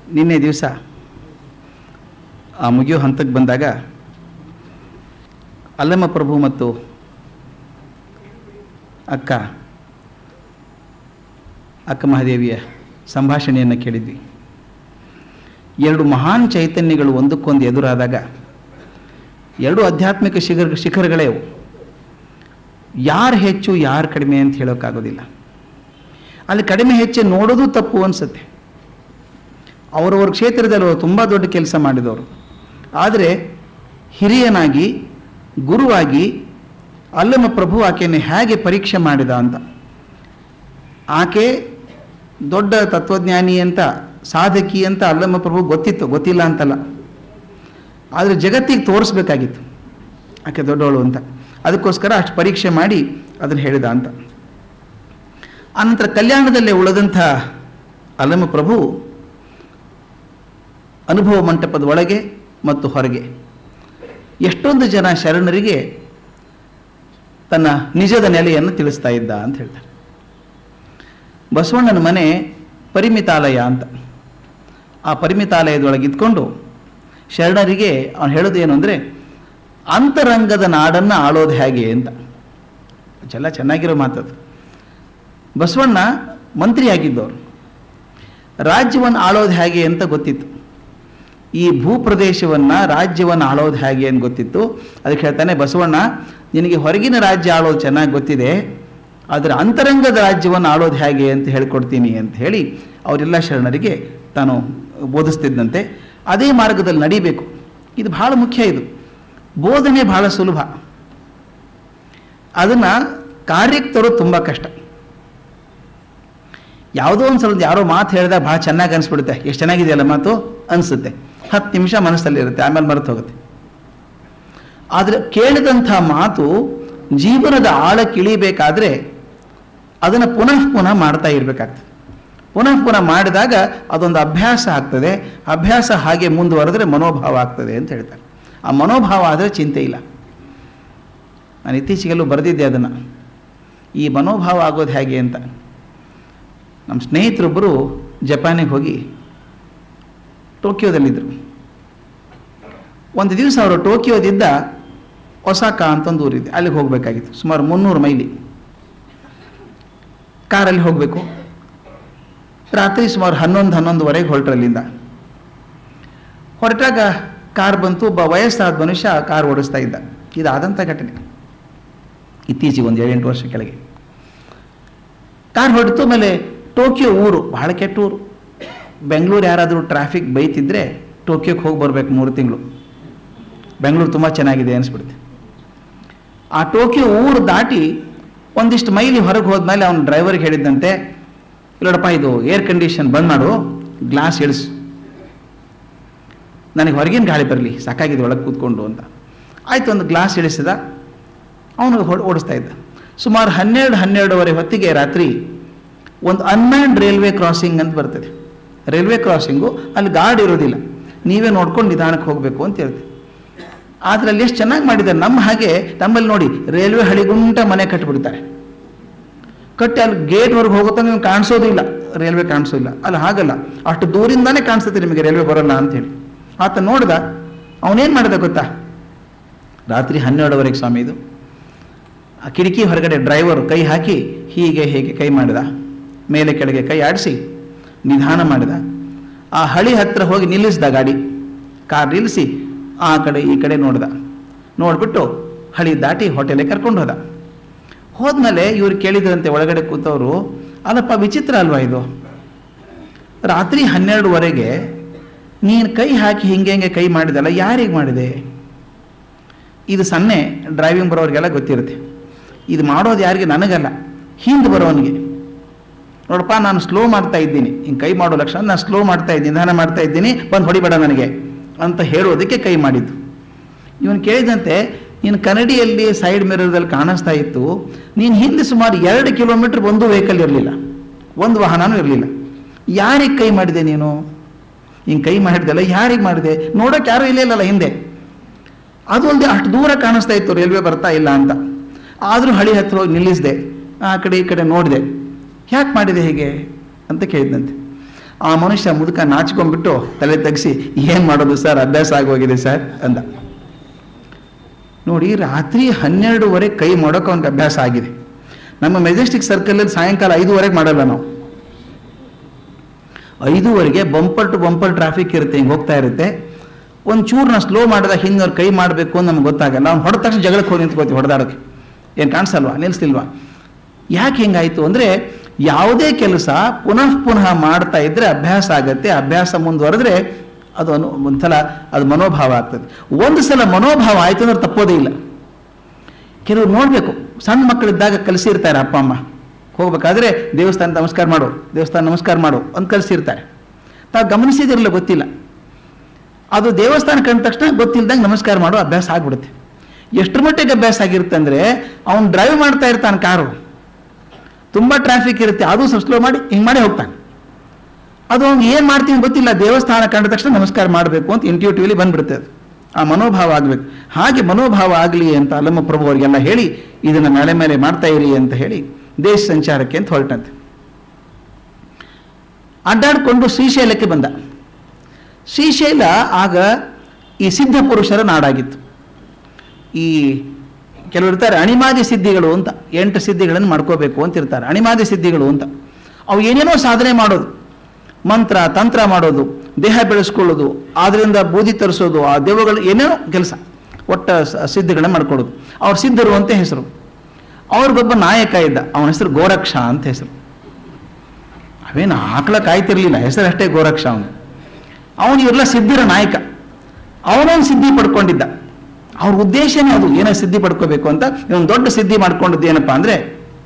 ನಿನ್ನೆ ದಿವಸ ಆ ಮುಗಿಯೋ ಹಂತಕ್ಕೆ ಬಂದಾಗ ಅಲ್ಲಮ್ಮ ಪ್ರಭು ಮತ್ತು ಅಕ್ಕ ಅಕ್ಕ ಮಹಾದೇವಿಯ ಸಂಭಾಷಣೆಯನ್ನು ಕೇಳಿದ್ವಿ ಎರಡು ಮಹಾನ್ ಚೈತನ್ಯಗಳು ಒಂದಕ್ಕೊಂದು ಎದುರಾದಾಗ ಎರಡು ಆಧ್ಯಾತ್ಮಿಕ ಶಿಖರ ಶಿಖರಗಳೇ ಅವು ಯಾರು ಹೆಚ್ಚು ಯಾರು ಕಡಿಮೆ ಅಂತ ಹೇಳೋಕ್ಕಾಗೋದಿಲ್ಲ ಅಲ್ಲಿ ಕಡಿಮೆ ಹೆಚ್ಚು ನೋಡೋದು ತಪ್ಪು ಅನಿಸುತ್ತೆ ಅವರವ್ರ ಕ್ಷೇತ್ರದಲ್ಲಿ ಅವರು ತುಂಬ ದೊಡ್ಡ ಕೆಲಸ ಮಾಡಿದವರು ಆದರೆ ಹಿರಿಯನಾಗಿ ಗುರುವಾಗಿ ಅಲ್ಲಮ್ಮ ಪ್ರಭು ಆಕೆಯನ್ನು ಹೇಗೆ ಪರೀಕ್ಷೆ ಮಾಡಿದ ಅಂತ ಆಕೆ ದೊಡ್ಡ ತತ್ವಜ್ಞಾನಿ ಅಂತ ಸಾಧಕಿ ಅಂತ ಅಲ್ಲಮ್ಮ ಪ್ರಭು ಗೊತ್ತಿತ್ತು ಗೊತ್ತಿಲ್ಲ ಅಂತಲ್ಲ ಆದರೆ ಜಗತ್ತಿಗೆ ತೋರಿಸ್ಬೇಕಾಗಿತ್ತು ಆಕೆ ದೊಡ್ಡವಳು ಅಂತ ಅದಕ್ಕೋಸ್ಕರ ಅಷ್ಟು ಪರೀಕ್ಷೆ ಮಾಡಿ ಅದನ್ನು ಹೇಳಿದ ಅಂತ ಅನಂತರ ಕಲ್ಯಾಣದಲ್ಲೇ ಉಳಿದಂಥ ಅಲ್ಲಮ್ಮ ಪ್ರಭು ಅನುಭವ ಮಂಟಪದ ಒಳಗೆ ಮತ್ತು ಹೊರಗೆ ಎಷ್ಟೊಂದು ಜನ ಶರಣರಿಗೆ ತನ್ನ ನಿಜದ ನೆಲೆಯನ್ನು ತಿಳಿಸ್ತಾ ಇದ್ದ ಅಂತ ಹೇಳ್ತಾರೆ ಬಸವಣ್ಣನ ಮನೆ ಪರಿಮಿತಾಲಯ ಅಂತ ಆ ಪರಿಮಿತಾಲಯದೊಳಗೆ ಇದ್ಕೊಂಡು ಶರಣರಿಗೆ ಅವನು ಹೇಳೋದು ಏನು ಅಂದರೆ ಅಂತರಂಗದ ನಾಡನ್ನು ಆಳೋದು ಹೇಗೆ ಅಂತ ಚೆಲ್ಲ ಚೆನ್ನಾಗಿರೋ ಮಾತದು ಬಸವಣ್ಣ ಮಂತ್ರಿಯಾಗಿದ್ದವರು ರಾಜ್ಯವನ್ನು ಆಳೋದು ಹೇಗೆ ಅಂತ ಗೊತ್ತಿತ್ತು ಈ ಭೂಪ್ರದೇಶವನ್ನು ರಾಜ್ಯವನ್ನು ಆಳೋದು ಹೇಗೆ ಅಂತ ಗೊತ್ತಿತ್ತು ಅದಕ್ಕೆ ಹೇಳ್ತಾನೆ ಬಸವಣ್ಣ ನಿನಗೆ ಹೊರಗಿನ ರಾಜ್ಯ ಆಳೋದು ಚೆನ್ನಾಗಿ ಗೊತ್ತಿದೆ ಆದರೆ ಅಂತರಂಗದ ರಾಜ್ಯವನ್ನು ಆಳೋದು ಹೇಗೆ ಅಂತ ಹೇಳ್ಕೊಡ್ತೀನಿ ಅಂತ ಹೇಳಿ ಅವರೆಲ್ಲ ಶರಣರಿಗೆ ತಾನು ಬೋಧಿಸ್ತಿದ್ದಂತೆ ಅದೇ ಮಾರ್ಗದಲ್ಲಿ ನಡಿಬೇಕು ಇದು ಬಹಳ ಮುಖ್ಯ ಇದು ಬೋಧನೆ ಬಹಳ ಸುಲಭ ಅದನ್ನು ಕಾರ್ಯಕ್ಕೆ ತರೋದು ತುಂಬ ಕಷ್ಟ ಯಾವುದೋ ಒಂದು ಸಲ ಯಾರೋ ಮಾತು ಹೇಳಿದಾಗ ಭಾಳ ಚೆನ್ನಾಗಿ ಅನಿಸ್ಬಿಡುತ್ತೆ ಎಷ್ಟು ಚೆನ್ನಾಗಿದೆಯಲ್ಲ ಮಾತು ಅನಿಸುತ್ತೆ ಹತ್ತು ನಿಮಿಷ ಮನಸ್ಸಲ್ಲಿರುತ್ತೆ ಆಮೇಲೆ ಮರೆತು ಹೋಗುತ್ತೆ ಆದರೆ ಕೇಳಿದಂಥ ಮಾತು ಜೀವನದ ಆಳಕ್ಕೆ ಇಳಿಬೇಕಾದ್ರೆ ಅದನ್ನು ಪುನಃ ಪುನಃ ಮಾಡ್ತಾ ಇರಬೇಕಾಗ್ತದೆ ಪುನಃ ಪುನಃ ಮಾಡಿದಾಗ ಅದೊಂದು ಅಭ್ಯಾಸ ಆಗ್ತದೆ ಅಭ್ಯಾಸ ಹಾಗೆ ಮುಂದುವರೆದ್ರೆ ಮನೋಭಾವ ಆಗ್ತದೆ ಅಂತ ಹೇಳ್ತಾರೆ ಆ ಮನೋಭಾವ ಆದರೆ ಚಿಂತೆ ಇಲ್ಲ ನಾನು ಇತ್ತೀಚೆಗೆಲ್ಲೂ ಬರೆದಿದ್ದೆ ಅದನ್ನು ಈ ಮನೋಭಾವ ಆಗೋದು ಹೇಗೆ ಅಂತ ನಮ್ಮ ಸ್ನೇಹಿತರೊಬ್ಬರು ಜಪಾನಿಗೆ ಹೋಗಿ ಟೋಕಿಯೋದಲ್ಲಿದ್ದರು ಒಂದು ದಿವಸ ಅವರು ಟೋಕಿಯೋದಿಂದ ಒಸಾಕ ಅಂತ ಒಂದು ಊರಿದೆ ಅಲ್ಲಿಗೆ ಹೋಗಬೇಕಾಗಿತ್ತು ಸುಮಾರು ಮುನ್ನೂರು ಮೈಲಿ ಕಾರಲ್ಲಿ ಹೋಗಬೇಕು ರಾತ್ರಿ ಸುಮಾರು ಹನ್ನೊಂದು ಹನ್ನೊಂದುವರೆಗೆ ಹೊರಟ್ರಲ್ಲಿಂದ ಹೊರಟಾಗ ಕಾರ್ ಬಂತು ಒಬ್ಬ ವಯಸ್ಸಾದ ಮನುಷ್ಯ ಕಾರ್ ಓಡಿಸ್ತಾ ಇದ್ದ ಇದಾದಂಥ ಘಟನೆ ಇತ್ತೀಚೆಗೆ ಒಂದು ಏಳೆಂಟು ವರ್ಷ ಕೆಳಗೆ ಕಾರ್ ಹೊರಟಿತು ಮೇಲೆ ಟೋಕಿಯೋ ಊರು ಬಹಳ ಕೆಟ್ಟ ಊರು ಬೆಂಗಳೂರು ಯಾರಾದರೂ ಟ್ರಾಫಿಕ್ ಬೈತಿದ್ರೆ ಟೋಕಿಯೋಕ್ಕೆ ಹೋಗಿ ಬರ್ಬೇಕು ಮೂರು ತಿಂಗಳು ಬೆಂಗಳೂರು ತುಂಬ ಚೆನ್ನಾಗಿದೆ ಅನಿಸ್ಬಿಡುತ್ತೆ ಆ ಟೋಕಿಯೋ ಊರು ದಾಟಿ ಒಂದಿಷ್ಟು ಮೈಲಿ ಹೊರಗೆ ಹೋದ್ಮೇಲೆ ಅವನು ಡ್ರೈವರ್ಗೆ ಹೇಳಿದ್ದಂತೆ ಇಲ್ಲಡಪ್ಪ ಇದು ಏರ್ ಕಂಡೀಷನ್ ಬಂದ್ ಮಾಡು ಗ್ಲಾಸ್ ಇಳಿಸು ನನಗೆ ಹೊರಗಿನ ಗಾಳಿ ಬರಲಿ ಸಾಕಾಗಿದೆ ಒಳಗೆ ಕೂತ್ಕೊಂಡು ಅಂತ ಆಯಿತು ಒಂದು ಗ್ಲಾಸ್ ಇಳಿಸಿದ ಅವನು ಓಡಿಸ್ತಾ ಇದ್ದ ಸುಮಾರು ಹನ್ನೆರಡು ಹನ್ನೆರಡುವರೆ ಹೊತ್ತಿಗೆ ರಾತ್ರಿ ಒಂದು ಅನ್ಮ್ಯಾನ್ಡ್ ರೈಲ್ವೆ ಕ್ರಾಸಿಂಗ್ ಅಂತ ಬರ್ತದೆ ರೈಲ್ವೆ ಕ್ರಾಸಿಂಗು ಅಲ್ಲಿ ಗಾರ್ಡ್ ಇರೋದಿಲ್ಲ ನೀವೇ ನೋಡ್ಕೊಂಡು ನಿಧಾನಕ್ಕೆ ಹೋಗಬೇಕು ಅಂತ ಹೇಳ್ತೀವಿ ಆದರೆ ಅಲ್ಲಿ ಎಷ್ಟು ಚೆನ್ನಾಗಿ ಮಾಡಿದ್ದಾರೆ ನಮ್ಮ ಹಾಗೆ ನಮ್ಮಲ್ಲಿ ನೋಡಿ ರೈಲ್ವೆ ಹಳಿಗುಂಟ ಮನೆ ಕಟ್ಟಿಬಿಡ್ತಾರೆ ಕಟ್ಟಿ ಅಲ್ಲಿ ಗೇಟ್ವರೆಗೆ ಹೋಗುತ್ತಾ ನಿಮ್ಗೆ ಕಾಣಿಸೋದು ಇಲ್ಲ ರೈಲ್ವೆ ಕಾಣಿಸೋದಿಲ್ಲ ಅಲ್ಲಿ ಹಾಗಲ್ಲ ಅಷ್ಟು ದೂರಿಂದಾನೇ ಕಾಣಿಸುತ್ತೆ ನಿಮಗೆ ರೈಲ್ವೆ ಬರೋಲ್ಲ ಅಂತೇಳಿ ಆತ ನೋಡ್ದ ಅವನೇನು ಮಾಡಿದ ಗೊತ್ತಾ ರಾತ್ರಿ ಹನ್ನೆರಡುವರೆಗೆ ಸ್ವಾಮಿ ಇದು ಆ ಕಿಟಕಿ ಹೊರಗಡೆ ಡ್ರೈವರ್ ಕೈ ಹಾಕಿ ಹೀಗೆ ಹೀಗೆ ಕೈ ಮಾಡಿದ ಮೇಲೆ ಕೆಳಗೆ ಕೈ ಆಡಿಸಿ ನಿಧಾನ ಮಾಡಿದ ಆ ಹಳಿ ಹತ್ರ ಹೋಗಿ ನಿಲ್ಲಿಸಿದ ಗಾಡಿ ಕಾರ್ ನಿಲ್ಲಿಸಿ ಆ ಕಡೆ ಈ ಕಡೆ ನೋಡ್ದ ನೋಡ್ಬಿಟ್ಟು ಹಳಿ ದಾಟಿ ಹೋಟೆಲಿಗೆ ಕರ್ಕೊಂಡು ಹೋದ ಹೋದ್ಮೇಲೆ ಇವ್ರು ಕೇಳಿದ್ರಂತೆ ಒಳಗಡೆ ಕೂತವರು ಅಲ್ಲಪ್ಪ ವಿಚಿತ್ರ ಅಲ್ವಾ ಇದು ರಾತ್ರಿ ಹನ್ನೆರಡುವರೆಗೆ ನೀನು ಕೈ ಹಾಕಿ ಹಿಂಗೆ ಹಿಂಗೆ ಕೈ ಮಾಡಿದಲ್ಲ ಯಾರಿಗೆ ಮಾಡಿದೆ ಇದು ಸನ್ನೆ ಡ್ರೈವಿಂಗ್ ಬರೋರಿಗೆಲ್ಲ ಗೊತ್ತಿರುತ್ತೆ ಇದು ಮಾಡೋದು ಯಾರಿಗೆ ನನಗಲ್ಲ ಹಿಂದೆ ಬರೋನಿಗೆ ನೋಡಪ್ಪ ನಾನು ಸ್ಲೋ ಮಾಡ್ತಾ ಇದ್ದೀನಿ ಹಿಂಗೆ ಕೈ ಮಾಡೋ ಲಕ್ಷಣ ನಾನು ಸ್ಲೋ ಮಾಡ್ತಾ ಇದ್ದೀನಿ ನಿಧಾನ ಮಾಡ್ತಾ ಇದ್ದೀನಿ ಬಂದು ಹೊಡಿಬೇಡ ನನಗೆ ಅಂತ ಹೇಳೋದಕ್ಕೆ ಕೈ ಮಾಡಿದ್ದು ಇವನು ಕೇಳಿದಂತೆ ನೀನು ಕನ್ನಡಿಯಲ್ಲಿ ಸೈಡ್ ಮಿರರ್ದಲ್ಲಿ ಕಾಣಿಸ್ತಾ ಇತ್ತು ನೀನು ಹಿಂದೆ ಸುಮಾರು ಎರಡು ಕಿಲೋಮೀಟ್ರ್ ಒಂದು ವೆಹಿಕಲ್ ಇರಲಿಲ್ಲ ಒಂದು ವಾಹನನೂ ಇರಲಿಲ್ಲ ಯಾರಿಗೆ ಕೈ ಮಾಡಿದೆ ನೀನು ಹಿಂಗೆ ಕೈ ಮಾಡಿದೆಲ್ಲ ಯಾರಿಗೆ ಮಾಡಿದೆ ನೋಡೋಕೆ ಯಾರೂ ಇಲ್ಲಲ್ಲ ಹಿಂದೆ ಅದು ಅಲ್ಲದೆ ಅಷ್ಟು ದೂರ ಕಾಣಿಸ್ತಾ ಇತ್ತು ರೈಲ್ವೆ ಬರ್ತಾ ಇಲ್ಲ ಅಂತ ಆದರೂ ಹಳಿ ಹತ್ರ ಹೋಗಿ ನಿಲ್ಲಿಸಿದೆ ಆ ಕಡೆ ಈ ಕಡೆ ನೋಡಿದೆ ಯಾಕೆ ಮಾಡಿದೆ ಹೀಗೆ ಅಂತ ಕೇಳಿದಂತೆ ಆ ಮನುಷ್ಯ ಮುದುಕ ನಾಚ್ಕೊಂಡ್ಬಿಟ್ಟು ತಲೆ ತಗ್ಸಿ ಏನು ಮಾಡೋದು ಸರ್ ಅಭ್ಯಾಸ ಆಗೋಗಿದೆ ಸರ್ ಅಂದ ನೋಡಿ ರಾತ್ರಿ ಹನ್ನೆರಡುವರೆ ಕೈ ಮಾಡೋಕೆ ಅವ್ನಿಗೆ ಅಭ್ಯಾಸ ಆಗಿದೆ ನಮ್ಮ ಮೆಜೆಸ್ಟಿಕ್ ಸರ್ಕಲಲ್ಲಿ ಸಾಯಂಕಾಲ ಐದುವರೆಗೆ ಮಾಡಲ್ಲ ನಾವು ಐದುವರೆಗೆ ಬಂಪರ್ ಟು ಬಂಪರ್ ಟ್ರಾಫಿಕ್ ಇರುತ್ತೆ ಹಿಂಗೆ ಹೋಗ್ತಾ ಇರುತ್ತೆ ಒಂದು ಚೂರ್ನ ಸ್ಲೋ ಮಾಡಿದ ಹಿಂದವ್ರು ಕೈ ಮಾಡಬೇಕು ಅಂತ ನಮ್ಗೆ ಗೊತ್ತಾಗಲ್ಲ ಅವ್ನು ಹೊಡೆದ ತಕ್ಷಣ ಜಗಳಕ್ಕೆ ಹೋಗಿ ನಿಂತ್ಕೋತೀವಿ ಹೊಡೆದಾಡೋಕ್ಕೆ ಏನು ಕಾಣಿಸಲ್ವಾ ನಿಲ್ಲಿಸ್ಲಿಲ್ವಾ ಯಾಕೆ ಹಿಂಗಾಯಿತು ಅಂದರೆ ಯಾವುದೇ ಕೆಲಸ ಪುನಃ ಪುನಃ ಮಾಡ್ತಾ ಇದ್ದರೆ ಅಭ್ಯಾಸ ಆಗತ್ತೆ ಅಭ್ಯಾಸ ಮುಂದುವರೆದ್ರೆ ಅದು ಅನು ಒಂದ್ಸಲ ಅದು ಮನೋಭಾವ ಆಗ್ತದೆ ಒಂದು ಸಲ ಮನೋಭಾವ ಆಯಿತು ಅಂದ್ರೆ ತಪ್ಪೋದೇ ಇಲ್ಲ ಕೆಲವರು ನೋಡಬೇಕು ಸಣ್ಣ ಮಕ್ಕಳಿದ್ದಾಗ ಕಲಿಸಿರ್ತಾರೆ ಅಪ್ಪ ಅಮ್ಮ ಹೋಗ್ಬೇಕಾದ್ರೆ ದೇವಸ್ಥಾನ ನಮಸ್ಕಾರ ಮಾಡು ದೇವಸ್ಥಾನ ನಮಸ್ಕಾರ ಮಾಡು ಅಂತ ಕಲಿಸಿರ್ತಾರೆ ತಾವು ಗಮನಿಸಿದಿರಲ್ಲ ಗೊತ್ತಿಲ್ಲ ಅದು ದೇವಸ್ಥಾನ ಕಂಡ ತಕ್ಷಣ ಗೊತ್ತಿಲ್ದಂಗೆ ನಮಸ್ಕಾರ ಮಾಡೋ ಅಭ್ಯಾಸ ಆಗ್ಬಿಡುತ್ತೆ ಎಷ್ಟರ ಮಟ್ಟಿಗೆ ಅಭ್ಯಾಸ ಆಗಿರುತ್ತೆ ಅಂದರೆ ಅವ್ನು ಡ್ರೈವ್ ಮಾಡ್ತಾ ಇರ್ತಾನೆ ಕಾರು ತುಂಬ ಟ್ರಾಫಿಕ್ ಇರುತ್ತೆ ಅದು ಸ್ವಲ್ಪ ಸ್ಲೋ ಮಾಡಿ ಹಿಂಗೆ ಮಾಡಿ ಹೋಗ್ತಾನೆ ಅದು ಅವ್ನು ಏನು ಮಾಡ್ತೀನಿ ಗೊತ್ತಿಲ್ಲ ದೇವಸ್ಥಾನ ಕಂಡ ತಕ್ಷಣ ನಮಸ್ಕಾರ ಮಾಡಬೇಕು ಅಂತ ಇಂಟ್ಯೂಟಿವ್ಲಿ ಬಂದ್ಬಿಡುತ್ತೆ ಅದು ಆ ಮನೋಭಾವ ಆಗಬೇಕು ಹಾಗೆ ಮನೋಭಾವ ಆಗಲಿ ಅಂತ ಅಲ್ಲಮ್ಮ ಪ್ರಭು ಅವರಿಗೆಲ್ಲ ಹೇಳಿ ಇದನ್ನು ಮೇಲೆ ಮೇಲೆ ಮಾಡ್ತಾ ಇರಿ ಅಂತ ಹೇಳಿ ದೇಶ ಸಂಚಾರಕ್ಕೆ ಅಂತ ಹೊರಟಂತೆ ಅಡ್ಡಾಡಿಕೊಂಡು ಶ್ರೀಶೈಲಕ್ಕೆ ಬಂದ ಶ್ರೀಶೈಲ ಆಗ ಈ ಸಿದ್ಧ ಪುರುಷರ ನಾಡಾಗಿತ್ತು ಈ ಕೆಲವರು ಇರ್ತಾರೆ ಅಣಿಮಾದಿ ಸಿದ್ಧಿಗಳು ಅಂತ ಎಂಟು ಸಿದ್ಧಿಗಳನ್ನು ಮಾಡ್ಕೋಬೇಕು ಅಂತ ಇರ್ತಾರೆ ಅಣಿಮಾದಿ ಸಿದ್ಧಿಗಳು ಅಂತ ಅವು ಏನೇನೋ ಸಾಧನೆ ಮಾಡೋದು ಮಂತ್ರ ತಂತ್ರ ಮಾಡೋದು ದೇಹ ಬೆಳೆಸ್ಕೊಳ್ಳೋದು ಅದರಿಂದ ಬೂದಿ ತರಿಸೋದು ಆ ದೇವಗಳು ಏನೇನೋ ಕೆಲಸ ಒಟ್ಟ ಸ- ಸಿದ್ಧಿಗಳನ್ನ ಮಾಡ್ಕೊಳ್ಳೋದು ಅವ್ರು ಸಿದ್ಧರು ಅಂತ ಹೆಸರು ಅವ್ರಿಗೊಬ್ಬ ನಾಯಕ ಇದ್ದ ಅವನ ಹೆಸರು ಗೋರಕ್ಷ ಅಂತ ಹೆಸರು ಅವೇನು ಆಕಳ ಕಾಯ್ತಿರ್ಲಿಲ್ಲ ಹೆಸರು ಅಷ್ಟೇ ಗೋರಕ್ಷ ಅವನು ಅವನು ಇವೆಲ್ಲ ಸಿದ್ಧಿರ ನಾಯಕ ಅವನೊಂದು ಸಿದ್ಧಿ ಪಡ್ಕೊಂಡಿದ್ದ ಅವ್ರ ಉದ್ದೇಶನೇ ಅದು ಏನೋ ಸಿದ್ಧಿ ಪಡ್ಕೋಬೇಕು ಅಂತ ಇವನು ದೊಡ್ಡ ಸಿದ್ಧಿ ಮಾಡ್ಕೊಂಡಿದ್ದು ಏನಪ್ಪ ಅಂದರೆ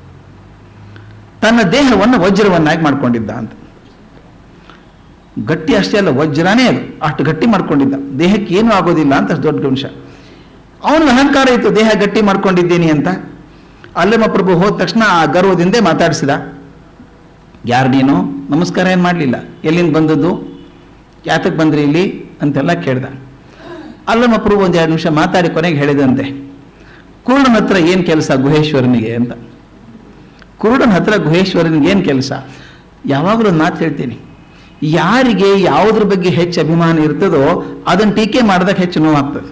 ತನ್ನ ದೇಹವನ್ನು ವಜ್ರವನ್ನಾಗಿ ಮಾಡ್ಕೊಂಡಿದ್ದ ಅಂತ ಗಟ್ಟಿ ಅಷ್ಟೇ ಅಲ್ಲ ವಜ್ರನೇ ಅದು ಅಷ್ಟು ಗಟ್ಟಿ ಮಾಡ್ಕೊಂಡಿದ್ದ ದೇಹಕ್ಕೆ ಏನೂ ಆಗೋದಿಲ್ಲ ಅಂತ ಅಷ್ಟು ದೊಡ್ಡ ಅಂಶ ಅವನಿಗೆ ಅಹಂಕಾರ ಇತ್ತು ದೇಹ ಗಟ್ಟಿ ಮಾಡ್ಕೊಂಡಿದ್ದೀನಿ ಅಂತ ಅಲ್ಲಮ್ಮ ಪ್ರಭು ಹೋದ ತಕ್ಷಣ ಆ ಗರ್ವದಿಂದ ಮಾತಾಡಿಸಿದ ಯಾರು ನೀನು ನಮಸ್ಕಾರ ಏನು ಮಾಡಲಿಲ್ಲ ಎಲ್ಲಿಂದ ಬಂದದ್ದು ಯಾತಕ್ಕೆ ಬಂದ್ರಿ ಇಲ್ಲಿ ಅಂತೆಲ್ಲ ಕೇಳ್ದ ಅಲ್ಲಮ್ಮ ಪ್ರಭು ಒಂದು ಎರಡು ನಿಮಿಷ ಮಾತಾಡಿ ಕೊನೆಗೆ ಹೇಳಿದಂತೆ ಕುರುಡನ ಹತ್ರ ಏನು ಕೆಲಸ ಗುಹೇಶ್ವರನಿಗೆ ಅಂತ ಕುರುಡನ ಹತ್ರ ಗುಹೇಶ್ವರನಿಗೆ ಏನು ಕೆಲಸ ಯಾವಾಗಲೂ ಒಂದು ಮಾತು ಹೇಳ್ತೀನಿ ಯಾರಿಗೆ ಯಾವುದ್ರ ಬಗ್ಗೆ ಹೆಚ್ಚು ಅಭಿಮಾನ ಇರ್ತದೋ ಅದನ್ನು ಟೀಕೆ ಮಾಡಿದಾಗ ಹೆಚ್ಚು ನೋವಾಗ್ತದೆ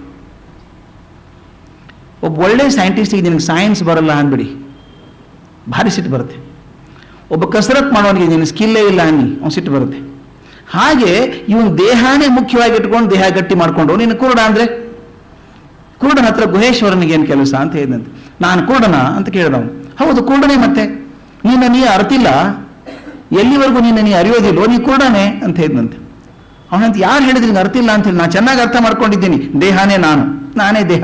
ಒಬ್ಬ ಒಳ್ಳೆ ಸೈಂಟಿಸ್ಟಿಗೆ ನಿನಗೆ ಸೈನ್ಸ್ ಬರಲ್ಲ ಅಂದ್ಬಿಡಿ ಭಾರಿ ಸಿಟ್ಟು ಬರುತ್ತೆ ಒಬ್ಬ ಕಸರತ್ ಮಾಡೋನಿಗೆ ನಿನ್ನ ಸ್ಕಿಲ್ಲೇ ಇಲ್ಲ ಅನ್ನಿ ಅವ್ನು ಸಿಟ್ಟು ಬರುತ್ತೆ ಹಾಗೆ ಇವನ್ ದೇಹನೇ ಮುಖ್ಯವಾಗಿ ಇಟ್ಕೊಂಡು ದೇಹ ಗಟ್ಟಿ ಮಾಡ್ಕೊಂಡು ನೀನು ಕುರುಡ ಅಂದ್ರೆ ಕುರುಡನ ಹತ್ರ ಗುಹೇಶ್ವರನಿಗೆ ಏನು ಕೆಲಸ ಅಂತ ಹೇಳಿದಂತೆ ನಾನು ಕುರುಡನ ಅಂತ ಕೇಳಿದವನು ಹೌದು ಕುರುಡನೇ ಮತ್ತೆ ನಿನ್ನ ನೀ ಅರ್ತಿಲ್ಲ ಎಲ್ಲಿವರೆಗೂ ನಿನ್ನ ನೀ ಅರಿಯೋದಿಲ್ವೋ ನೀ ಕುರುಡನೇ ಅಂತ ಹೇಳಿದಂತೆ ಅವನಂತ ಯಾರು ಹೇಳಿದ್ರಿ ನಿಂಗೆ ಅರ್ತಿಲ್ಲ ಅಂತ ಹೇಳಿ ನಾನು ಚೆನ್ನಾಗಿ ಅರ್ಥ ಮಾಡ್ಕೊಂಡಿದ್ದೀನಿ ದೇಹನೇ ನಾನು ನಾನೇ ದೇಹ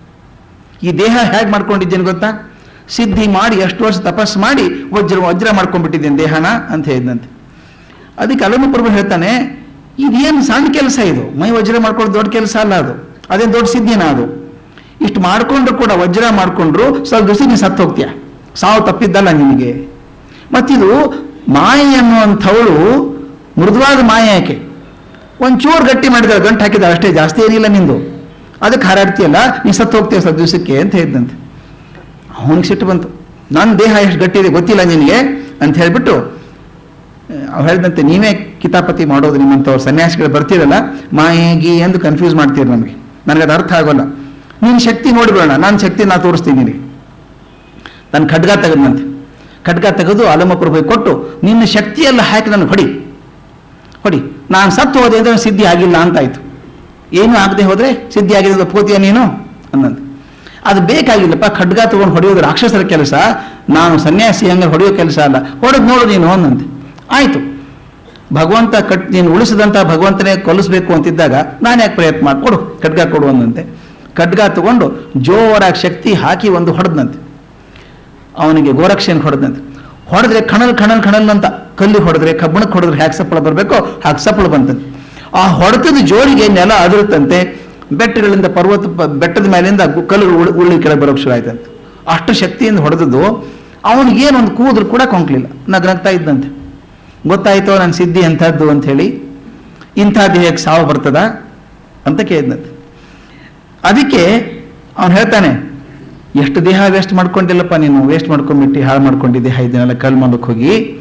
ಈ ದೇಹ ಹೇಗೆ ಮಾಡ್ಕೊಂಡಿದ್ದೇನೆ ಗೊತ್ತಾ ಸಿದ್ಧಿ ಮಾಡಿ ಎಷ್ಟು ವರ್ಷ ತಪಸ್ಸು ಮಾಡಿ ವಜ್ರ ವಜ್ರ ಮಾಡ್ಕೊಂಡ್ಬಿಟ್ಟಿದ್ದೇನೆ ದೇಹನ ಅಂತ ಹೇಳಿದಂತೆ ಅದಕ್ಕೆ ಅಲಮಪ್ರಭು ಹೇಳ್ತಾನೆ ಇದೇನು ಸಣ್ಣ ಕೆಲಸ ಇದು ಮೈ ವಜ್ರ ಮಾಡ್ಕೊಳ್ಳೋದು ದೊಡ್ಡ ಕೆಲಸ ಅಲ್ಲ ಅದು ಅದೇನು ದೊಡ್ಡ ಸಿದ್ಧಿನ ಅದು ಇಷ್ಟು ಮಾಡ್ಕೊಂಡ್ರು ಕೂಡ ವಜ್ರ ಮಾಡ್ಕೊಂಡ್ರು ಸ್ವಲ್ಪ ದಿವಸ ನೀನು ಸತ್ತು ಹೋಗ್ತೀಯ ಸಾವು ತಪ್ಪಿದ್ದಲ್ಲ ನಿನಗೆ ಮತ್ತಿದು ಮಾಯೆ ಅನ್ನುವಂಥವಳು ಮೃದುವಾದ ಮಾಯೆ ಯಾಕೆ ಒಂಚೂರು ಗಟ್ಟಿ ಮಾಡಿದ ಗಂಟು ಹಾಕಿದ ಅಷ್ಟೇ ಜಾಸ್ತಿ ಏನಿಲ್ಲ ನಿಂದು ಅದಕ್ಕೆ ಹಾರಾಡ್ತೀಯಲ್ಲ ನೀ ಸತ್ತು ಹೋಗ್ತೀಯ ಸ್ವಲ್ಪ ದಿವಸಕ್ಕೆ ಅಂತ ಹೇಳಿದಂತೆ ಅವನಿಗೆ ಸಿಟ್ಟು ಬಂತು ನನ್ನ ದೇಹ ಎಷ್ಟು ಗಟ್ಟಿ ಇದೆ ಗೊತ್ತಿಲ್ಲ ನಿನಗೆ ಅಂತ ಹೇಳಿಬಿಟ್ಟು ಅವ್ರು ಹೇಳಿದಂತೆ ನೀವೇ ಕಿತಾಪತಿ ಮಾಡೋದು ನಿಮ್ಮಂಥವ್ರು ಸನ್ಯಾಸಿಗಳು ಬರ್ತೀರಲ್ಲ ಮಾಯೇಗಿ ಎಂದು ಕನ್ಫ್ಯೂಸ್ ಮಾಡ್ತೀರಿ ನಮಗೆ ನನಗೆ ಅದು ಅರ್ಥ ಆಗೋಲ್ಲ ನೀನು ಶಕ್ತಿ ನೋಡಿಬಿಡೋಣ ನಾನು ಶಕ್ತಿ ನಾ ತೋರಿಸ್ತೀನಿ ನಿನಗೆ ನಾನು ಖಡ್ಗ ತೆಗೆದಂತೆ ಖಡ್ಗ ತೆಗೆದು ಅಲಮಪ್ರಭು ಕೊಟ್ಟು ನಿನ್ನ ಶಕ್ತಿಯೆಲ್ಲ ಹಾಕಿ ನನಗೆ ಹೊಡಿ ಹೊಡಿ ನಾನು ಸತ್ತು ಹೋದೆ ಅಂದರೆ ಸಿದ್ಧಿ ಆಗಿಲ್ಲ ಅಂತಾಯ್ತು ಏನು ಆಗದೆ ಹೋದರೆ ಸಿದ್ಧಿ ಆಗಿದೆ ಅಂತ ಒಪ್ಕೋತೀಯ ನೀನು ಅಂದಂತೆ ಅದು ಬೇಕಾಗಿಲ್ಲಪ್ಪ ಖಡ್ಗ ತಗೊಂಡು ಹೊಡೆಯೋದು ರಾಕ್ಷಸರ ಕೆಲಸ ನಾನು ಸನ್ಯಾಸಿ ಹಂಗೆ ಹೊಡೆಯೋ ಕೆಲಸ ಅಲ್ಲ ಹೊಡೆದು ನೋಡು ನೀನು ಅಂದಂತೆ ಆಯಿತು ಭಗವಂತ ಕಟ್ ನೀನು ಉಳಿಸಿದಂಥ ಭಗವಂತನೇ ಕೊಲಿಸ್ಬೇಕು ಅಂತಿದ್ದಾಗ ನಾನು ಯಾಕೆ ಪ್ರಯತ್ನ ಮಾಡಿ ಕೊಡು ಖಡ್ಗ ಕೊಡು ಅಂದಂತೆ ಖಡ್ಗ ತಗೊಂಡು ಜೋರಾಗಿ ಶಕ್ತಿ ಹಾಕಿ ಒಂದು ಹೊಡೆದಂತೆ ಅವನಿಗೆ ಗೋರಕ್ಷೆಯನ್ನು ಹೊಡೆದಂತೆ ಹೊಡೆದ್ರೆ ಖಣಲ್ ಖಣಲ್ ಖಣಲ್ ಅಂತ ಕಲ್ಲಿ ಹೊಡೆದ್ರೆ ಕಬ್ಬಣಕ್ಕೆ ಹೊಡೆದ್ರೆ ಹ್ಯಾಕ್ ಸಪ್ಪಳ ಬರಬೇಕೋ ಹಾಗೆ ಸಪ್ಪಳ ಬಂತಂತೆ ಆ ಹೊಡೆತದ ಜೋರಿಗೆ ನೆಲ ಅದಿರುತ್ತಂತೆ ಬೆಟ್ಟಗಳಿಂದ ಪರ್ವತ ಪ- ಬೆಟ್ಟದ ಮೇಲಿಂದ ಗು- ಕಲ್ಲುಗಳು ಉಳಿ ಉಳ್ಳಿ ಕೆಳಗೆ ಬರೋಕ್ಕೆ ಶುರು ಆಯ್ತಂತೆ ಅಷ್ಟು ಶಕ್ತಿಯಿಂದ ಹೊಡೆದದ್ದು ಅವನಿಗೇನೊಂದು ಕೂದ್ರು ಕೂಡ ಕೊಂಕ್ಲಿಲ್ಲ ನಗ್ನಗ್ತಾ ಇದ್ದಂತೆ ಗೊತ್ತಾಯ್ತೋ ನನ್ನ ಸಿದ್ಧಿ ಅಂಥದ್ದು ಅಂತ ಹೇಳಿ ಇಂಥ ದೇಹಕ್ಕೆ ಸಾವು ಬರ್ತದ ಅಂತ ಕೇಳಿದಂತೆ ಅದಕ್ಕೆ ಅವನು ಹೇಳ್ತಾನೆ ಎಷ್ಟು ದೇಹ ವೇಸ್ಟ್ ಮಾಡ್ಕೊಂಡಿಲ್ಲಪ್ಪ ನೀನು ವೇಸ್ಟ್ ಮಾಡ್ಕೊಂಡ್ಬಿಟ್ಟು ಹಾಳು ಮಾಡ್ಕೊಂಡಿದ್ದೆ ಇದನ್ನೆಲ್ಲ ಕಲ್ ಮಾಡಕ್ಕೆ ಹೋಗಿ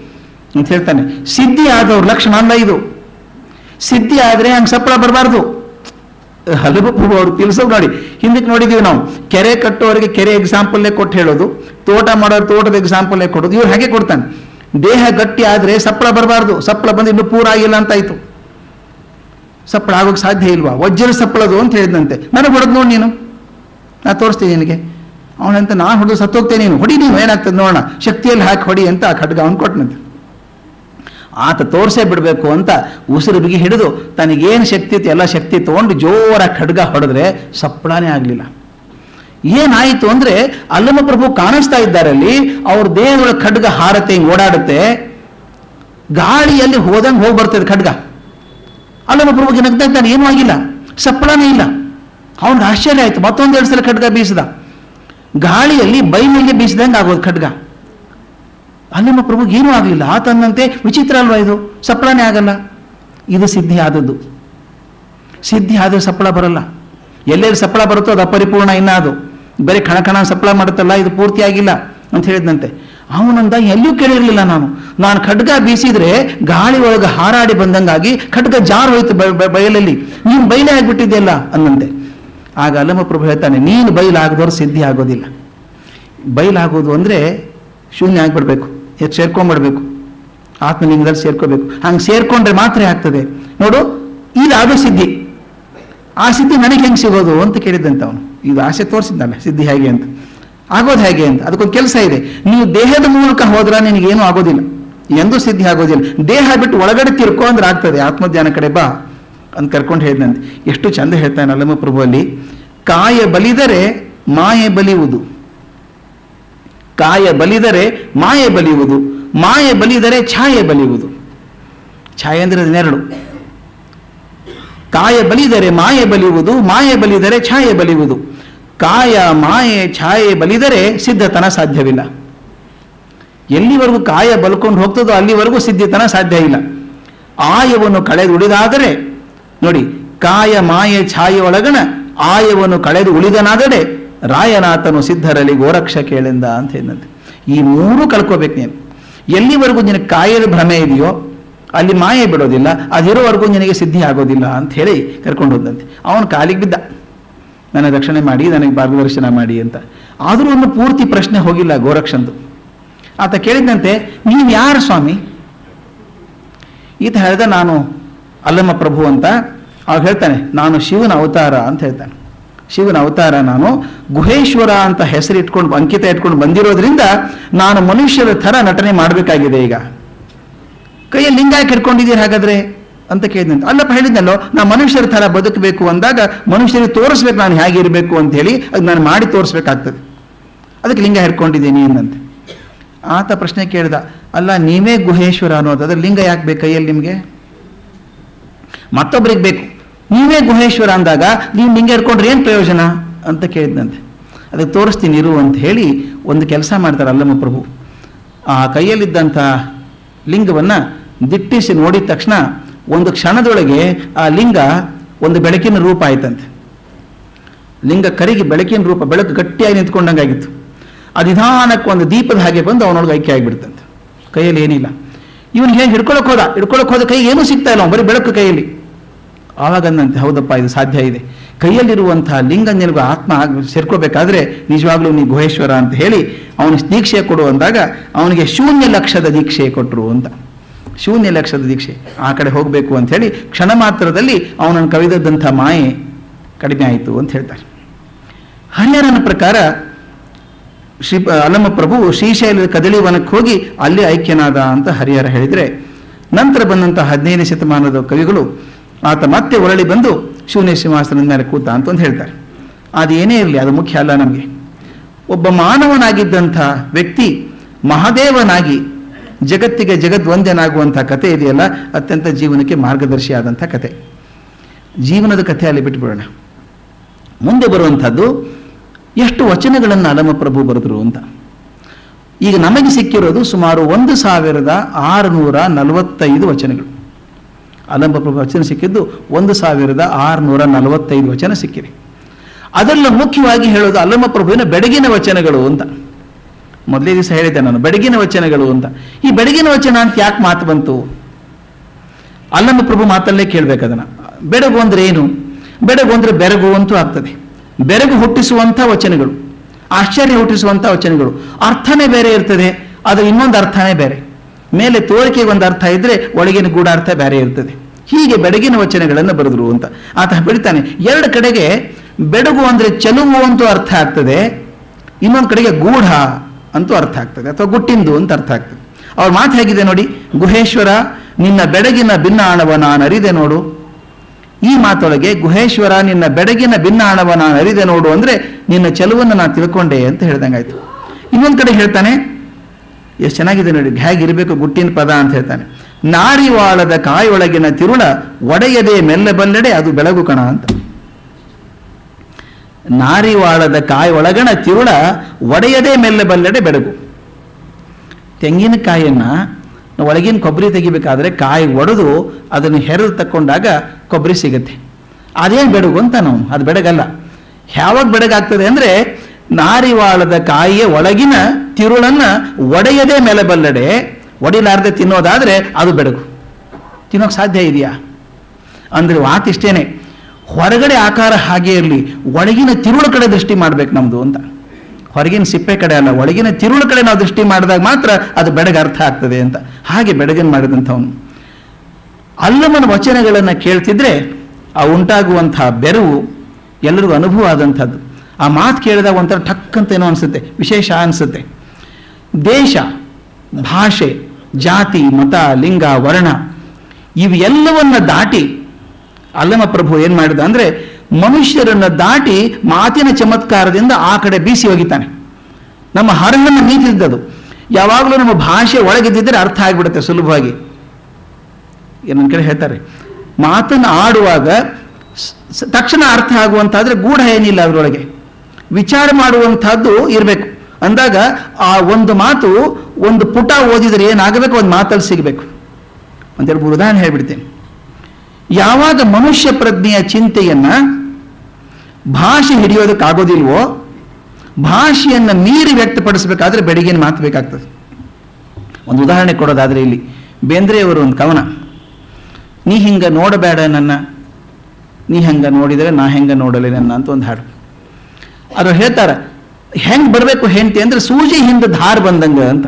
ಅಂತ ಹೇಳ್ತಾನೆ ಸಿದ್ಧಿ ಆದವ್ರ ಲಕ್ಷಣ ಅಲ್ಲ ಇದು ಸಿದ್ಧಿ ಆದರೆ ಹಂಗೆ ಸಪ್ಪಳ ಬರಬಾರ್ದು ಹಲವು ಪ್ರಭು ಅವ್ರು ತಿಳಿಸೋದು ನೋಡಿ ಹಿಂದಕ್ಕೆ ನೋಡಿದೀವಿ ನಾವು ಕೆರೆ ಕಟ್ಟೋರಿಗೆ ಕೆರೆ ಎಕ್ಸಾಂಪಲ್ಲೇ ಕೊಟ್ಟು ಹೇಳೋದು ತೋಟ ಮಾಡೋರು ತೋಟದ ಎಕ್ಸಾಂಪಲ್ಲೇ ಕೊಡೋದು ಇವ್ರು ಹಾಗೆ ಕೊಡ್ತಾನೆ ದೇಹ ಗಟ್ಟಿ ಆದರೆ ಸಪ್ಪಳ ಬರಬಾರ್ದು ಸಪ್ಪಳ ಬಂದು ಇನ್ನೂ ಪೂರ ಆಗಿಲ್ಲ ಅಂತಾಯ್ತು ಸಪ್ಪಳ ಆಗೋಕ್ಕೆ ಸಾಧ್ಯ ಇಲ್ವಾ ವಜ್ರ ಸಪ್ಪಳದು ಅಂತ ಹೇಳಿದಂತೆ ನನಗೆ ಹೊಡೆದು ನೋಡಿ ನೀನು ನಾ ತೋರಿಸ್ತೀನಿ ನಿನಗೆ ಅವನಂತ ನಾನು ಹೊಡೆದು ಸತ್ತೋಗ್ತೇನೆ ನೀನು ಹೊಡಿ ನೀನು ಏನಾಗ್ತದೆ ನೋಡೋಣ ಶಕ್ತಿಯಲ್ಲಿ ಹಾಕಿ ಹೊಡಿ ಅಂತ ಆ ಖಡ್ಗ ಅವನು ಕೊಟ್ಟನಂತೆ ಆತ ತೋರಿಸೇ ಬಿಡಬೇಕು ಅಂತ ಉಸಿರು ಬಿಗಿ ಹಿಡಿದು ತನಗೇನು ಶಕ್ತಿ ಇತ್ತು ಎಲ್ಲ ಶಕ್ತಿ ತೊಗೊಂಡು ಜೋರ ಖಡ್ಗ ಹೊಡೆದ್ರೆ ಸಪ್ಪಳಾನೇ ಆಗಲಿಲ್ಲ ಏನಾಯಿತು ಅಂದರೆ ಅಲ್ಲಮ ಪ್ರಭು ಕಾಣಿಸ್ತಾ ಇದ್ದಾರೆ ಅಲ್ಲಿ ಅವ್ರ ದೇಹಗಳ ಖಡ್ಗ ಹಾರತೆ ಹಿಂಗೆ ಓಡಾಡುತ್ತೆ ಗಾಳಿಯಲ್ಲಿ ಹೋದಂಗೆ ಹೋಗಿ ಬರ್ತದೆ ಖಡ್ಗ ಅಲ್ಲಮ ಪ್ರಭುಗೆ ನಗ್ತಾ ಇದ್ದಾನೆ ಏನೂ ಆಗಿಲ್ಲ ಸಪ್ಪಳನೇ ಇಲ್ಲ ಅವನಿಗೆ ಆಶ್ಚರ್ಯ ಆಯಿತು ಮತ್ತೊಂದು ಎರಡು ಸಲ ಖಡ್ಗ ಬೀಸಿದ ಗಾಳಿಯಲ್ಲಿ ಬೈಮೇಲೆ ಬೀಸಿದಂಗೆ ಆಗೋದು ಖಡ್ಗ ಅಲ್ಲಿನ ಪ್ರಭುಗೆ ಏನೂ ಆಗಲಿಲ್ಲ ಆತನ್ನಂತೆ ವಿಚಿತ್ರ ಅಲ್ವಾ ಇದು ಸಪ್ಪಳನೇ ಆಗಲ್ಲ ಇದು ಸಿದ್ಧಿ ಆದದ್ದು ಸಿದ್ಧಿ ಆದರೆ ಸಪ್ಪಳ ಬರಲ್ಲ ಎಲ್ಲೆಲ್ಲಿ ಸಪ್ಪಳ ಬರುತ್ತೋ ಅದು ಅಪರಿಪೂರ್ಣ ಇನ್ನ ಅದು ಬರೀ ಕಣ ಕಣ ಸಪ್ಪಳ ಮಾಡುತ್ತಲ್ಲ ಇದು ಪೂರ್ತಿ ಆಗಿಲ್ಲ ಅಂತ ಹೇಳಿದಂತೆ ಅವನಂದ ಎಲ್ಲಿಯೂ ಕೇಳಿರಲಿಲ್ಲ ನಾನು ನಾನು ಖಡ್ಗ ಬೀಸಿದ್ರೆ ಗಾಳಿ ಒಳಗೆ ಹಾರಾಡಿ ಬಂದಂಗಾಗಿ ಖಡ್ಗ ಜಾರು ಹೋಯ್ತು ಬ- ಬ- ಬಯಲಲ್ಲಿ ನೀನು ಬಯಲೇ ಆಗಿಬಿಟ್ಟಿದೆಯಲ್ಲ ಅನ್ನಂತೆ ಆಗ ಅಲ್ಲಮ ಪ್ರಭು ಹೇಳ್ತಾನೆ ನೀನು ಬಯಲಾಗದವ್ರು ಸಿದ್ಧಿ ಆಗೋದಿಲ್ಲ ಬಯಲಾಗೋದು ಅಂದರೆ ಶೂನ್ಯ ಆಗಿಬಿಡ್ಬೇಕು ಎದ್ದು ಸೇರ್ಕೊಂಡ್ಬಿಡ್ಬೇಕು ಆತ್ಮಲಿಂಗದಲ್ಲಿ ಸೇರ್ಕೋಬೇಕು ಹಂಗೆ ಸೇರ್ಕೊಂಡ್ರೆ ಮಾತ್ರ ಆಗ್ತದೆ ನೋಡು ಇದು ಅದು ಸಿದ್ಧಿ ಆ ಸಿದ್ಧಿ ನನಗೆ ಹೆಂಗೆ ಸಿಗೋದು ಅಂತ ಕೇಳಿದ್ದಂತ ಅವನು ಇದು ಆಸೆ ತೋರಿಸಿದ್ದಾನೆ ಸಿದ್ಧಿ ಹೇಗೆ ಅಂತ ಆಗೋದು ಹೇಗೆ ಅಂತ ಅದಕ್ಕೊಂದು ಕೆಲಸ ಇದೆ ನೀವು ದೇಹದ ಮೂಲಕ ಹೋದ್ರೆ ನಿನಗೇನು ಆಗೋದಿಲ್ಲ ಎಂದೂ ಸಿದ್ಧಿ ಆಗೋದಿಲ್ಲ ದೇಹ ಬಿಟ್ಟು ಒಳಗಡೆ ತಿರ್ಕೋ ಅಂದ್ರೆ ಆಗ್ತದೆ ಆತ್ಮಧ್ಯಾನ ಕಡೆ ಬಾ ಅಂತ ಕರ್ಕೊಂಡು ಹೇಳಿದಂತೆ ಎಷ್ಟು ಚಂದ ಹೇಳ್ತಾನೆ ಅಲ್ಲಮ್ಮ ಪ್ರಭು ಅಲ್ಲಿ ಕಾಯ ಬಲಿದರೆ ಮಾಯೆ ಬಲಿಯುವುದು ಕಾಯ ಬಲಿದರೆ ಮಾಯೆ ಬಲಿಯುವುದು ಮಾಯೆ ಬಲಿದರೆ ಛಾಯೆ ಬಲಿಯುವುದು ಛಾಯೆ ಅಂದರೆ ಅದನ್ನೆರಡು ಕಾಯ ಬಲಿದರೆ ಮಾಯೆ ಬಲಿಯುವುದು ಮಾಯೆ ಬಲಿದರೆ ಛಾಯೆ ಬಲಿಯುವುದು ಕಾಯ ಮಾಯೆ ಛಾಯೆ ಬಲಿದರೆ ಸಿದ್ಧತನ ಸಾಧ್ಯವಿಲ್ಲ ಎಲ್ಲಿವರೆಗೂ ಕಾಯ ಬಲ್ಕೊಂಡು ಹೋಗ್ತದೋ ಅಲ್ಲಿವರೆಗೂ ಸಿದ್ಧತನ ಸಾಧ್ಯ ಇಲ್ಲ ಆಯವನ್ನು ಕಳೆದು ಉಳಿದಾದರೆ ನೋಡಿ ಕಾಯ ಮಾಯೆ ಛಾಯೆ ಒಳಗಣ ಆಯವನ್ನು ಕಳೆದು ಉಳಿದನಾದರೆ ರಾಯನಾಥನು ಸಿದ್ಧರಲ್ಲಿ ಗೋರಕ್ಷ ಕೇಳಿಂದ ಅಂತ ಹೇಳಿದಂತೆ ಈ ಮೂರು ಕಳ್ಕೋಬೇಕು ನೀನು ಎಲ್ಲಿವರೆಗೂ ನಿನಗೆ ಕಾಯದ ಭ್ರಮೆ ಇದೆಯೋ ಅಲ್ಲಿ ಮಾಯೆ ಬಿಡೋದಿಲ್ಲ ಅದಿರೋವರೆಗೂ ನಿನಗೆ ಸಿದ್ಧಿ ಆಗೋದಿಲ್ಲ ಅಂತ ಹೇಳಿ ಕರ್ಕೊಂಡು ಹೋದಂತೆ ಅವನು ಕಾಲಿಗೆ ಬಿದ್ದ ನನ್ನ ರಕ್ಷಣೆ ಮಾಡಿ ನನಗೆ ಮಾರ್ಗದರ್ಶನ ಮಾಡಿ ಅಂತ ಆದರೂ ಒಂದು ಪೂರ್ತಿ ಪ್ರಶ್ನೆ ಹೋಗಿಲ್ಲ ಗೋರಕ್ಷಂದು ಆತ ಕೇಳಿದಂತೆ ನೀವು ಯಾರು ಸ್ವಾಮಿ ಈತ ಹೇಳ್ದ ನಾನು ಅಲ್ಲಮ್ಮ ಪ್ರಭು ಅಂತ ಅವಾಗ ಹೇಳ್ತಾನೆ ನಾನು ಶಿವನ ಅವತಾರ ಅಂತ ಹೇಳ್ತಾನೆ ಶಿವನ ಅವತಾರ ನಾನು ಗುಹೇಶ್ವರ ಅಂತ ಹೆಸರು ಇಟ್ಕೊಂಡು ಅಂಕಿತ ಇಟ್ಕೊಂಡು ಬಂದಿರೋದ್ರಿಂದ ನಾನು ಮನುಷ್ಯರ ಥರ ನಟನೆ ಮಾಡಬೇಕಾಗಿದೆ ಈಗ ಕೈಯಲ್ಲಿ ಲಿಂಗ ಯಾಕೆ ಹಿಡ್ಕೊಂಡಿದ್ದೀರಿ ಹಾಗಾದ್ರೆ ಅಂತ ಕೇಳಿದಂತೆ ಅಲ್ಲಪ್ಪ ಹೇಳಿದ್ನಲ್ಲೋ ನಾ ಮನುಷ್ಯರ ಥರ ಬದುಕಬೇಕು ಅಂದಾಗ ಮನುಷ್ಯರಿಗೆ ತೋರಿಸ್ಬೇಕು ನಾನು ಹೇಗಿರಬೇಕು ಅಂತ ಹೇಳಿ ಅದು ನಾನು ಮಾಡಿ ತೋರಿಸ್ಬೇಕಾಗ್ತದೆ ಅದಕ್ಕೆ ಲಿಂಗ ಹಿಡ್ಕೊಂಡಿದ್ದೀನಿ ಎಂದಂತೆ ಆತ ಪ್ರಶ್ನೆ ಕೇಳಿದ ಅಲ್ಲ ನೀವೇ ಗುಹೇಶ್ವರ ಅನ್ನೋದು ಅದ್ರ ಲಿಂಗ ಯಾಕೆ ಬೇಕು ಕೈಯಲ್ಲಿ ನಿಮಗೆ ಮತ್ತೊಬ್ಬರಿಗೆ ಬೇಕು ನೀವೇ ಗುಹೇಶ್ವರ ಅಂದಾಗ ನೀವು ಲಿಂಗ ಹಿಡ್ಕೊಂಡ್ರೆ ಏನು ಪ್ರಯೋಜನ ಅಂತ ಕೇಳಿದಂತೆ ಅದಕ್ಕೆ ತೋರಿಸ್ತೀನಿ ಇರು ಅಂತ ಹೇಳಿ ಒಂದು ಕೆಲಸ ಮಾಡ್ತಾರೆ ಅಲ್ಲಮ್ಮ ಪ್ರಭು ಆ ಕೈಯಲ್ಲಿದ್ದಂಥ ಲಿಂಗವನ್ನು ದಿಟ್ಟಿಸಿ ನೋಡಿದ ತಕ್ಷಣ ಒಂದು ಕ್ಷಣದೊಳಗೆ ಆ ಲಿಂಗ ಒಂದು ಬೆಳಕಿನ ರೂಪ ಆಯ್ತಂತೆ ಲಿಂಗ ಕರಿಗೆ ಬೆಳಕಿನ ರೂಪ ಬೆಳಕು ಗಟ್ಟಿಯಾಗಿ ನಿಂತ್ಕೊಂಡಂಗಾಗಿತ್ತು ಅದು ನಿಧಾನಕ್ಕೆ ಒಂದು ದೀಪದ ಹಾಗೆ ಬಂದು ಅವನೊಳಗೆ ಐಕ್ಯ ಆಗಿಬಿಡ್ತಂತೆ ಕೈಯಲ್ಲಿ ಏನಿಲ್ಲ ಇವನು ಹೇಗೆ ಹಿಡ್ಕೊಳಕ್ ಹೋದ ಹಿಡ್ಕೊಳಕ್ ಹೋದ ಕೈಗೆ ಏನೂ ಸಿಗ್ತಾ ಇಲ್ಲ ಅವ್ನು ಬರೀ ಬೆಳಕು ಕೈಯಲ್ಲಿ ಆವಾಗ ಅಂದಂತೆ ಹೌದಪ್ಪ ಇದು ಸಾಧ್ಯ ಇದೆ ಕೈಯಲ್ಲಿರುವಂತಹ ಲಿಂಗ ನಿನಗೂ ಆತ್ಮ ಆಗ್- ಸೇರ್ಕೋಬೇಕಾದ್ರೆ ನಿಜವಾಗ್ಲೂ ನೀ ಗುಹೇಶ್ವರ ಅಂತ ಹೇಳಿ ಅವನು ದೀಕ್ಷೆ ಕೊಡು ಅಂದಾಗ ಅವನಿಗೆ ಶೂನ್ಯ ಲಕ್ಷದ ದೀಕ್ಷೆ ಕೊಟ್ಟರು ಅಂತ ಶೂನ್ಯ ಲಕ್ಷದ ದೀಕ್ಷೆ ಆ ಕಡೆ ಹೋಗಬೇಕು ಅಂತ ಹೇಳಿ ಕ್ಷಣ ಮಾತ್ರದಲ್ಲಿ ಅವನನ್ನು ಕವಿದದ್ದಂಥ ಮಾಯೆ ಕಡಿಮೆ ಆಯಿತು ಅಂತ ಹೇಳ್ತಾರೆ ಹರಿಹರನ ಪ್ರಕಾರ ಶ್ರೀ ಅಲ್ಲಮ್ಮ ಪ್ರಭು ಶ್ರೀಶೈಲದ ಕದಳಿ ವನಕ್ಕೆ ಹೋಗಿ ಅಲ್ಲಿ ಐಕ್ಯನಾದ ಅಂತ ಹರಿಹರ ಹೇಳಿದರೆ ನಂತರ ಬಂದಂಥ ಹದಿನೈದನೇ ಶತಮಾನದ ಕವಿಗಳು ಆತ ಮತ್ತೆ ಒರಳಿ ಬಂದು ಶೂನ್ಯ ಸಿಂಹಾಸನದ ಮೇಲೆ ಕೂತ ಅಂತ ಒಂದು ಹೇಳ್ತಾರೆ ಅದು ಏನೇ ಇರಲಿ ಅದು ಮುಖ್ಯ ಅಲ್ಲ ನಮಗೆ ಒಬ್ಬ ಮಾನವನಾಗಿದ್ದಂಥ ವ್ಯಕ್ತಿ ಮಹಾದೇವನಾಗಿ ಜಗತ್ತಿಗೆ ಜಗದ್ವಂದ್ಯನಾಗುವಂಥ ಕತೆ ಇದೆಯಲ್ಲ ಅತ್ಯಂತ ಜೀವನಕ್ಕೆ ಮಾರ್ಗದರ್ಶಿಯಾದಂಥ ಕತೆ ಜೀವನದ ಕಥೆ ಅಲ್ಲಿ ಬಿಟ್ಬಿಡೋಣ ಮುಂದೆ ಬರುವಂಥದ್ದು ಎಷ್ಟು ವಚನಗಳನ್ನು ಅಲಮ ಪ್ರಭು ಬರೆದರು ಅಂತ ಈಗ ನಮಗೆ ಸಿಕ್ಕಿರೋದು ಸುಮಾರು ಒಂದು ಸಾವಿರದ ಆರುನೂರ ನಲವತ್ತೈದು ವಚನಗಳು ಅಲಂಬ ಪ್ರಭು ವಚನ ಸಿಕ್ಕಿದ್ದು ಒಂದು ಸಾವಿರದ ಆರುನೂರ ನಲವತ್ತೈದು ವಚನ ಸಿಕ್ಕಿದೆ ಅದರಲ್ಲೂ ಮುಖ್ಯವಾಗಿ ಹೇಳೋದು ಅಲ್ಲಮ್ಮ ಪ್ರಭುವಿನ ಬೆಡಗಿನ ವಚನಗಳು ಅಂತ ಮೊದಲೇ ದಿವಸ ಹೇಳಿದ್ದೆ ನಾನು ಬೆಳಗಿನ ವಚನಗಳು ಅಂತ ಈ ಬೆಳಗಿನ ವಚನ ಅಂತ ಯಾಕೆ ಮಾತು ಬಂತು ಅಲ್ಲಮ್ಮ ಪ್ರಭು ಮಾತಲ್ಲೇ ಕೇಳ್ಬೇಕು ಅದನ್ನ ಬೆಳಗು ಅಂದ್ರೆ ಏನು ಬೆಳಗು ಅಂದ್ರೆ ಬೆರಗು ಅಂತೂ ಆಗ್ತದೆ ಬೆರಗು ಹುಟ್ಟಿಸುವಂಥ ವಚನಗಳು ಆಶ್ಚರ್ಯ ಹುಟ್ಟಿಸುವಂಥ ವಚನಗಳು ಅರ್ಥನೇ ಬೇರೆ ಇರ್ತದೆ ಅದು ಇನ್ನೊಂದು ಅರ್ಥನೇ ಬೇರೆ ಮೇಲೆ ತೋರಿಕೆಗೆ ಒಂದು ಅರ್ಥ ಇದ್ರೆ ಒಳಗಿನ ಗೂಢಾರ್ಥ ಬೇರೆ ಇರ್ತದೆ ಹೀಗೆ ಬೆಳಗಿನ ವಚನಗಳನ್ನು ಬರೆದ್ರು ಅಂತ ಆತ ಬೆಳಿತಾನೆ ಎರಡು ಕಡೆಗೆ ಬೆಡಗು ಅಂದ್ರೆ ಚೆಲುವು ಅಂತೂ ಅರ್ಥ ಆಗ್ತದೆ ಇನ್ನೊಂದು ಕಡೆಗೆ ಗೂಢ ಅಂತೂ ಅರ್ಥ ಆಗ್ತದೆ ಅಥವಾ ಗುಟ್ಟಿಂದು ಅಂತ ಅರ್ಥ ಆಗ್ತದೆ ಅವ್ರ ಮಾತು ಹೇಗಿದೆ ನೋಡಿ ಗುಹೇಶ್ವರ ನಿನ್ನ ಬೆಡಗಿನ ಭಿನ್ನಾಣವ ನಾನು ಅರಿದೆ ನೋಡು ಈ ಮಾತೊಳಗೆ ಗುಹೇಶ್ವರ ನಿನ್ನ ಬೆಡಗಿನ ಭಿನ್ನಾಣವ ನಾನು ಅರಿದೆ ನೋಡು ಅಂದ್ರೆ ನಿನ್ನ ಚೆಲುವನ್ನು ನಾನು ತಿಳ್ಕೊಂಡೆ ಅಂತ ಹೇಳ್ದಂಗಾಯ್ತು ಇನ್ನೊಂದು ಕಡೆ ಹೇಳ್ತಾನೆ ಎಷ್ಟು ಚೆನ್ನಾಗಿದೆ ನೋಡಿ ಹೇಗಿರಬೇಕು ಗುಟ್ಟಿನ ಪದ ಅಂತ ಹೇಳ್ತಾನೆ ನಾರಿವಾಳದ ಕಾಯೊಳಗಿನ ತಿರುಳ ಒಡೆಯದೆ ಮೆಲ್ಲ ಬಲ್ಲೆಡೆ ಅದು ಬೆಳಗು ಕಣ ಅಂತ ನಾರಿವಾಳದ ಕಾಯೊಳಗಣ ತಿರುಳ ಒಡೆಯದೇ ಮೆಲ್ಲ ಬಲ್ಲೆಡೆ ಬೆಳಗು ತೆಂಗಿನಕಾಯಿಯನ್ನ ಒಳಗಿನ ಕೊಬ್ಬರಿ ತೆಗಿಬೇಕಾದ್ರೆ ಕಾಯಿ ಒಡೆದು ಅದನ್ನು ಹೆರೆದು ತಕ್ಕೊಂಡಾಗ ಕೊಬ್ಬರಿ ಸಿಗುತ್ತೆ ಅದೇನು ಬೆಡಗು ಅಂತ ನಾವು ಅದು ಬೆಡಗಲ್ಲ ಯಾವಾಗ ಬೆಡಗಾಗ್ತದೆ ಅಂದರೆ ನಾರಿವಾಳದ ಕಾಯಿಯ ಒಳಗಿನ ತಿರುಳನ್ನ ಒಡೆಯದೇ ಮೇಲೆ ಬಲ್ಲಡೆ ಒಡಿಲಾರದೆ ತಿನ್ನೋದಾದ್ರೆ ಅದು ಬೆಡಗು ತಿನ್ನೋಕೆ ಸಾಧ್ಯ ಇದೆಯಾ ಅಂದ್ರೆ ವಾತಿಷ್ಟೇನೆ ಹೊರಗಡೆ ಆಕಾರ ಹಾಗೆ ಇರಲಿ ಒಳಗಿನ ತಿರುಳು ಕಡೆ ದೃಷ್ಟಿ ಮಾಡ್ಬೇಕು ನಮ್ದು ಅಂತ ಹೊರಗಿನ ಸಿಪ್ಪೆ ಕಡೆ ಅಲ್ಲ ಒಳಗಿನ ತಿರುಳು ಕಡೆ ನಾವು ದೃಷ್ಟಿ ಮಾಡಿದಾಗ ಮಾತ್ರ ಅದು ಬೆಡಗ ಅರ್ಥ ಆಗ್ತದೆ ಅಂತ ಹಾಗೆ ಬೆಡಗನ್ ಮಾಡಿದಂಥವನು ಅಲ್ಲಮನ ವಚನಗಳನ್ನು ಕೇಳ್ತಿದ್ರೆ ಆ ಉಂಟಾಗುವಂತಹ ಬೆರವು ಎಲ್ಲರಿಗೂ ಅನುಭವ ಆದಂಥದ್ದು ಆ ಮಾತು ಕೇಳಿದಾಗ ಒಂಥರ ಠಕ್ ಅಂತ ಏನೋ ಅನಿಸುತ್ತೆ ವಿಶೇಷ ಅನಿಸುತ್ತೆ ದೇಶ ಭಾಷೆ ಜಾತಿ ಮತ ಲಿಂಗ ವರ್ಣ ಇವೆಲ್ಲವನ್ನ ದಾಟಿ ಅಲ್ಲಮ ಪ್ರಭು ಏನ್ ಮಾಡಿದ ಅಂದ್ರೆ ಮನುಷ್ಯರನ್ನ ದಾಟಿ ಮಾತಿನ ಚಮತ್ಕಾರದಿಂದ ಆ ಕಡೆ ಬೀಸಿ ಹೋಗಿತಾನೆ ನಮ್ಮ ಹರಹನ್ನು ಮೀತಿದ್ದದು ಯಾವಾಗಲೂ ನಮ್ಮ ಭಾಷೆ ಒಳಗಿದ್ದಿದ್ರೆ ಅರ್ಥ ಆಗಿಬಿಡುತ್ತೆ ಸುಲಭವಾಗಿ ಏನೊಂದು ಕಡೆ ಹೇಳ್ತಾರೆ ಮಾತನ್ನು ಆಡುವಾಗ ಸ್- ಸ್- ತಕ್ಷಣ ಅರ್ಥ ಆಗುವಂತಾದ್ರೆ ಗೂಢ ಏನಿಲ್ಲ ಅದರೊಳಗೆ ವಿಚಾರ ಮಾಡುವಂತಹದ್ದು ಇರಬೇಕು ಅಂದಾಗ ಆ ಒಂದು ಮಾತು ಒಂದು ಪುಟ ಓದಿದರೆ ಏನಾಗಬೇಕು ಒಂದು ಮಾತಲ್ಲಿ ಸಿಗಬೇಕು ಒಂದೆರಡು ಮೂರು ಉದಾಹರಣೆ ಹೇಳ್ಬಿಡ್ತೇನೆ ಯಾವಾಗ ಮನುಷ್ಯ ಪ್ರಜ್ಞೆಯ ಚಿಂತೆಯನ್ನ ಭಾಷೆ ಹಿಡಿಯೋದಕ್ಕಾಗೋದಿಲ್ವೋ ಭಾಷೆಯನ್ನು ಮೀರಿ ವ್ಯಕ್ತಪಡಿಸಬೇಕಾದ್ರೆ ಬೆಳಗಿನ ಮಾತು ಬೇಕಾಗ್ತದೆ ಒಂದು ಉದಾಹರಣೆ ಕೊಡೋದಾದ್ರೆ ಇಲ್ಲಿ ಬೇಂದ್ರೆಯವರು ಒಂದು ಕವನ ನೀ ಹಿಂಗ ನೋಡಬೇಡ ನನ್ನ ನೀ ಹಂಗ ನೋಡಿದರೆ ನಾ ಹೆಂಗ ನೋಡಲಿ ನನ್ನ ಅಂತ ಒಂದು ಹಾಡು ಅದು ಹೇಳ್ತಾರೆ ಹೆಂಗ್ ಬರಬೇಕು ಹೆಂಡತಿ ಅಂದ್ರೆ ಸೂಜಿ ಹಿಂದೆ ಧಾರ್ ಬಂದಂಗ ಅಂತ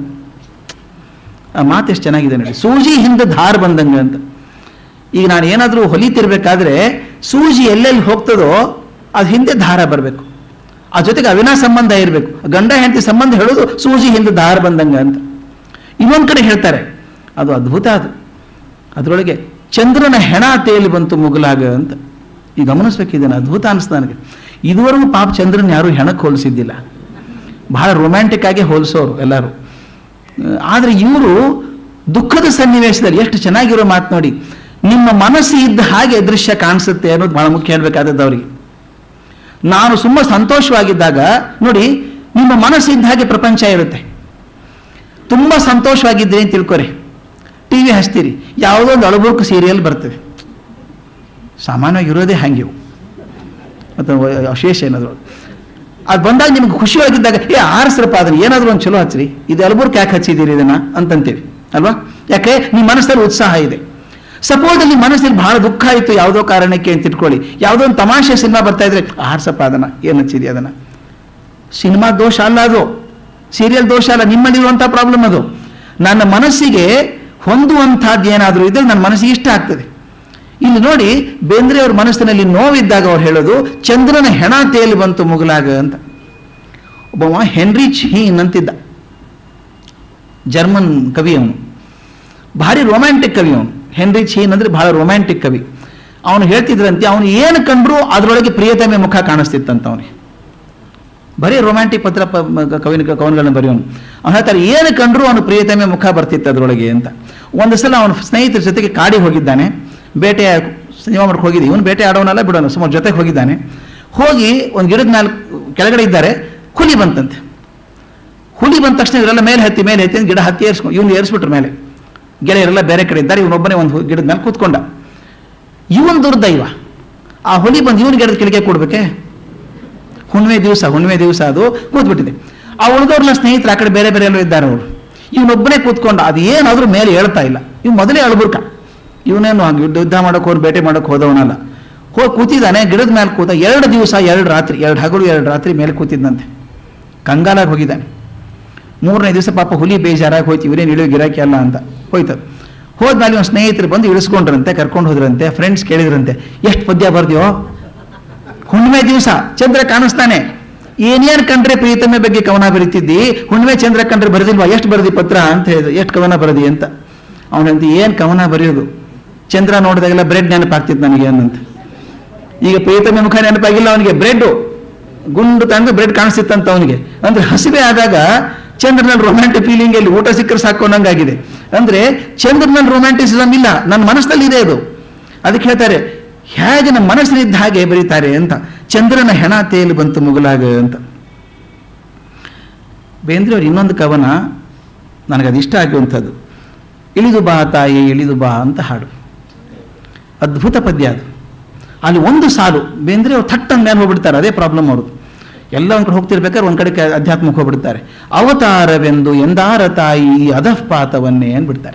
ಆ ಮಾತು ಎಷ್ಟು ಚೆನ್ನಾಗಿದೆ ನೋಡಿ ಸೂಜಿ ಹಿಂದೆ ಧಾರ್ ಬಂದಂಗ ಅಂತ ಈಗ ನಾನು ಏನಾದರೂ ಹೊಲಿತಿರ್ಬೇಕಾದ್ರೆ ಸೂಜಿ ಎಲ್ಲೆಲ್ಲಿ ಹೋಗ್ತದೋ ಅದು ಹಿಂದೆ ದಾರ ಬರಬೇಕು ಆ ಜೊತೆಗೆ ಅವಿನಾ ಸಂಬಂಧ ಇರಬೇಕು ಗಂಡ ಹೆಂಡತಿ ಸಂಬಂಧ ಹೇಳೋದು ಸೂಜಿ ಹಿಂದೆ ದಾರ ಬಂದಂಗ ಅಂತ ಇನ್ನೊಂದು ಕಡೆ ಹೇಳ್ತಾರೆ ಅದು ಅದ್ಭುತ ಅದು ಅದರೊಳಗೆ ಚಂದ್ರನ ಹೆಣ ತೇಲಿ ಬಂತು ಮುಗುಲಾಗ ಅಂತ ಈ ಗಮನಿಸ್ಬೇಕು ಇದನ್ನು ಅದ್ಭುತ ಅನಿಸ್ತು ನನಗೆ ಇದುವರೆಗೂ ಪಾಪ ಚಂದ್ರನ ಯಾರು ಹೆಣಕ್ಕೆ ಹೋಲಿಸಿದ್ದಿಲ್ಲ ಬಹಳ ರೊಮ್ಯಾಂಟಿಕ್ ಆಗಿ ಹೋಲಿಸೋರು ಎಲ್ಲರೂ ಆದರೆ ಇವರು ದುಃಖದ ಸನ್ನಿವೇಶದಲ್ಲಿ ಎಷ್ಟು ಚೆನ್ನಾಗಿರೋ ಮಾತು ನೋಡಿ ನಿಮ್ಮ ಮನಸ್ಸು ಇದ್ದ ಹಾಗೆ ದೃಶ್ಯ ಕಾಣಿಸುತ್ತೆ ಅನ್ನೋದು ಬಹಳ ಮುಖ್ಯ ಹೇಳ್ಬೇಕಾದದ್ದು ಅವರಿಗೆ ನಾನು ತುಂಬ ಸಂತೋಷವಾಗಿದ್ದಾಗ ನೋಡಿ ನಿಮ್ಮ ಮನಸ್ಸು ಇದ್ದ ಹಾಗೆ ಪ್ರಪಂಚ ಇರುತ್ತೆ ತುಂಬ ಸಂತೋಷವಾಗಿದ್ರಿ ಅಂತ ತಿಳ್ಕೊರಿ ಟಿ ವಿ ಹಚ್ತೀರಿ ಯಾವುದೋ ಒಂದು ಅಳಬುರ್ಕು ಸೀರಿಯಲ್ ಬರ್ತದೆ ಸಾಮಾನ್ಯವಾಗಿ ಇರೋದೇ ಹಾಗೆ ಇವು ಮತ್ತು ವಿಶೇಷ ಏನಾದ್ರು ಅದು ಬಂದಾಗ ನಿಮ್ಗೆ ಖುಷಿಯಾಗಿದ್ದಾಗ ಏ ಆರಿಸ್ರಪ್ಪ ಅದನ್ನ ಏನಾದರೂ ಒಂದು ಚಲೋ ಹಚ್ಚ್ರಿ ಇದು ಅಲ್ಬುರ್ಕ್ ಯಾಕೆ ಹಚ್ಚಿದ್ದೀರಿ ಇದನ್ನ ಅಂತಂತೀವಿ ಅಲ್ವಾ ಯಾಕೆ ನಿಮ್ಮ ಮನಸ್ಸಲ್ಲಿ ಉತ್ಸಾಹ ಇದೆ ಸಪೋಸ್ ಅಲ್ಲಿ ಮನಸ್ಸಲ್ಲಿ ಬಹಳ ದುಃಖ ಆಯಿತು ಯಾವುದೋ ಕಾರಣಕ್ಕೆ ಅಂತ ಇಟ್ಕೊಳ್ಳಿ ಯಾವುದೋ ಒಂದು ತಮಾಷೆ ಸಿನಿಮಾ ಬರ್ತಾ ಇದ್ರೆ ಆರ್ಸಪ್ಪ ಅದನ್ನ ಏನು ಹಚ್ಚಿದಿ ಅದನ್ನ ಸಿನಿಮಾ ದೋಷ ಅಲ್ಲ ಅದು ಸೀರಿಯಲ್ ದೋಷ ಅಲ್ಲ ನಿಮ್ಮಲ್ಲಿರುವಂಥ ಪ್ರಾಬ್ಲಮ್ ಅದು ನನ್ನ ಮನಸ್ಸಿಗೆ ಹೊಂದುವಂಥದ್ದು ಏನಾದರೂ ಇದ್ರೆ ನನ್ನ ಮನಸ್ಸಿಗೆ ಇಷ್ಟ ಆಗ್ತದೆ ಇಲ್ಲಿ ನೋಡಿ ಬೇಂದ್ರೆ ಅವ್ರ ಮನಸ್ಸಿನಲ್ಲಿ ನೋವಿದ್ದಾಗ ಅವ್ರು ಹೇಳೋದು ಚಂದ್ರನ ಹೆಣ ತೇಲಿ ಬಂತು ಮುಗಲಾಗ ಅಂತ ಒಬ್ಬವ ಹೆನ್ರಿಚ್ ಹೀನ್ ಅಂತಿದ್ದ ಜರ್ಮನ್ ಕವಿ ಅವನು ಭಾರಿ ರೊಮ್ಯಾಂಟಿಕ್ ಕವಿ ಅವನು ಹೆನ್ರಿಚ್ ಹೀನ್ ಅಂದ್ರೆ ಬಹಳ ರೊಮ್ಯಾಂಟಿಕ್ ಕವಿ ಅವನು ಹೇಳ್ತಿದ್ರಂತೆ ಅವನು ಏನು ಕಂಡ್ರು ಅದರೊಳಗೆ ಪ್ರಿಯತಮೆ ಮುಖ ಕಾಣಿಸ್ತಿತ್ತಂತ ಅವನಿಗೆ ಬರೀ ರೊಮ್ಯಾಂಟಿಕ್ ಪತ್ರ ಪ- ಮ- ಕವಿನ ಕವನಗಳನ್ನು ಬರೆಯೋನು ಅವನು ಹೇಳ್ತಾರೆ ಏನು ಕಂಡ್ರು ಅವನು ಪ್ರಿಯತಮೆ ಮುಖ ಬರ್ತಿತ್ತು ಅದರೊಳಗೆ ಅಂತ ಒಂದು ಸಲ ಅವನ ಸ್ನೇಹಿತರ ಜೊತೆಗೆ ಕಾಡಿಗೆ ಹೋಗಿದ್ದಾನೆ ಬೇಟೆ ಸಿನಿಮಾ ಮಾಡಕ್ಕೆ ಹೋಗಿದ್ದೆ ಇವನು ಬೇಟೆ ಆಡೋನಲ್ಲ ಬಿಡೋನು ಸುಮಾರು ಜೊತೆಗೆ ಹೋಗಿದ್ದಾನೆ ಹೋಗಿ ಒಂದು ಗಿಡದ ಮೇಲೆ ಕೆಳಗಡೆ ಇದ್ದಾರೆ ಹುಲಿ ಬಂತಂತೆ ಹುಲಿ ಬಂದ ತಕ್ಷಣ ಇವರೆಲ್ಲ ಮೇಲೆ ಹತ್ತಿ ಮೇಲೆ ಹತ್ತಿ ಅಂತ ಗಿಡ ಹತ್ತಿ ಏರ್ಸ್ಕೊಂಡು ಇವನು ಏರಿಸ್ಬಿಟ್ರು ಮೇಲೆ ಗೆಳೆಯರೆಲ್ಲ ಬೇರೆ ಕಡೆ ಇದ್ದಾರೆ ಇವನೊಬ್ಬನೇ ಒಂದು ಹು- ಗಿಡದ ಮೇಲೆ ಕೂತ್ಕೊಂಡ ಇವನ್ ದುರ್ದೈವ ಆ ಹುಲಿ ಬಂದು ಇವನ್ ಗಿಡದ ಕೆಳಗೆ ಕೊಡ್ಬೇಕೆ ಹುಣ್ಣಿಮೆ ದಿವಸ ಹುಣ್ಣಿಮೆ ದಿವಸ ಅದು ಕೂತ್ಬಿಟ್ಟಿದೆ ಆ ಉಳಿದವ್ರನ್ನ ಸ್ನೇಹಿತರು ಆ ಕಡೆ ಬೇರೆ ಬೇರೆ ಎಲ್ಲೋ ಇದ್ದಾರೆ ಅವರು ಇವನೊಬ್ಬನೇ ಕೂತ್ಕೊಂಡು ಅದು ಏನಾದರೂ ಮೇಲೆ ಹೇಳ್ತಾ ಇಲ್ಲ ಇವ್ ಮೊದಲೇ ಅಳ್ಬುರ್ಕ ಇವನೇನು ಹಂಗೆ ಯುದ್ಧ ಯುದ್ಧ ಮಾಡೋಕೆ ಹೋಗಿ ಬೇಟೆ ಮಾಡೋಕೆ ಹೋದವನಲ್ಲ ಹೋಗಿ ಕೂತಿದ್ದಾನೆ ಗಿಡದ ಮೇಲೆ ಕೂತ ಎರಡು ದಿವಸ ಎರಡು ರಾತ್ರಿ ಎರಡು ಹಗಲು ಎರಡು ರಾತ್ರಿ ಮೇಲೆ ಕೂತಿದ್ದಂತೆ ಕಂಗಾಲಾಗಿ ಹೋಗಿದ್ದಾನೆ ಮೂರನೇ ದಿವಸ ಪಾಪ ಹುಲಿ ಬೇಜಾರಾಗಿ ಹೋಯ್ತು ಇವರೇನು ಇಳಿಯೋ ಗಿರಾಕಿ ಅಲ್ಲ ಅಂತ ಹೋಯ್ತದು ಹೋದ್ಮೇಲೆ ಒಂದು ಸ್ನೇಹಿತರು ಬಂದು ಇಳಿಸ್ಕೊಂಡ್ರಂತೆ ಕರ್ಕೊಂಡು ಹೋದ್ರಂತೆ ಫ್ರೆಂಡ್ಸ್ ಕೇಳಿದ್ರಂತೆ ಎಷ್ಟು ಪದ್ಯ ಬರ್ದ್ಯೋ ಹುಣ್ಣಿಮೆ ದಿವಸ ಚಂದ್ರ ಕಾಣಿಸ್ತಾನೆ ಏನೇನು ಕಂಡ್ರೆ ಪ್ರೀತಮೆ ಬಗ್ಗೆ ಕವನ ಬರೀತಿದ್ದಿ ಹುಣ್ಣಿಮೆ ಚಂದ್ರ ಕಂಡ್ರೆ ಬರೆದಿಲ್ವಾ ಎಷ್ಟು ಬರೆದಿ ಪತ್ರ ಅಂತ ಹೇಳಿದ್ರು ಎಷ್ಟು ಕವನ ಬರೆದಿ ಅಂತ ಅವನಂತ ಏನು ಕವನ ಬರೆಯೋದು ಚಂದ್ರ ನೋಡಿದಾಗೆಲ್ಲ ಬ್ರೆಡ್ ನೆನಪಾಗ್ತಿತ್ತು ನನಗೆ ಅನ್ನಂತ ಈಗ ಪ್ರೀತಮೆ ಮುಖ ನೆನಪಾಗಿಲ್ಲ ಅವನಿಗೆ ಬ್ರೆಡ್ ಗುಂಡು ತಂದು ಬ್ರೆಡ್ ಕಾಣಿಸ್ತಿತ್ತಂತ ಅವನಿಗೆ ಅಂದ್ರೆ ಹಸಿವೆ ಆದಾಗ ಚಂದ್ರನಲ್ಲಿ ರೊಮ್ಯಾಂಟಿಕ್ ಫೀಲಿಂಗ್ ಅಲ್ಲಿ ಊಟ ಸಿಕ್ಕರೆ ಸಾಕು ಅನ್ನಂಗಾಗಿದೆ ಅಂದ್ರೆ ಚಂದ್ರನಲ್ಲಿ ರೊಮ್ಯಾಂಟಿಸಿಸಮ್ ಇಲ್ಲ ನನ್ನ ಮನಸ್ಸಿನಲ್ಲಿ ಇದೆ ಅದು ಅದಕ್ಕೆ ಹೇಳ್ತಾರೆ ಹೇಗೆ ನಮ್ಮ ಮನಸ್ಸಿನಿದ್ದ ಹಾಗೆ ಬರೀತಾರೆ ಅಂತ ಚಂದ್ರನ ಹೆಣ ತೇಲಿ ಬಂತು ಮುಗುಲಾಗ ಅಂತ ಬೇಂದ್ರೆ ಅವ್ರ ಇನ್ನೊಂದು ಕವನ ನನಗದು ಇಷ್ಟ ಆಗುವಂಥದ್ದು ಇಳಿದು ಬಾ ತಾಯಿ ಇಳಿದು ಬಾ ಅಂತ ಹಾಡು ಅದ್ಭುತ ಪದ್ಯ ಅದು ಅಲ್ಲಿ ಒಂದು ಸಾಲು ಬೇಂದ್ರೆ ಅವ್ರು ಥಟ್ ಮೇಲೆ ಹೋಗ್ಬಿಡ್ತಾರೆ ಅದೇ ಪ್ರಾಬ್ಲಮ್ ಅವರು ಎಲ್ಲ ಒಂದು ಕಡೆ ಹೋಗ್ತಿರ್ಬೇಕಾದ್ರೆ ಒಂದು ಕಡೆ ಕ- ಅಧ್ಯಾತ್ಮಕ್ಕೆ ಹೋಗ್ಬಿಡ್ತಾರೆ ಅವತಾರವೆಂದು ಎಂದಾರ ತಾಯಿ ಈ ಅಧಃಪಾತವನ್ನೇ ಅಂದ್ಬಿಡ್ತಾರೆ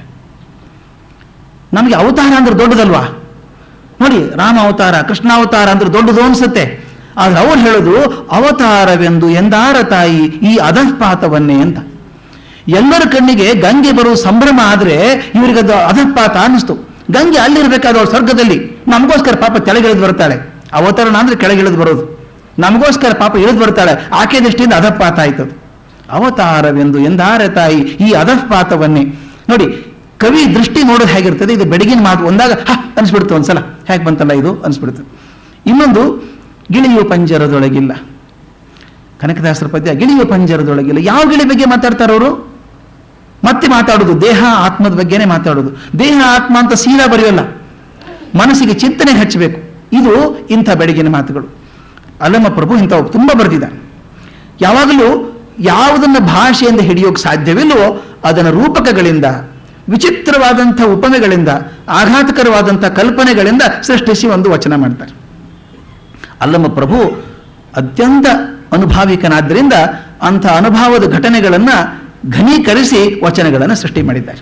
ನಮಗೆ ಅವತಾರ ಅಂದ್ರೆ ದೊಡ್ಡದಲ್ವಾ ನೋಡಿ ರಾಮ ಅವತಾರ ಕೃಷ್ಣ ಅವತಾರ ಅಂದ್ರೆ ದೊಡ್ಡದು ಅನ್ಸುತ್ತೆ ಆದ್ರೆ ಅವ್ರು ಹೇಳೋದು ಅವತಾರವೆಂದು ಎಂದಾರ ತಾಯಿ ಈ ಅಧಃಪಾತವನ್ನೇ ಅಂತ ಎಲ್ಲರ ಕಣ್ಣಿಗೆ ಗಂಗೆ ಬರೋ ಸಂಭ್ರಮ ಆದ್ರೆ ಇವರಿಗದು ಅಧಃಪಾತ ಅನ್ನಿಸ್ತು ಗಂಗೆ ಅಲ್ಲಿರ್ಬೇಕಾದವಳು ಸ್ವರ್ಗದಲ್ಲಿ ನಮಗೋಸ್ಕರ ಪಾಪ ಕೆಳಗಿಳಿದು ಬರ್ತಾಳೆ ಅವತರಣ ಅಂದ್ರೆ ಕೆಳಗಿಳಿದು ಬರೋದು ನಮಗೋಸ್ಕರ ಪಾಪ ಇಳಿದು ಬರ್ತಾಳೆ ಆಕೆ ದೃಷ್ಟಿಯಿಂದ ಅಧಃಪಾತ ಆಯ್ತದು ಅವತಾರವೆಂದು ಎಂದಾರ ತಾಯಿ ಈ ಅಧಃಪಾತವನ್ನೇ ನೋಡಿ ಕವಿ ದೃಷ್ಟಿ ನೋಡೋದು ಹೇಗಿರ್ತದೆ ಇದು ಬೆಳಗಿನ ಮಾತು ಒಂದಾಗ ಹ ಅನ್ಸ್ಬಿಡ್ತು ಒಂದ್ಸಲ ಹೇಗೆ ಬಂತಲ್ಲ ಇದು ಅನ್ಸ್ಬಿಡ್ತು ಇನ್ನೊಂದು ಗಿಳಿಯು ಪಂಜರದೊಳಗಿಲ್ಲ ಕನಕದಾಸರ ಪದ್ಯ ಗಿಳಿಯು ಪಂಜರದೊಳಗಿಲ್ಲ ಯಾವ ಗಿಳಿ ಬಗ್ಗೆ ಮಾತಾಡ್ತಾರವರು ಮತ್ತೆ ಮಾತಾಡೋದು ದೇಹ ಆತ್ಮದ ಬಗ್ಗೆನೇ ಮಾತಾಡೋದು ದೇಹ ಆತ್ಮ ಅಂತ ಸೀದಾ ಬರೆಯೋಲ್ಲ ಮನಸ್ಸಿಗೆ ಚಿಂತನೆ ಹಚ್ಚಬೇಕು ಇದು ಇಂಥ ಬೆಳಗಿನ ಮಾತುಗಳು ಅಲ್ಲಮ್ಮ ಪ್ರಭು ಇಂಥ ತುಂಬ ಬರೆದಿದ್ದಾನೆ ಯಾವಾಗಲೂ ಯಾವುದನ್ನು ಭಾಷೆಯಿಂದ ಹಿಡಿಯೋಕೆ ಸಾಧ್ಯವಿಲ್ಲವೋ ಅದನ್ನು ರೂಪಕಗಳಿಂದ ವಿಚಿತ್ರವಾದಂಥ ಉಪಮೆಗಳಿಂದ ಆಘಾತಕರವಾದಂಥ ಕಲ್ಪನೆಗಳಿಂದ ಸೃಷ್ಟಿಸಿ ಒಂದು ವಚನ ಮಾಡ್ತಾರೆ ಅಲ್ಲಮ್ಮ ಪ್ರಭು ಅತ್ಯಂತ ಅನುಭಾವಿಕನಾದ್ದರಿಂದ ಅಂಥ ಅನುಭವದ ಘಟನೆಗಳನ್ನು ಘನೀಕರಿಸಿ ವಚನಗಳನ್ನು ಸೃಷ್ಟಿ ಮಾಡಿದ್ದಾರೆ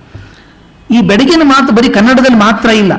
ಈ ಬೆಳಗಿನ ಮಾತು ಬರೀ ಕನ್ನಡದಲ್ಲಿ ಮಾತ್ರ ಇಲ್ಲ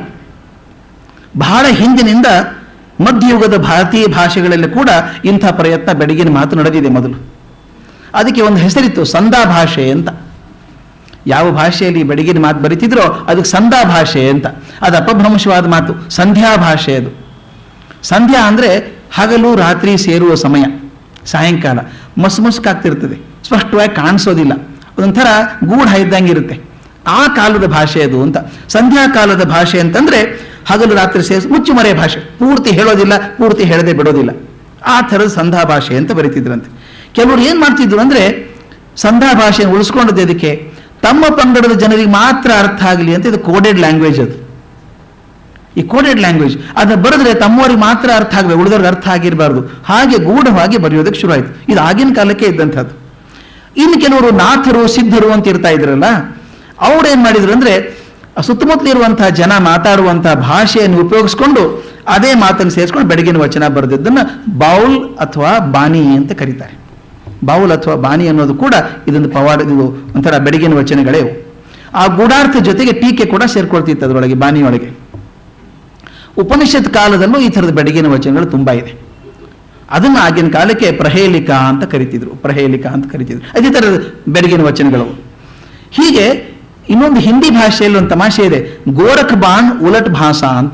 ಬಹಳ ಹಿಂದಿನಿಂದ ಮಧ್ಯಯುಗದ ಭಾರತೀಯ ಭಾಷೆಗಳಲ್ಲಿ ಕೂಡ ಇಂಥ ಪ್ರಯತ್ನ ಬೆಳಗಿನ ಮಾತು ನಡೆದಿದೆ ಮೊದಲು ಅದಕ್ಕೆ ಒಂದು ಹೆಸರಿತ್ತು ಸಂದಾ ಭಾಷೆ ಅಂತ ಯಾವ ಭಾಷೆಯಲ್ಲಿ ಬೆಳಗಿನ ಮಾತು ಬರೀತಿದ್ರೋ ಅದಕ್ಕೆ ಸಂದಾ ಭಾಷೆ ಅಂತ ಅದು ಅಪಭ್ರಂಶವಾದ ಮಾತು ಸಂಧ್ಯಾ ಭಾಷೆ ಅದು ಸಂಧ್ಯಾ ಅಂದರೆ ಹಗಲು ರಾತ್ರಿ ಸೇರುವ ಸಮಯ ಸಾಯಂಕಾಲ ಮಸ್ ಮುಸ್ಕಾಗ್ತಿರ್ತದೆ ಸ್ಪಷ್ಟವಾಗಿ ಕಾಣಿಸೋದಿಲ್ಲ ಒಂಥರ ಗೂಢ ಇದ್ದಂಗೆ ಇರುತ್ತೆ ಆ ಕಾಲದ ಭಾಷೆ ಅದು ಅಂತ ಸಂಧ್ಯಾ ಕಾಲದ ಭಾಷೆ ಅಂತಂದ್ರೆ ಹಗಲು ರಾತ್ರಿ ಸೇರಿಸಿ ಮುಚ್ಚುಮರೆ ಭಾಷೆ ಪೂರ್ತಿ ಹೇಳೋದಿಲ್ಲ ಪೂರ್ತಿ ಹೇಳದೆ ಬಿಡೋದಿಲ್ಲ ಆ ಥರದ ಸಂಧ್ಯಾ ಭಾಷೆ ಅಂತ ಬರೀತಿದ್ರಂತೆ ಕೆಲವರು ಏನು ಮಾಡ್ತಿದ್ರು ಅಂದರೆ ಸಂಧ್ಯಾ ಭಾಷೆ ಉಳಿಸ್ಕೊಂಡದ್ದು ಇದಕ್ಕೆ ತಮ್ಮ ಪಂಗಡದ ಜನರಿಗೆ ಮಾತ್ರ ಅರ್ಥ ಆಗಲಿ ಅಂತ ಇದು ಕೋಡೆಡ್ ಲ್ಯಾಂಗ್ವೇಜ್ ಅದು ಈ ಕೋಡೆಡ್ ಲ್ಯಾಂಗ್ವೇಜ್ ಅದನ್ನ ಬರೆದ್ರೆ ತಮ್ಮವರಿಗೆ ಮಾತ್ರ ಅರ್ಥ ಆಗಬೇಕು ಉಳಿದವ್ರಿಗೆ ಅರ್ಥ ಆಗಿರಬಾರ್ದು ಹಾಗೆ ಗೂಢವಾಗಿ ಬರೆಯೋದಕ್ಕೆ ಶುರು ಆಯಿತು ಇದು ಆಗಿನ ಕಾಲಕ್ಕೆ ಇದ್ದಂಥದ್ದು ಇನ್ನು ಕೆಲವರು ನಾಥರು ಸಿದ್ಧರು ಅಂತ ಇರ್ತಾ ಇದ್ರಲ್ಲ ಅವ್ರು ಏನು ಮಾಡಿದ್ರು ಅಂದರೆ ಸುತ್ತಮುತ್ತಲಿರುವಂತಹ ಜನ ಮಾತಾಡುವಂತಹ ಭಾಷೆಯನ್ನು ಉಪಯೋಗಿಸ್ಕೊಂಡು ಅದೇ ಮಾತನ್ನು ಸೇರಿಸ್ಕೊಂಡು ಬೆಳಗಿನ ವಚನ ಬರೆದಿದ್ದನ್ನು ಬೌಲ್ ಅಥವಾ ಬಾನಿ ಅಂತ ಕರೀತಾರೆ ಬೌಲ್ ಅಥವಾ ಬಾನಿ ಅನ್ನೋದು ಕೂಡ ಇದೊಂದು ಪವಾಡ ಇದು ಒಂಥರ ಬೆಳಗಿನ ವಚನಗಳೇ ಇವು. ಆ ಗೂಢಾರ್ಥ ಜೊತೆಗೆ ಟೀಕೆ ಕೂಡ ಸೇರ್ಕೊಳ್ತಿತ್ತು ಅದರೊಳಗೆ ಬಾನಿಯೊಳಗೆ ಉಪನಿಷತ್ ಕಾಲದಲ್ಲೂ ಈ ಥರದ ಬೆಳಗಿನ ವಚನಗಳು ತುಂಬ ಇದೆ ಅದನ್ನು ಆಗಿನ ಕಾಲಕ್ಕೆ ಪ್ರಹೇಲಿಕಾ ಅಂತ ಕರಿತಿದ್ರು ಪ್ರಹೇಲಿಕಾ ಅಂತ ಕರಿತಿದ್ರು ಅದೇ ಥರದ ಬೆಳಗಿನ ವಚನಗಳು ಹೀಗೆ ಇನ್ನೊಂದು ಹಿಂದಿ ಭಾಷೆಯಲ್ಲಿ ಒಂದು ತಮಾಷೆ ಇದೆ ಗೋರಖ್ ಬಾನ್ ಉಲಟ್ ಭಾಷಾ ಅಂತ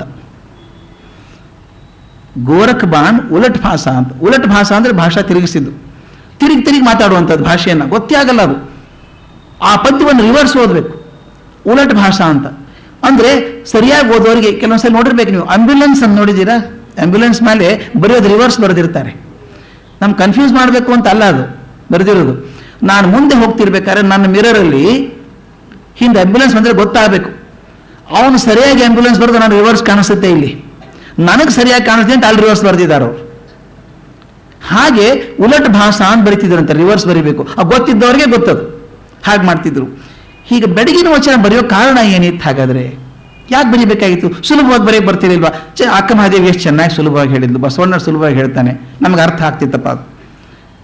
ಗೋರಖ್ ಬಾನ್ ಉಲಟ್ ಭಾಷಾ ಅಂತ ಉಲಟ್ ಭಾಷಾ ಅಂದ್ರೆ ಭಾಷಾ ತಿರುಗಿಸಿದ್ದು ತಿರುಗಿ ತಿರುಗಿ ಮಾತಾಡುವಂಥದ್ದು ಭಾಷೆಯನ್ನು ಗೊತ್ತೇ ಆಗಲ್ಲ ಅದು ಆ ಪದ್ಯವನ್ನು ರಿವರ್ಸ್ ಓದಬೇಕು ಉಲಟ್ ಭಾಷಾ ಅಂತ ಅಂದ್ರೆ ಸರಿಯಾಗಿ ಓದೋರಿಗೆ ಕೆಲವೊಂದ್ಸಲ ನೋಡಿರ್ಬೇಕು ನೀವು ಆಂಬ್ಯುಲೆನ್ಸ್ ಅಂತ ನೋಡಿದ್ದೀರಾ ಆಂಬ್ಯುಲೆನ್ಸ್ ಮೇಲೆ ಬರೆಯೋದು ರಿವರ್ಸ್ ಬರೆದಿರ್ತಾರೆ ನಮ್ ಕನ್ಫ್ಯೂಸ್ ಮಾಡಬೇಕು ಅಂತ ಅಲ್ಲ ಅದು ಬರೆದಿರೋದು ನಾನು ಮುಂದೆ ಹೋಗ್ತಿರ್ಬೇಕಾದ್ರೆ ನನ್ನ ಮಿರರಲ್ಲಿ ಹಿಂದೆ ಆಂಬ್ಯುಲೆನ್ಸ್ ಬಂದರೆ ಗೊತ್ತಾಗಬೇಕು ಅವನು ಸರಿಯಾಗಿ ಆಂಬ್ಯುಲೆನ್ಸ್ ಬರೆದು ನಾನು ರಿವರ್ಸ್ ಕಾಣಿಸುತ್ತೆ ಇಲ್ಲಿ ನನಗೆ ಸರಿಯಾಗಿ ಕಾಣಿಸ್ತೆ ಅಂತ ಅಲ್ಲಿ ರಿವರ್ಸ್ ಬರೆದಿದ್ದಾರೆ ಅವರು ಹಾಗೆ ಉಲಟ್ ಭಾಷಾ ಅಂತ ಬರೀತಿದ್ರಂತೆ ರಿವರ್ಸ್ ಬರಿಬೇಕು ಆ ಗೊತ್ತಿದ್ದವ್ರಿಗೆ ಗೊತ್ತದು ಹಾಗೆ ಮಾಡ್ತಿದ್ರು ಹೀಗೆ ಬೆಳಗಿನ ವಚನ ಬರೆಯೋ ಕಾರಣ ಏನಿತ್ತು ಹಾಗಾದ್ರೆ ಯಾಕೆ ಬರೀಬೇಕಾಗಿತ್ತು ಸುಲಭವಾಗಿ ಬರೀ ಬರ್ತಿರಲಿಲ್ವಾ ಚ ಅಕ್ಕ ಮಹಾದೇವಿ ಎಷ್ಟು ಚೆನ್ನಾಗಿ ಸುಲಭವಾಗಿ ಹೇಳಿದ್ಲು ಬಸವಣ್ಣ ಸುಲಭವಾಗಿ ಹೇಳ್ತಾನೆ ನಮ್ಗೆ ಅರ್ಥ ಆಗ್ತಿತ್ತಪ್ಪ ಅದು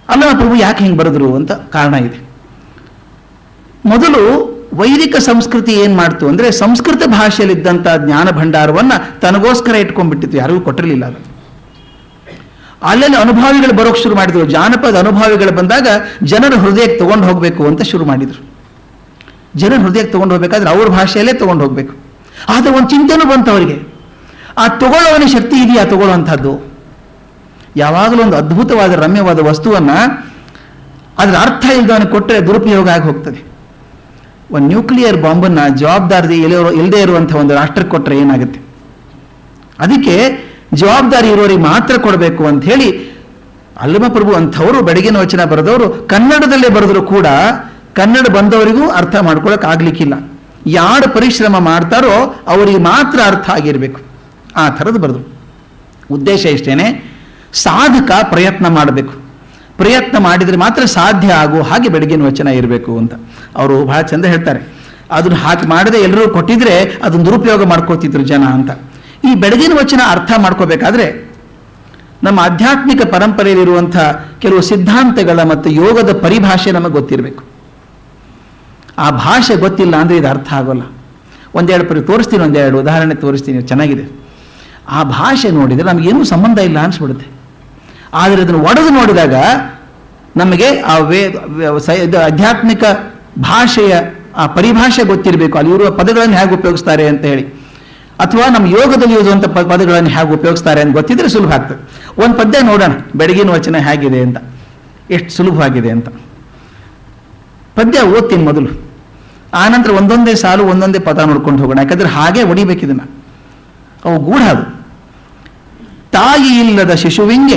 ಅಲ್ಲಮ ಪ್ರಭು ಯಾಕೆ ಹಿಂಗೆ ಬರೆದ್ರು ಅಂತ ಕಾರಣ ಇದೆ ಮೊದಲು ವೈದಿಕ ಸಂಸ್ಕೃತಿ ಏನು ಮಾಡ್ತು ಅಂದರೆ ಸಂಸ್ಕೃತ ಭಾಷೆಯಲ್ಲಿದ್ದಂಥ ಜ್ಞಾನ ಭಂಡಾರವನ್ನು ತನಗೋಸ್ಕರ ಇಟ್ಕೊಂಡ್ಬಿಟ್ಟಿತ್ತು ಯಾರಿಗೂ ಕೊಟ್ಟಿರಲಿಲ್ಲ ಅದು ಅಲ್ಲೆಲ್ಲ ಅನುಭಾವಿಗಳು ಬರೋಕ್ಕೆ ಶುರು ಮಾಡಿದ್ರು ಜಾನಪದ ಅನುಭಾವಿಗಳು ಬಂದಾಗ ಜನರ ಹೃದಯಕ್ಕೆ ತಗೊಂಡು ಹೋಗಬೇಕು ಅಂತ ಶುರು ಮಾಡಿದರು ಜನರ ಹೃದಯಕ್ಕೆ ತಗೊಂಡು ಹೋಗ್ಬೇಕಾದ್ರೆ ಅವ್ರ ಭಾಷೆಯಲ್ಲೇ ತಗೊಂಡು ಹೋಗಬೇಕು ಆದರೆ ಒಂದು ಚಿಂತೆನೂ ಬಂತು ಅವರಿಗೆ ಆ ತಗೊಳ್ಳೋವನ ಶಕ್ತಿ ಇದೆಯಾ ತಗೊಳ್ಳುವಂಥದ್ದು ಯಾವಾಗಲೂ ಒಂದು ಅದ್ಭುತವಾದ ರಮ್ಯವಾದ ವಸ್ತುವನ್ನು ಅದರ ಅರ್ಥ ಇಲ್ಲದವನಿಗೆ ಕೊಟ್ಟರೆ ದುರುಪಯೋಗ ಆಗಿ ಹೋಗ್ತದೆ ಒಂದು ನ್ಯೂಕ್ಲಿಯರ್ ಬಾಂಬನ್ನು ಜವಾಬ್ದಾರಿ ಎಲ್ಲಿರೋ ಇಲ್ಲದೆ ಇರುವಂಥ ಒಂದು ರಾಷ್ಟ್ರಕ್ಕೆ ಕೊಟ್ಟರೆ ಏನಾಗುತ್ತೆ ಅದಕ್ಕೆ ಜವಾಬ್ದಾರಿ ಇರೋರಿಗೆ ಮಾತ್ರ ಕೊಡಬೇಕು ಅಂತ ಹೇಳಿ ಅಲ್ಲಮ ಪ್ರಭು ಅಂಥವರು ಬೆಳಗಿನ ವಚನ ಬರೆದವರು ಕನ್ನಡದಲ್ಲೇ ಬರೆದ್ರು ಕೂಡ ಕನ್ನಡ ಬಂದವರಿಗೂ ಅರ್ಥ ಮಾಡ್ಕೊಳಕ್ ಆಗ್ಲಿಕ್ಕಿಲ್ಲ ಯಾರು ಪರಿಶ್ರಮ ಮಾಡ್ತಾರೋ ಅವರಿಗೆ ಮಾತ್ರ ಅರ್ಥ ಆಗಿರಬೇಕು ಆ ಥರದ್ದು ಬರೆದ್ರು ಉದ್ದೇಶ ಇಷ್ಟೇನೆ ಸಾಧಕ ಪ್ರಯತ್ನ ಮಾಡಬೇಕು ಪ್ರಯತ್ನ ಮಾಡಿದರೆ ಮಾತ್ರ ಸಾಧ್ಯ ಆಗೋ ಹಾಗೆ ಬೆಳಗಿನ ವಚನ ಇರಬೇಕು ಅಂತ ಅವರು ಬಹಳ ಚಂದ ಹೇಳ್ತಾರೆ ಅದನ್ನು ಹಾಗೆ ಮಾಡದೆ ಎಲ್ಲರೂ ಕೊಟ್ಟಿದ್ರೆ ಅದನ್ನು ದುರುಪಯೋಗ ಮಾಡ್ಕೋತಿದ್ರು ಜನ ಅಂತ ಈ ಬೆಳಗಿನ ವಚನ ಅರ್ಥ ಮಾಡ್ಕೋಬೇಕಾದ್ರೆ ನಮ್ಮ ಆಧ್ಯಾತ್ಮಿಕ ಪರಂಪರೆಯಲ್ಲಿರುವಂಥ ಕೆಲವು ಸಿದ್ಧಾಂತಗಳ ಮತ್ತು ಯೋಗದ ಪರಿಭಾಷೆ ನಮಗೆ ಗೊತ್ತಿರಬೇಕು ಆ ಭಾಷೆ ಗೊತ್ತಿಲ್ಲ ಅಂದರೆ ಇದು ಅರ್ಥ ಆಗೋಲ್ಲ ಒಂದೆರಡು ಪರಿ ತೋರಿಸ್ತೀನಿ ಒಂದೆರಡು ಉದಾಹರಣೆ ತೋರಿಸ್ತೀನಿ ಚೆನ್ನಾಗಿದೆ ಆ ಭಾಷೆ ನೋಡಿದರೆ ನಮಗೇನೂ ಸಂಬಂಧ ಇಲ್ಲ ಅನಿಸ್ಬಿಡುತ್ತೆ ಆದರೆ ಅದನ್ನು ಒಡೆದು ನೋಡಿದಾಗ ನಮಗೆ ಆ ವೇ ಸ- ಇದು ಆಧ್ಯಾತ್ಮಿಕ ಭಾಷೆಯ ಆ ಪರಿಭಾಷೆ ಗೊತ್ತಿರಬೇಕು ಅಲ್ಲಿರುವ ಪದಗಳನ್ನು ಹೇಗೆ ಉಪಯೋಗಿಸ್ತಾರೆ ಅಂತ ಹೇಳಿ ಅಥವಾ ನಮ್ಮ ಯೋಗದಲ್ಲಿ ಯೂಸುವಂಥ ಪ ಪದಗಳನ್ನು ಹೇಗೆ ಉಪಯೋಗಿಸ್ತಾರೆ ಅಂತ ಗೊತ್ತಿದ್ರೆ ಸುಲಭ ಆಗ್ತದೆ ಒಂದು ಪದ್ಯ ನೋಡೋಣ ಬೆಳಗಿನ ವಚನ ಹೇಗಿದೆ ಅಂತ ಎಷ್ಟು ಸುಲಭವಾಗಿದೆ ಅಂತ ಪದ್ಯ ಓದ್ತೀನಿ ಮೊದಲು ಆನಂತರ ಒಂದೊಂದೇ ಸಾಲು ಒಂದೊಂದೇ ಪದ ನೋಡ್ಕೊಂಡು ಹೋಗೋಣ ಯಾಕಂದ್ರೆ ಹಾಗೆ ಹೊಡಿಬೇಕಿದನ್ನ ಅವು ಗೂಢ ಅದು ತಾಯಿ ಇಲ್ಲದ ಶಿಶುವಿಂಗೆ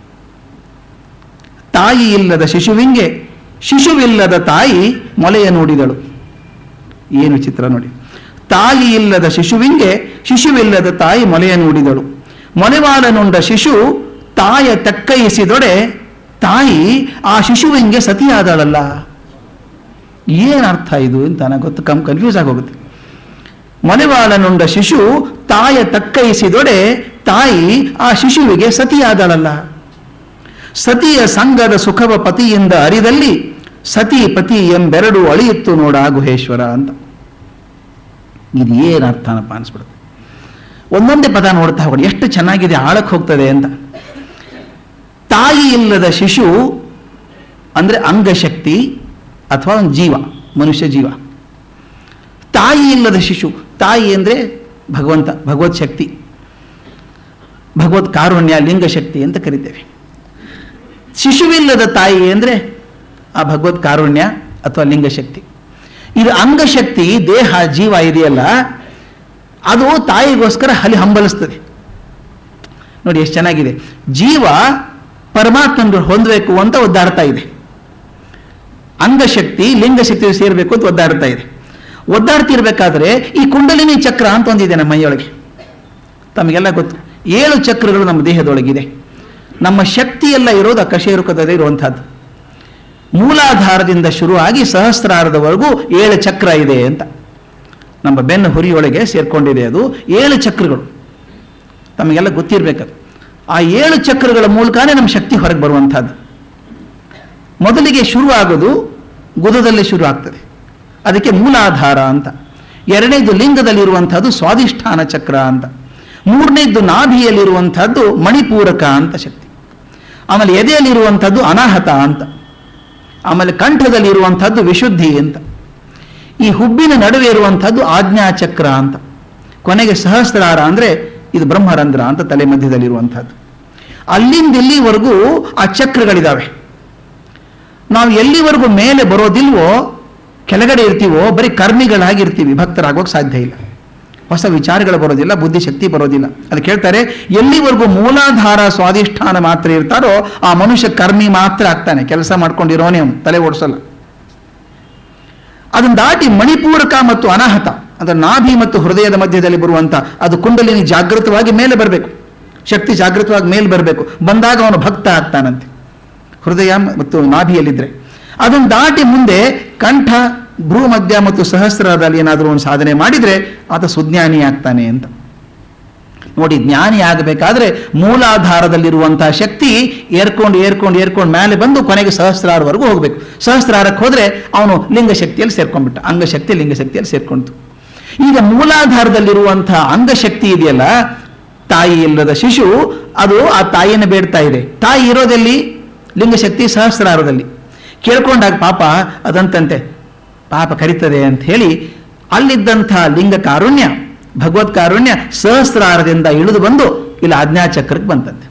ತಾಯಿ ಇಲ್ಲದ ಶಿಶುವಿಂಗೆ ಶಿಶುವಿಲ್ಲದ ತಾಯಿ ಮೊಲೆಯ ನೋಡಿದಳು ಏನು ಚಿತ್ರ ನೋಡಿ ತಾಯಿ ಇಲ್ಲದ ಶಿಶುವಿಂಗೆ ಶಿಶುವಿಲ್ಲದ ತಾಯಿ ಮೊಲೆಯ ನೋಡಿದಳು ಮೊಲೆವಾಲನುಂಡ ಶಿಶು ತಾಯ ತಕ್ಕಯಿಸಿದೊಡೆ ತಾಯಿ ಆ ಶಿಶುವಿಂಗೆ ಸತಿಯಾದಳಲ್ಲ ಏನು ಅರ್ಥ ಇದು ಅಂತ ನನಗೆ ಗೊತ್ತು ಕಮ್ ಕನ್ಫ್ಯೂಸ್ ಆಗೋಗುತ್ತೆ ಮೊಲೆವಾಲನುಂಡ ಶಿಶು ತಾಯ ತಕ್ಕಯಿಸಿದೊಡೆ ತಾಯಿ ಆ ಶಿಶುವಿಗೆ ಸತಿಯಾದಳಲ್ಲ ಸತಿಯ ಸಂಘದ ಸುಖವ ಪತಿಯಿಂದ ಅರಿದಲ್ಲಿ ಸತಿ ಪತಿ ಎಂಬೆರಡು ಅಳಿಯಿತ್ತು ನೋಡ ಗುಹೇಶ್ವರ ಅಂತ ಇದು ಏನು ಅರ್ಥನಪ್ಪ ಅನಿಸ್ಬಿಡುತ್ತೆ ಒಂದೊಂದೇ ಪದ ನೋಡ್ತಾ ಹೋಗೋಣ ಎಷ್ಟು ಚೆನ್ನಾಗಿದೆ ಆಳಕ್ಕೆ ಹೋಗ್ತದೆ ಅಂತ ತಾಯಿ ಇಲ್ಲದ ಶಿಶು ಅಂದರೆ ಅಂಗಶಕ್ತಿ ಅಥವಾ ಒಂದು ಜೀವ ಮನುಷ್ಯ ಜೀವ ತಾಯಿ ಇಲ್ಲದ ಶಿಶು ತಾಯಿ ಅಂದರೆ ಭಗವಂತ ಭಗವತ್ ಶಕ್ತಿ ಭಗವತ್ ಕಾರುಣ್ಯ ಲಿಂಗಶಕ್ತಿ ಅಂತ ಕರಿತೇವೆ ಶಿಶುವಿಲ್ಲದ ತಾಯಿ ಅಂದರೆ ಆ ಭಗವತ್ ಕಾರುಣ್ಯ ಅಥವಾ ಲಿಂಗಶಕ್ತಿ ಇದು ಅಂಗಶಕ್ತಿ ದೇಹ ಜೀವ ಇದೆಯಲ್ಲ ಅದು ತಾಯಿಗೋಸ್ಕರ ಹಲಿ ಹಂಬಲಿಸ್ತದೆ ನೋಡಿ ಎಷ್ಟು ಚೆನ್ನಾಗಿದೆ ಜೀವ ಪರಮಾತ್ಮನ ಹೊಂದಬೇಕು ಅಂತ ಒದ್ದಾಡ್ತಾ ಇದೆ ಅಂಗಶಕ್ತಿ ಲಿಂಗಶಕ್ತಿ ಸೇರಬೇಕು ಅಂತ ಒದ್ದಾಡ್ತಾ ಇದೆ ಒದ್ದಾಡ್ತಿರ್ಬೇಕಾದ್ರೆ ಈ ಕುಂಡಲಿನಿ ಚಕ್ರ ಅಂತ ಒಂದಿದೆ ನಮ್ಮ ಮೈಯೊಳಗೆ ತಮಗೆಲ್ಲ ಗೊತ್ತು ಏಳು ಚಕ್ರಗಳು ನಮ್ಮ ದೇಹದೊಳಗಿದೆ ನಮ್ಮ ಶಕ್ತಿ ಎಲ್ಲ ಇರೋದು ಅಕಶೇರುಕದಲ್ಲಿ ಇರುವಂಥದ್ದು ಮೂಲಾಧಾರದಿಂದ ಶುರುವಾಗಿ ಸಹಸ್ರಾರದವರೆಗೂ ಏಳು ಚಕ್ರ ಇದೆ ಅಂತ ನಮ್ಮ ಬೆನ್ನು ಹುರಿಯೊಳಗೆ ಸೇರ್ಕೊಂಡಿದೆ ಅದು ಏಳು ಚಕ್ರಗಳು ತಮಗೆಲ್ಲ ಗೊತ್ತಿರಬೇಕದು ಆ ಏಳು ಚಕ್ರಗಳ ಮೂಲಕನೇ ನಮ್ಮ ಶಕ್ತಿ ಹೊರಗೆ ಬರುವಂಥದ್ದು ಮೊದಲಿಗೆ ಶುರು ಆಗೋದು ಗುದದಲ್ಲಿ ಶುರು ಆಗ್ತದೆ ಅದಕ್ಕೆ ಮೂಲಾಧಾರ ಅಂತ ಎರಡನೇದು ಲಿಂಗದಲ್ಲಿರುವಂಥದ್ದು ಸ್ವಾಧಿಷ್ಠಾನ ಚಕ್ರ ಅಂತ ಮೂರನೇದ್ದು ನಾಭಿಯಲ್ಲಿರುವಂಥದ್ದು ಮಣಿಪೂರಕ ಅಂತ ಶಕ್ತಿ ಆಮೇಲೆ ಎದೆಯಲ್ಲಿರುವಂಥದ್ದು ಅನಾಹತ ಅಂತ ಆಮೇಲೆ ಕಂಠದಲ್ಲಿರುವಂಥದ್ದು ವಿಶುದ್ಧಿ ಅಂತ ಈ ಹುಬ್ಬಿನ ನಡುವೆ ಇರುವಂಥದ್ದು ಆಜ್ಞಾಚಕ್ರ ಅಂತ ಕೊನೆಗೆ ಸಹಸ್ರಾರ ಅಂದರೆ ಇದು ಬ್ರಹ್ಮರಂಧ್ರ ಅಂತ ತಲೆ ಮಧ್ಯದಲ್ಲಿರುವಂಥದ್ದು ಅಲ್ಲಿಂದ ಇಲ್ಲಿವರೆಗೂ ಆ ಚಕ್ರಗಳಿದ್ದಾವೆ ನಾವು ಎಲ್ಲಿವರೆಗೂ ಮೇಲೆ ಬರೋದಿಲ್ವೋ ಕೆಳಗಡೆ ಇರ್ತೀವೋ ಬರೀ ಕರ್ಮಿಗಳಾಗಿರ್ತೀವಿ ಭಕ್ತರಾಗೋಕೆ ಸಾಧ್ಯ ಇಲ್ಲ ಹೊಸ ವಿಚಾರಗಳು ಬರೋದಿಲ್ಲ ಬುದ್ಧಿಶಕ್ತಿ ಬರೋದಿಲ್ಲ ಅದು ಕೇಳ್ತಾರೆ ಎಲ್ಲಿವರೆಗೂ ಮೂಲಾಧಾರ ಸ್ವಾಧಿಷ್ಠಾನ ಮಾತ್ರ ಇರ್ತಾರೋ ಆ ಮನುಷ್ಯ ಕರ್ಮಿ ಮಾತ್ರ ಆಗ್ತಾನೆ ಕೆಲಸ ಮಾಡ್ಕೊಂಡಿರೋನೇ ಅವನು ತಲೆ ಓಡಿಸಲ್ಲ ಅದನ್ನು ದಾಟಿ ಮಣಿಪೂರಕ ಮತ್ತು ಅನಾಹತ ಅಂದರೆ ನಾಭಿ ಮತ್ತು ಹೃದಯದ ಮಧ್ಯದಲ್ಲಿ ಬರುವಂಥ ಅದು ಕುಂಡಲಿನಿ ಜಾಗೃತವಾಗಿ ಮೇಲೆ ಬರಬೇಕು ಶಕ್ತಿ ಜಾಗೃತವಾಗಿ ಮೇಲೆ ಬರಬೇಕು ಬಂದಾಗ ಅವನು ಭಕ್ತ ಆಗ್ತಾನಂತೆ ಹೃದಯ ಮತ್ತು ನಾಭಿಯಲ್ಲಿದ್ದರೆ ಅದನ್ನು ದಾಟಿ ಮುಂದೆ ಕಂಠ ಭ್ರೂ ಮಧ್ಯ ಮತ್ತು ಸಹಸ್ರದಲ್ಲಿ ಏನಾದರೂ ಒಂದು ಸಾಧನೆ ಮಾಡಿದರೆ ಆತ ಸುಜ್ಞಾನಿ ಆಗ್ತಾನೆ ಅಂತ ನೋಡಿ ಜ್ಞಾನಿ ಆಗಬೇಕಾದ್ರೆ ಮೂಲಾಧಾರದಲ್ಲಿರುವಂತಹ ಶಕ್ತಿ ಏರ್ಕೊಂಡು ಏರ್ಕೊಂಡು ಏರ್ಕೊಂಡು ಮೇಲೆ ಬಂದು ಕೊನೆಗೆ ಸಹಸ್ರಾರವರೆಗೂ ಹೋಗಬೇಕು ಸಹಸ್ರಾರಕ್ಕೆ ಹೋದ್ರೆ ಅವನು ಲಿಂಗ ಶಕ್ತಿಯಲ್ಲಿ ಸೇರ್ಕೊಂಡ್ಬಿಟ್ಟ ಅಂಗಶಕ್ತಿ ಲಿಂಗ ಶಕ್ತಿಯಲ್ಲಿ ಸೇರ್ಕೊಂಡ್ತು ಈಗ ಮೂಲಾಧಾರದಲ್ಲಿರುವಂತಹ ಅಂಗಶಕ್ತಿ ಇದೆಯಲ್ಲ ತಾಯಿ ಇಲ್ಲದ ಶಿಶು ಅದು ಆ ತಾಯಿಯನ್ನು ಬೇಡ್ತಾ ಇದೆ ತಾಯಿ ಇರೋದೆಲ್ಲಿ ಲಿಂಗಶಕ್ತಿ ಸಹಸ್ರಾರದಲ್ಲಿ ಕೇಳ್ಕೊಂಡಾಗ ಪಾಪ ಅದಂತಂತೆ ಪಾಪ ಕರೀತದೆ ಅಂತ ಹೇಳಿ ಅಲ್ಲಿದ್ದಂಥ ಲಿಂಗ ಕಾರುಣ್ಯ ಭಗವತ್ ಕಾರುಣ್ಯ ಸಹಸ್ರಾರದಿಂದ ಇಳಿದು ಬಂದು ಇಲ್ಲಿ ಆಜ್ಞಾಚಕ್ರಕ್ಕೆ ಬಂತಂತೆ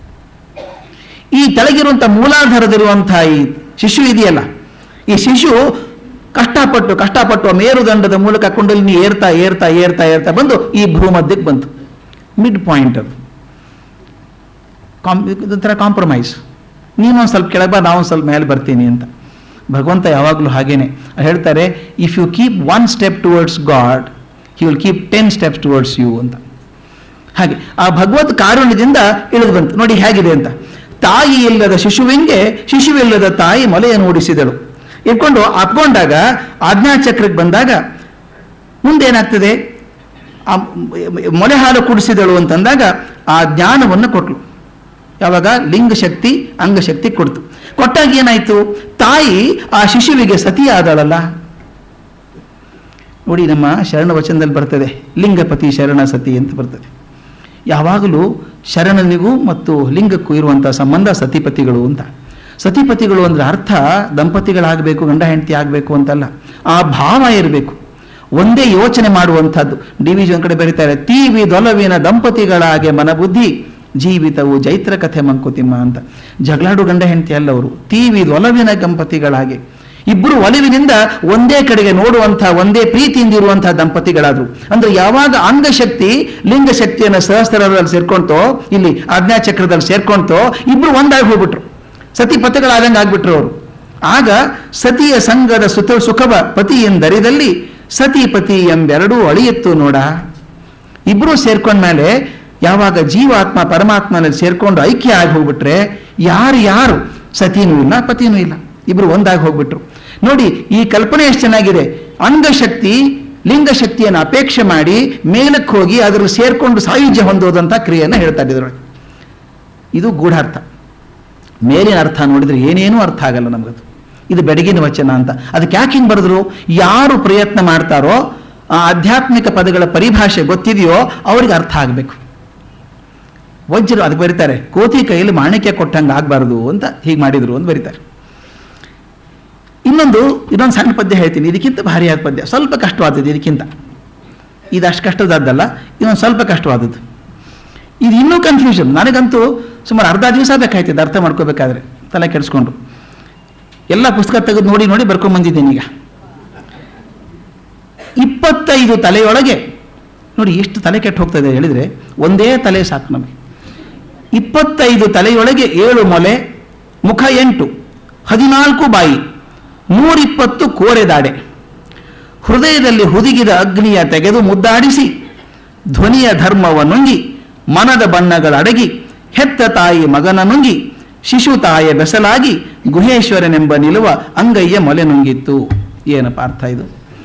ಈ ಕೆಳಗಿರುವಂಥ ಮೂಲಾಧಾರದಿರುವಂಥ ಈ ಶಿಶು ಇದೆಯಲ್ಲ ಈ ಶಿಶು ಕಷ್ಟಪಟ್ಟು ಕಷ್ಟಪಟ್ಟು ಆ ಮೇರುದಂಡದ ಮೂಲಕ ಕುಂಡಲಿನಿ ಏರ್ತಾ ಏರ್ತಾ ಏರ್ತಾ ಏರ್ತಾ ಬಂದು ಈ ಭೂಮಧ್ಯಕ್ಕೆ ಬಂತು ಮಿಡ್ ಪಾಯಿಂಟ್ ಅದು ಕಾಮ್ ಇದೊಂಥರ ಕಾಂಪ್ರಮೈಸ್ ನೀನೊಂದು ಸ್ವಲ್ಪ ಕೆಳಗೆ ಬಾ ನಾವೊಂದು ಸ್ವಲ್ಪ ಮೇಲೆ ಬರ್ತೀನಿ ಅಂತ ಭಗವಂತ ಯಾವಾಗಲೂ ಹಾಗೇನೆ ಹೇಳ್ತಾರೆ if you keep one step towards God he will keep ten steps towards you ಅಂತ ಹಾಗೆ ಆ ಭಗವತ್ ಕಾರುಣ್ಯದಿಂದ ಇಳಿದು ಬಂತು ನೋಡಿ ಹೇಗಿದೆ ಅಂತ ತಾಯಿ ಇಲ್ಲದ ಶಿಶುವಿಂಗೆ ಶಿಶುವಿಲ್ಲದ ತಾಯಿ ಮೊಲೆಯನ್ನು ಓಡಿಸಿದಳು ಇಟ್ಕೊಂಡು ಅಪ್ಕೊಂಡಾಗ ಆಜ್ಞಾಚಕ್ರಕ್ಕೆ ಬಂದಾಗ ಮುಂದೆ ಏನಾಗ್ತದೆ ಆ ಮೊಲೆ ಹಾಲು ಕುಡಿಸಿದಳು ಅಂತಂದಾಗ ಆ ಜ್ಞಾನವನ್ನು ಕೊಟ್ಲು ಯಾವಾಗ ಲಿಂಗ ಶಕ್ತಿ ಅಂಗಶಕ್ತಿ ಕೊಡ್ತು ಕೊಟ್ಟಾಗ ಏನಾಯ್ತು ತಾಯಿ ಆ ಶಿಶುವಿಗೆ ಸತಿ ಆದಳಲ್ಲ ನೋಡಿ ನಮ್ಮ ಶರಣ ವಚನದಲ್ಲಿ ಬರ್ತದೆ ಲಿಂಗಪತಿ ಶರಣ ಸತಿ ಅಂತ ಬರ್ತದೆ ಯಾವಾಗಲೂ ಶರಣನಿಗೂ ಮತ್ತು ಲಿಂಗಕ್ಕೂ ಇರುವಂಥ ಸಂಬಂಧ ಸತಿಪತಿಗಳು ಅಂತ ಸತಿಪತಿಗಳು ಅಂದರೆ ಅರ್ಥ ದಂಪತಿಗಳಾಗಬೇಕು ಗಂಡ ಹೆಂಡತಿ ಆಗಬೇಕು ಅಂತಲ್ಲ ಆ ಭಾವ ಇರಬೇಕು ಒಂದೇ ಯೋಚನೆ ಮಾಡುವಂಥದ್ದು ಡಿ ವಿ ಜಿ ಒಂದು ಕಡೆ ಬರೀತಾರೆ ತೀವಿ ದೊಲವಿನ ದಂಪತಿಗಳಾಗೆ ಮನಬುದ್ಧಿ ಜೀವಿತವು ಜೈತ್ರ ಕಥೆ ಮಂಕುತಿಮ್ಮ ಅಂತ ಜಗಳಾಡು ಗಂಡ ಹೆಂಡತಿ ಅಲ್ಲ ಅವರು ತೀವಿ ಒಲವಿನ ದಂಪತಿಗಳಾಗೆ ಇಬ್ಬರು ಒಲವಿನಿಂದ ಒಂದೇ ಕಡೆಗೆ ನೋಡುವಂಥ ಒಂದೇ ಪ್ರೀತಿಯಿಂದ ಇರುವಂತಹ ದಂಪತಿಗಳಾದ್ರು ಅಂದ್ರೆ ಯಾವಾಗ ಅಂಗಶಕ್ತಿ ಲಿಂಗ ಶಕ್ತಿಯನ್ನು ಸಹಸ್ರದಲ್ಲಿ ಸೇರ್ಕೊಂತೋ ಇಲ್ಲಿ ಆಜ್ಞಾಚಕ್ರದಲ್ಲಿ ಸೇರ್ಕೊಂತೋ ಇಬ್ರು ಒಂದಾಗಿ ಹೋಗ್ಬಿಟ್ರು ಸತಿ ಪತಿಗಳಾದಂಗೆ ಆಗ್ಬಿಟ್ರು ಅವರು ಆಗ ಸತಿಯ ಸಂಘದ ಸುತ ಸುಖವ ಪತಿ ಎಂದರಿದಲ್ಲಿ ಸತಿ ಪತಿ ಎಂಬೆರಡೂ ಅಳಿಯಿತ್ತು ನೋಡ ಇಬ್ಬರು ಸೇರ್ಕೊಂಡ್ಮೇಲೆ ಯಾವಾಗ ಜೀವಾತ್ಮ ಪರಮಾತ್ಮನಲ್ಲಿ ಸೇರ್ಕೊಂಡು ಐಕ್ಯ ಆಗಿ ಹೋಗ್ಬಿಟ್ರೆ ಯಾರು ಯಾರು ಸತಿನೂ ಇಲ್ಲ ಪತಿನೂ ಇಲ್ಲ ಇಬ್ರು ಒಂದಾಗಿ ಹೋಗ್ಬಿಟ್ರು ನೋಡಿ ಈ ಕಲ್ಪನೆ ಎಷ್ಟು ಚೆನ್ನಾಗಿದೆ ಅಂಗಶಕ್ತಿ ಲಿಂಗಶಕ್ತಿಯನ್ನು ಅಪೇಕ್ಷೆ ಮಾಡಿ ಮೇಲಕ್ಕೆ ಹೋಗಿ ಅದರಲ್ಲಿ ಸೇರ್ಕೊಂಡು ಸಾಯುಜ್ಯ ಹೊಂದೋದಂಥ ಕ್ರಿಯೆಯನ್ನು ಹೇಳ್ತಾ ಇದ್ರೊಳಗೆ ಇದು ಗೂಢಾರ್ಥ ಮೇಲಿನ ಅರ್ಥ ನೋಡಿದ್ರೆ ಏನೇನೂ ಅರ್ಥ ಆಗಲ್ಲ ನಮಗದು ಇದು ಬೆಡಗಿನ ವಚನ ಅಂತ ಅದಕ್ಕೆ ಯಾಕೆ ಹಿಂಗೆ ಬರೆದ್ರು ಯಾರು ಪ್ರಯತ್ನ ಮಾಡ್ತಾರೋ ಆ ಆಧ್ಯಾತ್ಮಿಕ ಪದಗಳ ಪರಿಭಾಷೆ ಗೊತ್ತಿದೆಯೋ ಅವ್ರಿಗೆ ಅರ್ಥ ಆಗಬೇಕು ವಜ್ರ ಅದಕ್ಕೆ ಬರೀತಾರೆ ಕೋತಿ ಕೈಯಲ್ಲಿ ಮಾಣಿಕ್ಯ ಕೊಟ್ಟಂಗೆ ಆಗಬಾರ್ದು ಅಂತ ಹೀಗೆ ಮಾಡಿದ್ರು ಅಂತ ಬರೀತಾರೆ ಇನ್ನೊಂದು ಇನ್ನೊಂದು ಸಣ್ಣ ಪದ್ಯ ಹೇಳ್ತೀನಿ ಇದಕ್ಕಿಂತ ಭಾರಿಯಾದ ಪದ್ಯ ಸ್ವಲ್ಪ ಕಷ್ಟವಾದದ್ದು ಇದಕ್ಕಿಂತ ಇದು ಅಷ್ಟು ಕಷ್ಟದಾದ್ದಲ್ಲ ಇನ್ನೊಂದು ಸ್ವಲ್ಪ ಕಷ್ಟವಾದದ್ದು ಇದು ಇನ್ನೂ ಕನ್ಫ್ಯೂಷನ್ ನನಗಂತೂ ಸುಮಾರು ಅರ್ಧ ದಿವಸ ಬೇಕಾಯ್ತಿದ್ದು ಅರ್ಥ ಮಾಡ್ಕೋಬೇಕಾದ್ರೆ ತಲೆ ಕೆಡಿಸ್ಕೊಂಡು ಎಲ್ಲ ಪುಸ್ತಕ ತೆಗೆದು ನೋಡಿ ನೋಡಿ ಬರ್ಕೊಂಡ್ ಬಂದಿದ್ದೀನಿ ಈಗ ಇಪ್ಪತ್ತೈದು ತಲೆಯೊಳಗೆ ನೋಡಿ ಎಷ್ಟು ತಲೆ ಕೆಟ್ಟು ಹೋಗ್ತದೆ ಹೇಳಿದರೆ ಒಂದೇ ತಲೆ ಸಾಕು ನಮಗೆ ಇಪ್ಪತ್ತೈದು ತಲೆಯೊಳಗೆ ಏಳು ಮೊಲೆ ಮುಖ ಎಂಟು ಹದಿನಾಲ್ಕು ಬಾಯಿ ನೂರಿಪ್ಪತ್ತು ಕೋರೆದಾಡೆ ಹೃದಯದಲ್ಲಿ ಹುದುಗಿದ ಅಗ್ನಿಯ ತೆಗೆದು ಮುದ್ದಾಡಿಸಿ ಧ್ವನಿಯ ಧರ್ಮವ ನುಂಗಿ ಮನದ ಬಣ್ಣಗಳಡಗಿ ಹೆತ್ತ ತಾಯಿ ಮಗನ ನುಂಗಿ ಶಿಶು ತಾಯ ಬೆಸಲಾಗಿ ಗುಹೇಶ್ವರನೆಂಬ ನಿಲುವ ಅಂಗಯ್ಯ ಮೊಲೆ ನುಂಗಿತ್ತು ಏನಪ್ಪ ಅರ್ಥ ಇದು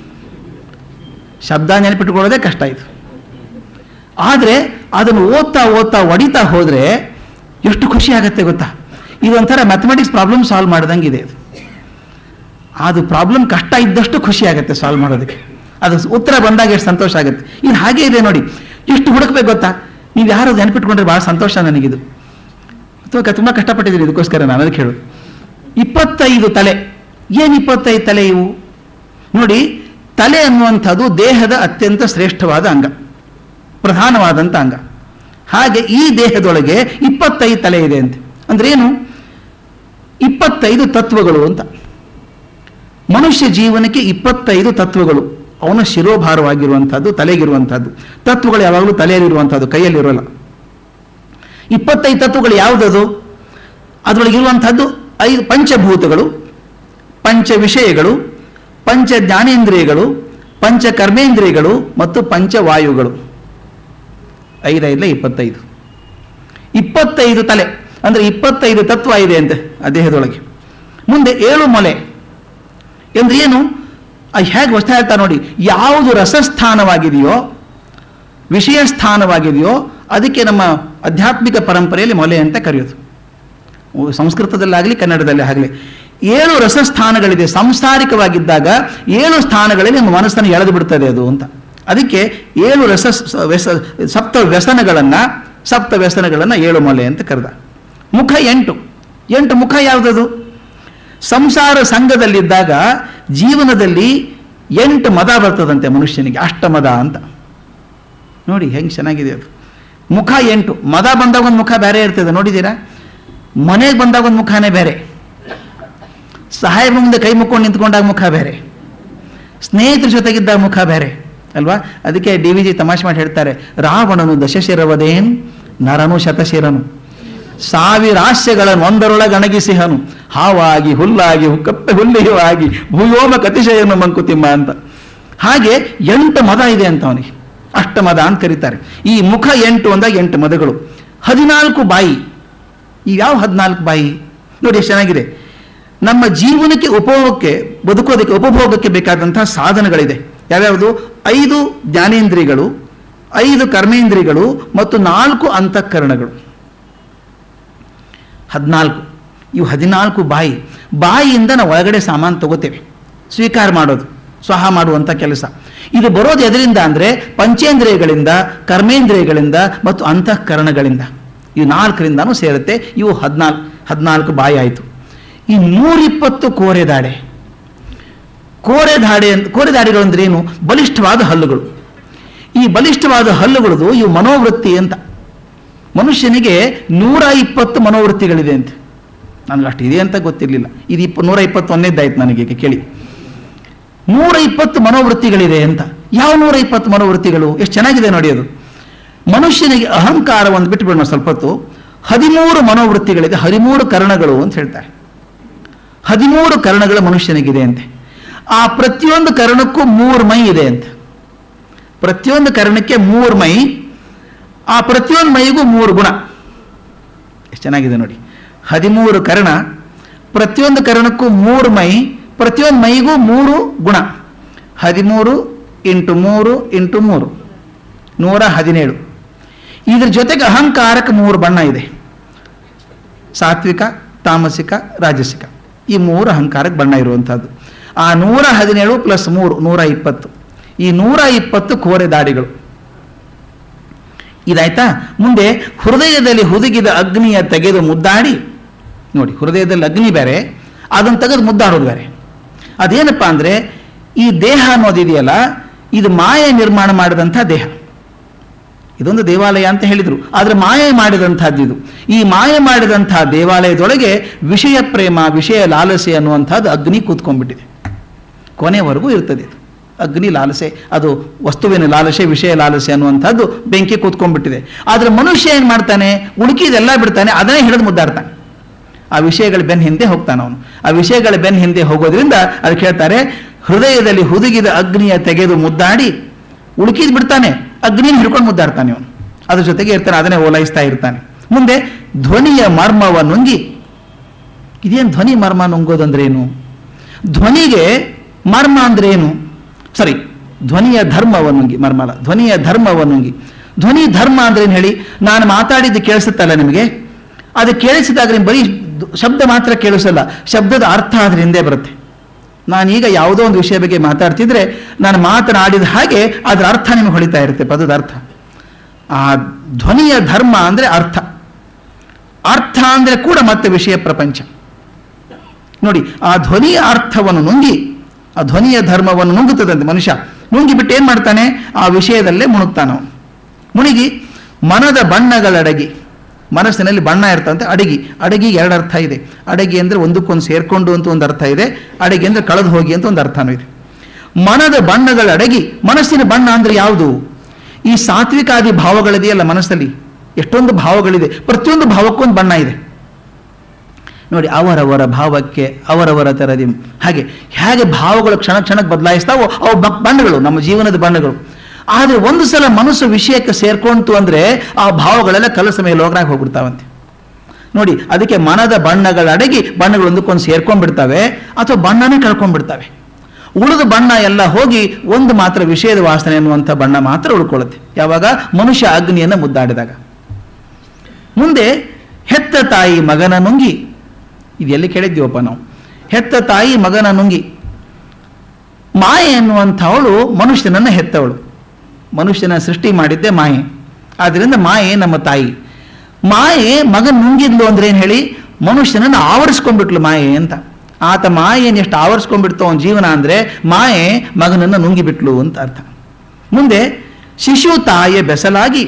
ಶಬ್ದ ನೆನಪಿಟ್ಟುಕೊಳ್ಳೋದೇ ಕಷ್ಟ ಇದು ಆದರೆ ಅದನ್ನು ಓದ್ತಾ ಓದ್ತಾ ಹೊಡಿತಾ ಹೋದರೆ ಎಷ್ಟು ಖುಷಿ ಆಗುತ್ತೆ ಗೊತ್ತಾ ಇದೊಂಥರ ಮ್ಯಾಥಮೆಟಿಕ್ಸ್ ಪ್ರಾಬ್ಲಮ್ ಸಾಲ್ವ್ ಮಾಡ್ದಂಗೆ ಇದೆ ಇದು ಅದು ಪ್ರಾಬ್ಲಮ್ ಕಷ್ಟ ಇದ್ದಷ್ಟು ಖುಷಿ ಆಗುತ್ತೆ ಸಾಲ್ವ್ ಮಾಡೋದಕ್ಕೆ ಅದು ಉತ್ತರ ಬಂದಾಗ ಎಷ್ಟು ಸಂತೋಷ ಆಗುತ್ತೆ ಇದು ಹಾಗೆ ಇದೆ ನೋಡಿ ಎಷ್ಟು ಹುಡುಕ್ಬೇಕು ಗೊತ್ತಾ ನೀವು ಯಾರು ನೆನಪಿಟ್ಕೊಂಡ್ರೆ ಭಾಳ ಸಂತೋಷ ನನಗಿದು ಅಥವಾ ತುಂಬ ಕಷ್ಟಪಟ್ಟಿದ್ದೀನಿ ಇದಕ್ಕೋಸ್ಕರ ನಾನು ಅದಕ್ಕೆ ಹೇಳೋದು ಇಪ್ಪತ್ತೈದು ತಲೆ ಏನು ಇಪ್ಪತ್ತೈದು ತಲೆ ಇವು ನೋಡಿ ತಲೆ ಅನ್ನುವಂಥದ್ದು ದೇಹದ ಅತ್ಯಂತ ಶ್ರೇಷ್ಠವಾದ ಅಂಗ ಪ್ರಧಾನವಾದಂಥ ಅಂಗ ಹಾಗೆ ಈ ದೇಹದೊಳಗೆ ಇಪ್ಪತ್ತೈದು ತಲೆ ಇದೆ ಅಂತೆ ಅಂದ್ರೆ ಏನು ಇಪ್ಪತ್ತೈದು ತತ್ವಗಳು ಅಂತ ಮನುಷ್ಯ ಜೀವನಕ್ಕೆ ಇಪ್ಪತ್ತೈದು ತತ್ವಗಳು ಅವನ ಶಿರೋಭಾರವಾಗಿರುವಂಥದ್ದು ತಲೆಗಿರುವಂಥದ್ದು ತತ್ವಗಳು ಯಾವಾಗಲೂ ತಲೆಯಲ್ಲಿರುವಂಥದ್ದು ಕೈಯಲ್ಲಿರೋಲ್ಲ ಇಪ್ಪತ್ತೈದು ತತ್ವಗಳು ಯಾವುದದು ಅದರೊಳಗಿರುವಂಥದ್ದು ಐದು ಪಂಚಭೂತಗಳು ಪಂಚ ವಿಷಯಗಳು ಪಂಚ ಜ್ಞಾನೇಂದ್ರಿಯಗಳು ಪಂಚ ಕರ್ಮೇಂದ್ರಿಯಗಳು ಮತ್ತು ಪಂಚವಾಯುಗಳು ಐದೈದಲೇ ಇಪ್ಪತ್ತೈದು ಇಪ್ಪತ್ತೈದು ತಲೆ ಅಂದರೆ ಇಪ್ಪತ್ತೈದು ತತ್ವ ಇದೆ ಅಂತೆ ಆ ದೇಹದೊಳಗೆ ಮುಂದೆ ಏಳು ಮೊಲೆ ಅಂದ್ರೆ ಏನು ಹೇಗೆ ವಸ್ತು ಹೇಳ್ತಾ ನೋಡಿ ಯಾವುದು ರಸಸ್ಥಾನವಾಗಿದೆಯೋ ವಿಷಯ ಸ್ಥಾನವಾಗಿದೆಯೋ ಅದಕ್ಕೆ ನಮ್ಮ ಆಧ್ಯಾತ್ಮಿಕ ಪರಂಪರೆಯಲ್ಲಿ ಮೊಲೆ ಅಂತ ಕರೆಯೋದು ಉ- ಸಂಸ್ಕೃತದಲ್ಲಾಗಲಿ ಕನ್ನಡದಲ್ಲಿ ಆಗಲಿ ಏಳು ರಸಸ್ಥಾನಗಳಿದೆ ಸಂಸಾರಿಕವಾಗಿದ್ದಾಗ ಏಳು ಸ್ಥಾನಗಳಲ್ಲಿ ನಮ್ಮ ಮನಸ್ಸನ್ನು ಎಳೆದು ಬಿಡ್ತದೆ ಅದು ಅಂತ ಅದಕ್ಕೆ ಏಳು ರಸ ಸ- ವ್ಯಸ ಸಪ್ತ ವ್ಯಸನಗಳನ್ನು ಸಪ್ತ ವ್ಯಸನಗಳನ್ನು ಏಳು ಮೊಲೆ ಅಂತ ಕರೆದ ಮುಖ ಎಂಟು ಎಂಟು ಮುಖ ಯಾವುದದು ಸಂಸಾರ ಸಂಘದಲ್ಲಿದ್ದಾಗ ಜೀವನದಲ್ಲಿ ಎಂಟು ಮದ ಬರ್ತದಂತೆ ಮನುಷ್ಯನಿಗೆ ಅಷ್ಟಮದ ಅಂತ ನೋಡಿ ಹೆಂಗೆ ಚೆನ್ನಾಗಿದೆ ಅದು ಮುಖ ಎಂಟು ಮದ ಬಂದಾಗ ಒಂದು ಮುಖ ಬೇರೆ ಇರ್ತದೆ ನೋಡಿದ್ದೀರಾ ಮನೆಗೆ ಬಂದಾಗ ಒಂದು ಮುಖನೇ ಬೇರೆ ಸಾಹೇಬ್ರ ಮುಂದೆ ಕೈ ಮುಕ್ಕೊಂಡು ನಿಂತ್ಕೊಂಡಾಗ ಮುಖ ಬೇರೆ ಸ್ನೇಹಿತರ ಜೊತೆಗಿದ್ದಾಗ ಮುಖ ಬೇರೆ ಅಲ್ವಾ ಅದಕ್ಕೆ ಡಿ ವಿ ಜಿ ತಮಾಷೆ ಮಾಡಿ ಹೇಳ್ತಾರೆ ರಾವಣನು ದಶಶಿರವದೇನ್ ನರನು ಶತಶಿರನು ಸಾವಿರಾಸ್ಯಗಳನ್ನು ಒಂದರೊಳಗೆ ಅಣಗಿಸಿಹನು ಹಾವಾಗಿ ಹುಲ್ಲಾಗಿ ಕಪ್ಪೆ ಹುಲ್ಲಿಯುವಾಗಿ ಭೂಯೋಮ ಕತಿಶಯನು ಮಂಕುತಿಮ್ಮ ಅಂತ ಹಾಗೆ ಎಂಟು ಮದ ಇದೆ ಅಂತ ಅವನಿಗೆ ಅಷ್ಟಮದ ಅಂತ ಕರೀತಾರೆ ಈ ಮುಖ ಎಂಟು ಅಂದಾಗ ಎಂಟು ಮದಗಳು ಹದಿನಾಲ್ಕು ಬಾಯಿ ಈ ಯಾವ ಹದಿನಾಲ್ಕು ಬಾಯಿ ನೋಡಿ ಎಷ್ಟು ಚೆನ್ನಾಗಿದೆ ನಮ್ಮ ಜೀವನಕ್ಕೆ ಉಪಯೋಗಕ್ಕೆ ಬದುಕೋದಕ್ಕೆ ಉಪಭೋಗಕ್ಕೆ ಬೇಕಾದಂತಹ ಸಾಧನಗಳಿದೆ ಯಾವ್ಯಾವುದು ಐದು ಜ್ಞಾನೇಂದ್ರಿಯಗಳು ಐದು ಕರ್ಮೇಂದ್ರಿಯಗಳು ಮತ್ತು ನಾಲ್ಕು ಅಂತಃಕರಣಗಳು ಹದಿನಾಲ್ಕು ಇವು ಹದಿನಾಲ್ಕು ಬಾಯಿ ಬಾಯಿಯಿಂದ ನಾವು ಒಳಗಡೆ ಸಾಮಾನು ತಗೋತೇವೆ ಸ್ವೀಕಾರ ಮಾಡೋದು ಸ್ವಹ ಮಾಡುವಂಥ ಕೆಲಸ ಇದು ಬರೋದು ಎದರಿಂದ ಅಂದರೆ ಪಂಚೇಂದ್ರಿಯಗಳಿಂದ ಕರ್ಮೇಂದ್ರಿಯಗಳಿಂದ ಮತ್ತು ಅಂತಃಕರಣಗಳಿಂದ ಇವು ನಾಲ್ಕರಿಂದನೂ ಸೇರುತ್ತೆ ಇವು ಹದಿನಾಲ್ಕು ಹದಿನಾಲ್ಕು ಬಾಯಿ ಆಯಿತು ಈ ನೂರಿಪ್ಪತ್ತು ಕೋರೆದಾಡೆ ಕೋರೆದಾಡೆ ಅಂತ ಕೋರೆದಾಡೆಗಳು ಅಂದ್ರೆ ಏನು ಬಲಿಷ್ಠವಾದ ಹಲ್ಲುಗಳು ಈ ಬಲಿಷ್ಠವಾದ ಹಲ್ಲುಗಳದು ಇವು ಮನೋವೃತ್ತಿ ಅಂತ ಮನುಷ್ಯನಿಗೆ ನೂರ ಇಪ್ಪತ್ತು ಮನೋವೃತ್ತಿಗಳಿದೆ ಅಂತ ನನಗೆ ಅಷ್ಟು ಇದೆ ಅಂತ ಗೊತ್ತಿರಲಿಲ್ಲ ಇದು ಇಪ್ಪ ನೂರ ಇಪ್ಪತ್ತೊಂದನೇದಾಯ್ತು ನನಗೆ ಈಗ ಕೇಳಿ ನೂರ ಇಪ್ಪತ್ತು ಮನೋವೃತ್ತಿಗಳಿದೆ ಅಂತ ಯಾವ ನೂರ ಇಪ್ಪತ್ತು ಮನೋವೃತ್ತಿಗಳು ಎಷ್ಟು ಚೆನ್ನಾಗಿದೆ ನೋಡಿ ಅದು ಮನುಷ್ಯನಿಗೆ ಅಹಂಕಾರ ಒಂದು ಬಿಟ್ಟುಬಿಡೋಣ ಸ್ವಲ್ಪ ಹೊತ್ತು ಹದಿಮೂರು ಮನೋವೃತ್ತಿಗಳಿದೆ ಹದಿಮೂರು ಕರ್ಣಗಳು ಅಂತ ಹೇಳ್ತಾರೆ ಹದಿಮೂರು ಕರ್ಣಗಳು ಮನುಷ್ಯನಿಗಿದೆ ಅಂತೆ ಆ ಪ್ರತಿಯೊಂದು ಕರ್ಣಕ್ಕೂ ಮೂರು ಮೈ ಇದೆ ಅಂತ ಪ್ರತಿಯೊಂದು ಕರ್ಣಕ್ಕೆ ಮೂರು ಮೈ ಆ ಪ್ರತಿಯೊಂದು ಮೈಗೂ ಮೂರು ಗುಣ ಎಷ್ಟು ಚೆನ್ನಾಗಿದೆ ನೋಡಿ ಹದಿಮೂರು ಕರ್ಣ ಪ್ರತಿಯೊಂದು ಕರ್ಣಕ್ಕೂ ಮೂರು ಮೈ ಪ್ರತಿಯೊಂದು ಮೈಗೂ ಮೂರು ಗುಣ ಹದಿಮೂರು ಇಂಟು ಮೂರು ಇಂಟು ಮೂರು ನೂರ ಹದಿನೇಳು ಇದ್ರ ಜೊತೆಗೆ ಅಹಂಕಾರಕ್ಕೆ ಮೂರು ಬಣ್ಣ ಇದೆ ಸಾತ್ವಿಕ ತಾಮಸಿಕ ರಾಜಸಿಕ ಈ ಮೂರು ಅಹಂಕಾರಕ್ಕೆ ಬಣ್ಣ ಇರುವಂಥದ್ದು ಆ ನೂರ ಹದಿನೇಳು ಪ್ಲಸ್ ಮೂರು ನೂರ ಇಪ್ಪತ್ತು ಈ ನೂರ ಇಪ್ಪತ್ತು ಕೋರೆ ದಾಡಿಗಳು ಇದಾಯ್ತಾ ಮುಂದೆ ಹೃದಯದಲ್ಲಿ ಹುದುಗಿದ ಅಗ್ನಿಯ ತೆಗೆದು ಮುದ್ದಾಡಿ ನೋಡಿ ಹೃದಯದಲ್ಲಿ ಅಗ್ನಿ ಬೇರೆ ಅದನ್ನು ತೆಗೆದು ಮುದ್ದಾಡೋದು ಬೇರೆ ಅದೇನಪ್ಪ ಅಂದರೆ ಈ ದೇಹ ಅನ್ನೋದಿದೆಯಲ್ಲ ಇದು ಮಾಯೆ ನಿರ್ಮಾಣ ಮಾಡಿದಂಥ ದೇಹ ಇದೊಂದು ದೇವಾಲಯ ಅಂತ ಹೇಳಿದರು ಆದರೆ ಮಾಯೆ ಮಾಡಿದಂಥದ್ದು ಇದು ಈ ಮಾಯೆ ಮಾಡಿದಂಥ ದೇವಾಲಯದೊಳಗೆ ವಿಷಯ ಪ್ರೇಮ ವಿಷಯ ಲಾಲಸೆ ಅನ್ನುವಂಥದ್ದು ಅಗ್ನಿ ಕೂತ್ಕೊಂಡ್ಬಿಟ್ಟಿದೆ ಕೊನೆವರೆಗೂ ಇರ್ತದೆ ಇದು ಅಗ್ನಿ ಲಾಲಸೆ ಅದು ವಸ್ತುವಿನ ಲಾಲಸೆ ವಿಷಯ ಲಾಲಸೆ ಅನ್ನುವಂಥದ್ದು ಬೆಂಕಿ ಕೂತ್ಕೊಂಡ್ಬಿಟ್ಟಿದೆ ಆದರೆ ಮನುಷ್ಯ ಏನು ಮಾಡ್ತಾನೆ ಉಳುಕಿದೆಲ್ಲ ಬಿಡ್ತಾನೆ ಅದನ್ನೇ ಹಿಡಿದು ಮುದ್ದಾಡ್ತಾನೆ ಆ ವಿಷಯಗಳ ಬೆನ್ನ ಹಿಂದೆ ಹೋಗ್ತಾನೆ ಅವನು ಆ ವಿಷಯಗಳ ಬೆನ್ನ ಹಿಂದೆ ಹೋಗೋದ್ರಿಂದ ಅದಕ್ಕೆ ಹೇಳ್ತಾರೆ ಹೃದಯದಲ್ಲಿ ಹುದುಗಿದ ಅಗ್ನಿಯ ತೆಗೆದು ಮುದ್ದಾಡಿ ಉಳುಕಿದ್ ಬಿಡ್ತಾನೆ ಅಗ್ನಿನ ಹಿಡ್ಕೊಂಡು ಮುದ್ದಾಡ್ತಾನೆ ಅವನು ಅದ್ರ ಜೊತೆಗೆ ಇರ್ತಾನೆ ಅದನ್ನೇ ಓಲೈಸ್ತಾ ಇರ್ತಾನೆ ಮುಂದೆ ಧ್ವನಿಯ ಮರ್ಮವ ನುಂಗಿ ಇದೇನು ಧ್ವನಿ ಮರ್ಮ ನುಂಗೋದಂದ್ರೆ ಏನು ಧ್ವನಿಗೆ ಮರ್ಮ ಅಂದ್ರೆ ಏನು ಸರಿ ಧ್ವನಿಯ ಧರ್ಮವನ್ನುಂಗಿ ಮರ್ಮ ಅಲ್ಲ ಧ್ವನಿಯ ಧರ್ಮವನ್ನುಂಗಿ ಧ್ವನಿ ಧರ್ಮ ಅಂದ್ರೆ ಏನು ಹೇಳಿ ನಾನು ಮಾತಾಡಿದ್ದು ಕೇಳಿಸುತ್ತಲ್ಲ ನಿಮಗೆ ಅದು ಕೇಳಿಸಿದಾಗ ನಿಮ್ಗೆ ಬರೀ ದ್- ಶಬ್ದ ಮಾತ್ರ ಕೇಳಿಸಲ್ಲ ಶಬ್ದದ ಅರ್ಥ ಅದ್ರ ಹಿಂದೆ ಬರುತ್ತೆ ನಾನೀಗ ಯಾವುದೋ ಒಂದು ವಿಷಯ ಬಗ್ಗೆ ಮಾತಾಡ್ತಿದ್ರೆ ನಾನು ಮಾತನಾಡಿದ ಹಾಗೆ ಅದರ ಅರ್ಥ ನಿಮಗೆ ಹೊಳಿತಾ ಇರುತ್ತೆ ಪದದ ಅರ್ಥ ಆ ಧ್ವನಿಯ ಧರ್ಮ ಅಂದರೆ ಅರ್ಥ ಅರ್ಥ ಅಂದರೆ ಕೂಡ ಮತ್ತೆ ವಿಷಯ ಪ್ರಪಂಚ ನೋಡಿ ಆ ಧ್ವನಿಯ ಅರ್ಥವನ್ನು ನುಂಗಿ ಆ ಧ್ವನಿಯ ಧರ್ಮವನ್ನು ನುಂಗುತ್ತದಂತೆ ಮನುಷ್ಯ ನುಂಗಿಬಿಟ್ಟು ಏನು ಮಾಡ್ತಾನೆ ಆ ವಿಷಯದಲ್ಲೇ ಮುಣುಗ್ತಾನೆ ಅವನು ಮುಳುಗಿ ಮನದ ಬಣ್ಣಗಳಡಗಿ ಮನಸ್ಸಿನಲ್ಲಿ ಬಣ್ಣ ಇರ್ತಂತೆ ಅಡಗಿ ಅಡಗಿ ಎರಡು ಅರ್ಥ ಇದೆ ಅಡಗಿ ಅಂದರೆ ಒಂದಕ್ಕೊಂದು ಸೇರ್ಕೊಂಡು ಅಂತ ಒಂದು ಅರ್ಥ ಇದೆ ಅಡಗಿ ಅಂದರೆ ಕಳೆದು ಹೋಗಿ ಅಂತ ಒಂದು ಅರ್ಥನೂ ಇದೆ ಮನದ ಬಣ್ಣಗಳ ಅಡಗಿ ಮನಸ್ಸಿನ ಬಣ್ಣ ಅಂದರೆ ಯಾವುದು ಈ ಸಾತ್ವಿಕಾದಿ ಭಾವಗಳಿದೆಯಲ್ಲ ಮನಸ್ಸಲ್ಲಿ ಎಷ್ಟೊಂದು ಭಾವಗಳಿದೆ ಪ್ರತಿಯೊಂದು ಭಾವಕ್ಕೊಂದು ಬಣ್ಣ ಇದೆ ನೋಡಿ ಅವರವರ ಭಾವಕ್ಕೆ ಅವರವರ ತರದಿ ಹಾಗೆ ಹೇಗೆ ಭಾವಗಳು ಕ್ಷಣ ಕ್ಷಣಕ್ಕೆ ಬದಲಾಯಿಸ್ತಾವೋ ಅವು ಬ- ಬಣ್ಣಗಳು ನಮ್ಮ ಜೀವನದ ಬಣ್ಣಗಳು ಆದರೆ ಒಂದು ಸಲ ಮನಸ್ಸು ವಿಷಯಕ್ಕೆ ಸೇರ್ಕೊಂತು ಅಂದರೆ ಆ ಭಾವಗಳೆಲ್ಲ ಕಲಸ ಮೇಲೆ ಹೋಗ್ರಾಗ ಹೋಗ್ಬಿಡ್ತಾವಂತೆ ನೋಡಿ ಅದಕ್ಕೆ ಮನದ ಬಣ್ಣಗಳ ಅಡಗಿ ಬಣ್ಣಗಳು ಒಂದಕ್ಕೊಂದು ಸೇರ್ಕೊಂಡ್ಬಿಡ್ತವೆ ಅಥವಾ ಬಣ್ಣನೇ ಕಳ್ಕೊಂಡ್ಬಿಡ್ತವೆ ಉಳಿದ ಬಣ್ಣ ಎಲ್ಲ ಹೋಗಿ ಒಂದು ಮಾತ್ರ ವಿಷಯದ ವಾಸನೆ ಅನ್ನುವಂಥ ಬಣ್ಣ ಮಾತ್ರ ಉಳ್ಕೊಳ್ಳುತ್ತೆ ಯಾವಾಗ ಮನುಷ್ಯ ಅಗ್ನಿಯನ್ನು ಮುದ್ದಾಡಿದಾಗ ಮುಂದೆ ಹೆತ್ತ ತಾಯಿ ಮಗನ ನುಂಗಿ ಇದೆಲ್ಲಿ ಕೇಳಿದ್ದೀವಪ್ಪ ನಾವು ಹೆತ್ತ ತಾಯಿ ಮಗನ ನುಂಗಿ ಮಾಯೆ ಎನ್ನುವಂಥವಳು ಮನುಷ್ಯನನ್ನು ಹೆತ್ತವಳು ಮನುಷ್ಯನ ಸೃಷ್ಟಿ ಮಾಡಿದ್ದೆ ಮಾಯೆ ಆದ್ದರಿಂದ ಮಾಯೆ ನಮ್ಮ ತಾಯಿ ಮಾಯೆ ಮಗನ್ ನುಂಗಿದ್ಲು ಅಂದ್ರೆ ಏನು ಹೇಳಿ ಮನುಷ್ಯನನ್ನು ಆವರಿಸ್ಕೊಂಡ್ಬಿಟ್ಲು ಮಾಯೆ ಅಂತ ಆತ ಮಾಯೆಯನ್ನು ಎಷ್ಟು ಆವರಿಸ್ಕೊಂಡ್ಬಿಡ್ತು ಅವನ ಜೀವನ ಅಂದರೆ ಮಾಯೆ ಮಗನನ್ನು ನುಂಗಿಬಿಟ್ಲು ಅಂತ ಅರ್ಥ ಮುಂದೆ ಶಿಶು ತಾಯಿಯ ಬೆಸಲಾಗಿ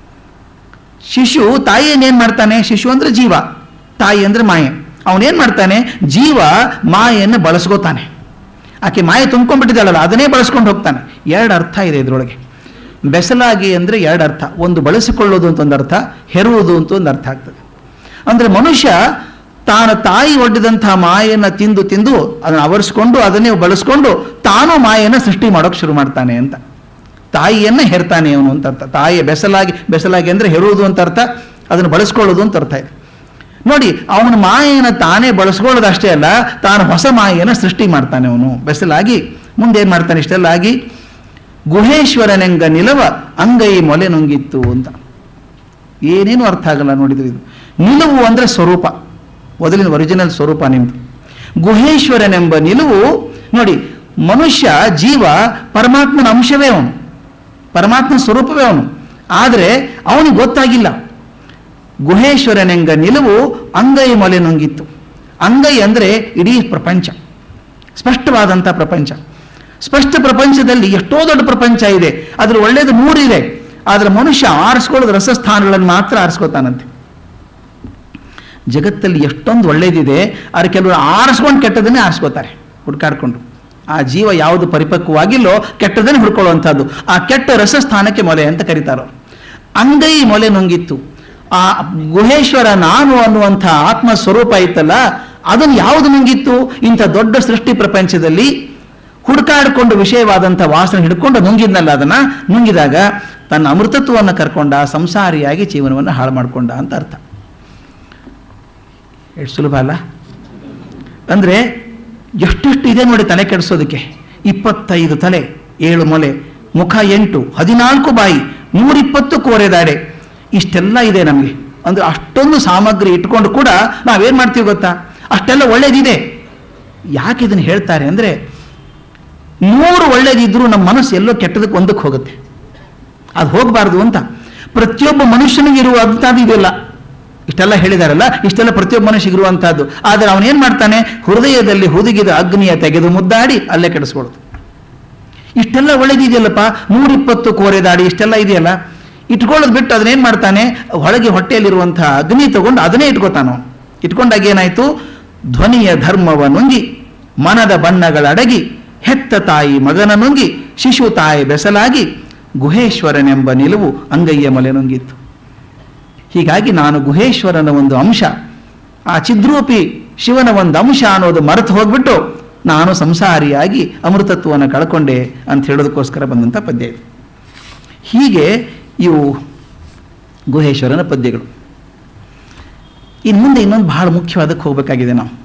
ಶಿಶು ತಾಯಿಯನ್ನೇನು ಮಾಡ್ತಾನೆ ಶಿಶು ಅಂದ್ರೆ ಜೀವ ತಾಯಿ ಅಂದ್ರೆ ಮಾಯೆ ಅವನೇನು ಮಾಡ್ತಾನೆ ಜೀವ ಮಾಯೆಯನ್ನು ಬಳಸ್ಕೋತಾನೆ ಆಕೆ ಮಾಯೆ ತುಂಬ್ಕೊಂಡ್ಬಿಟ್ಟಿದ್ದಾಳಲ್ಲ ಅದನ್ನೇ ಬಳಸ್ಕೊಂಡು ಹೋಗ್ತಾನೆ ಎರಡು ಅರ್ಥ ಇದೆ ಇದರೊಳಗೆ ಬೆಸಲಾಗಿ ಅಂದರೆ ಎರಡು ಅರ್ಥ ಒಂದು ಬಳಸಿಕೊಳ್ಳೋದು ಅಂತ ಒಂದು ಅರ್ಥ ಹೆರುವುದು ಅಂತ ಒಂದು ಅರ್ಥ ಆಗ್ತದೆ ಅಂದರೆ ಮನುಷ್ಯ ತಾನು ತಾಯಿ ಒಡ್ಡಿದಂತಹ ಮಾಯನ್ನು ತಿಂದು ತಿಂದು ಅದನ್ನು ಆವರಿಸ್ಕೊಂಡು ಅದನ್ನೇ ಬಳಸ್ಕೊಂಡು ತಾನು ಮಾಯನ್ನು ಸೃಷ್ಟಿ ಮಾಡೋಕ್ಕೆ ಶುರು ಮಾಡ್ತಾನೆ ಅಂತ ತಾಯಿಯನ್ನು ಹೆರ್ತಾನೆ ಅವನು ಅಂತ ಅರ್ಥ ತಾಯಿಯ ಬೆಸಲಾಗಿ ಬೆಸಲಾಗಿ ಅಂದರೆ ಹೆರುವುದು ಅಂತ ಅರ್ಥ ಅದನ್ನು ಬಳಸ್ಕೊಳ್ಳೋದು ಅಂತ ಅರ್ಥ ಇದೆ ನೋಡಿ ಅವನ ಮಾಯೆಯನ್ನು ತಾನೇ ಬಳಸ್ಕೊಳ್ಳೋದು ಅಷ್ಟೇ ಅಲ್ಲ ತಾನು ಹೊಸ ಮಾಯೆಯನ್ನು ಸೃಷ್ಟಿ ಮಾಡ್ತಾನೆ ಅವನು ಬೆಸಲಾಗಿ ಮುಂದೆ ಏನು ಮಾಡ್ತಾನೆ ಇಷ್ಟೆಲ್ಲ ಆಗಿ ಗುಹೇಶ್ವರನೆಂಗ ನಿಲವ ಅಂಗೈ ಮೊಲೆ ನುಂಗಿತ್ತು ಅಂತ ಏನೇನು ಅರ್ಥ ಆಗಲ್ಲ ನೋಡಿದ್ರು ಇದು ನಿಲುವು ಅಂದರೆ ಸ್ವರೂಪ ಮೊದಲಿನ ಒರಿಜಿನಲ್ ಸ್ವರೂಪ ನಿಮ್ದು ಗುಹೇಶ್ವರನೆಂಬ ನಿಲುವು ನೋಡಿ ಮನುಷ್ಯ ಜೀವ ಪರಮಾತ್ಮನ ಅಂಶವೇ ಅವನು ಪರಮಾತ್ಮನ ಸ್ವರೂಪವೇ ಅವನು ಆದರೆ ಅವನಿಗೆ ಗೊತ್ತಾಗಿಲ್ಲ ಗುಹೇಶ್ವರನೆಂಗ ನಿಲುವು ಅಂಗೈ ಮೊಲೆ ನುಂಗಿತ್ತು ಅಂಗೈ ಅಂದರೆ ಇಡೀ ಪ್ರಪಂಚ ಸ್ಪಷ್ಟವಾದಂಥ ಪ್ರಪಂಚ ಸ್ಪಷ್ಟ ಪ್ರಪಂಚದಲ್ಲಿ ಎಷ್ಟೋ ದೊಡ್ಡ ಪ್ರಪಂಚ ಇದೆ ಅದ್ರ ಒಳ್ಳೇದು ಮೂರಿದೆ ಆದರೆ ಮನುಷ್ಯ ಆರಿಸ್ಕೊಳ್ಳೋದು ರಸಸ್ಥಾನಗಳನ್ನು ಮಾತ್ರ ಆರಿಸ್ಕೋತಾನಂತೆ ಜಗತ್ತಲ್ಲಿ ಎಷ್ಟೊಂದು ಒಳ್ಳೇದಿದೆ ಆದರೆ ಕೆಲವರು ಆರಿಸ್ಕೊಂಡು ಕೆಟ್ಟದನ್ನೇ ಆರಿಸ್ಕೋತಾರೆ ಹುಡ್ಕಾಡ್ಕೊಂಡು ಆ ಜೀವ ಯಾವುದು ಪರಿಪಕ್ವವಾಗಿಲ್ಲೋ ಕೆಟ್ಟದನ್ನೇ ಹುಡ್ಕೊಳ್ಳುವಂಥದ್ದು ಆ ಕೆಟ್ಟ ರಸಸ್ಥಾನಕ್ಕೆ ಮೊಲೆ ಅಂತ ಕರೀತಾರೋ ಅಂಗೈ ಮೊಲೆ ನುಂಗಿತ್ತು ಆ ಗುಹೇಶ್ವರ ನಾನು ಅನ್ನುವಂಥ ಆತ್ಮ ಸ್ವರೂಪ ಇತ್ತಲ್ಲ ಅದನ್ನು ಯಾವುದು ನುಂಗಿತ್ತು ಇಂಥ ದೊಡ್ಡ ಸೃಷ್ಟಿ ಪ್ರಪಂಚದಲ್ಲಿ ಹುಡುಕಾಡಿಕೊಂಡು ವಿಷಯವಾದಂಥ ವಾಸನೆ ಹಿಡ್ಕೊಂಡು ನುಂಗಿದ್ನಲ್ಲ ಅದನ್ನು ನುಂಗಿದಾಗ ತನ್ನ ಅಮೃತತ್ವವನ್ನು ಕರ್ಕೊಂಡ ಸಂಸಾರಿಯಾಗಿ ಜೀವನವನ್ನು ಹಾಳು ಮಾಡಿಕೊಂಡ ಅಂತ ಅರ್ಥ ಎಷ್ಟು ಸುಲಭ ಅಲ್ಲ ಅಂದರೆ ಎಷ್ಟೆಷ್ಟು ಇದೆ ನೋಡಿ ತಲೆ ಕೆಡಿಸೋದಕ್ಕೆ ಇಪ್ಪತ್ತೈದು ತಲೆ ಏಳು ಮೊಲೆ ಮುಖ ಎಂಟು ಹದಿನಾಲ್ಕು ಬಾಯಿ ನೂರಿಪ್ಪತ್ತು ಕೋರೆದಾಡೆ ಇಷ್ಟೆಲ್ಲ ಇದೆ ನಮಗೆ ಅಂದರೆ ಅಷ್ಟೊಂದು ಸಾಮಗ್ರಿ ಇಟ್ಕೊಂಡು ಕೂಡ ನಾವೇನು ಮಾಡ್ತೀವಿ ಗೊತ್ತಾ ಅಷ್ಟೆಲ್ಲ ಒಳ್ಳೇದಿದೆ ಯಾಕೆ ಇದನ್ನು ಹೇಳ್ತಾರೆ ಅಂದರೆ ನೂರು ಒಳ್ಳೇದಿದ್ರೂ ನಮ್ಮ ಮನಸ್ಸು ಎಲ್ಲೋ ಕೆಟ್ಟದಕ್ಕೆ ಒಂದಕ್ಕೆ ಹೋಗುತ್ತೆ ಅದು ಹೋಗಬಾರ್ದು ಅಂತ ಪ್ರತಿಯೊಬ್ಬ ಮನುಷ್ಯನಿಗೆ ಇರುವಂಥದ್ದು ಇದೆಲ್ಲ ಇಷ್ಟೆಲ್ಲ ಹೇಳಿದಾರಲ್ಲ ಇಷ್ಟೆಲ್ಲ ಪ್ರತಿಯೊಬ್ಬ ಮನುಷ್ಯಗಿರುವಂಥದ್ದು ಆದರೆ ಅವನೇನು ಮಾಡ್ತಾನೆ ಹೃದಯದಲ್ಲಿ ಹುದುಗಿದ ಅಗ್ನಿಯ ತೆಗೆದು ಮುದ್ದಾಡಿ ಅಲ್ಲೇ ಕೆಡಿಸ್ಕೊಳ್ತು ಇಷ್ಟೆಲ್ಲ ಒಳ್ಳೇದಿದೆಯಲ್ಲಪ್ಪ ನೂರಿಪ್ಪತ್ತು ಕೋರೆದಾಡಿ ಇಷ್ಟೆಲ್ಲ ಇದೆಯಲ್ಲ ಇಟ್ಕೊಳ್ಳೋದು ಬಿಟ್ಟು ಅದನ್ನೇನು ಮಾಡ್ತಾನೆ ಒಳಗೆ ಹೊಟ್ಟೆಯಲ್ಲಿರುವಂಥ ಅಗ್ನಿ ತಗೊಂಡು ಅದನ್ನೇ ಇಟ್ಕೋತಾನೋ ಇಟ್ಕೊಂಡಾಗ ಏನಾಯಿತು ಧ್ವನಿಯ ಧರ್ಮವ ನುಂಗಿ ಮನದ ಬಣ್ಣಗಳ ಅಡಗಿ ಹೆತ್ತ ತಾಯಿ ಮಗನ ನುಂಗಿ ಶಿಶು ತಾಯಿ ಬೆಸಲಾಗಿ ಗುಹೇಶ್ವರನೆಂಬ ನಿಲುವು ಅಂಗಯ್ಯ ಮಲೆ ನುಂಗಿತ್ತು ಹೀಗಾಗಿ ನಾನು ಗುಹೇಶ್ವರನ ಒಂದು ಅಂಶ ಆ ಚಿದ್ರೂಪಿ ಶಿವನ ಒಂದು ಅಂಶ ಅನ್ನೋದು ಮರೆತು ಹೋಗ್ಬಿಟ್ಟು ನಾನು ಸಂಸಾರಿಯಾಗಿ ಅಮೃತತ್ವವನ್ನು ಕಳ್ಕೊಂಡೆ ಅಂತ ಹೇಳೋದಕ್ಕೋಸ್ಕರ ಬಂದಂಥ ಪದ್ಯ ಇದು ಹೀಗೆ ಇವು ಗುಹೇಶ್ವರನ ಪದ್ಯಗಳು ಇನ್ನು ಮುಂದೆ ಇನ್ನೊಂದು ಬಹಳ ಮುಖ್ಯವಾದಕ್ಕೆ ಹೋಗಬೇಕಾಗಿದೆ ನಾವು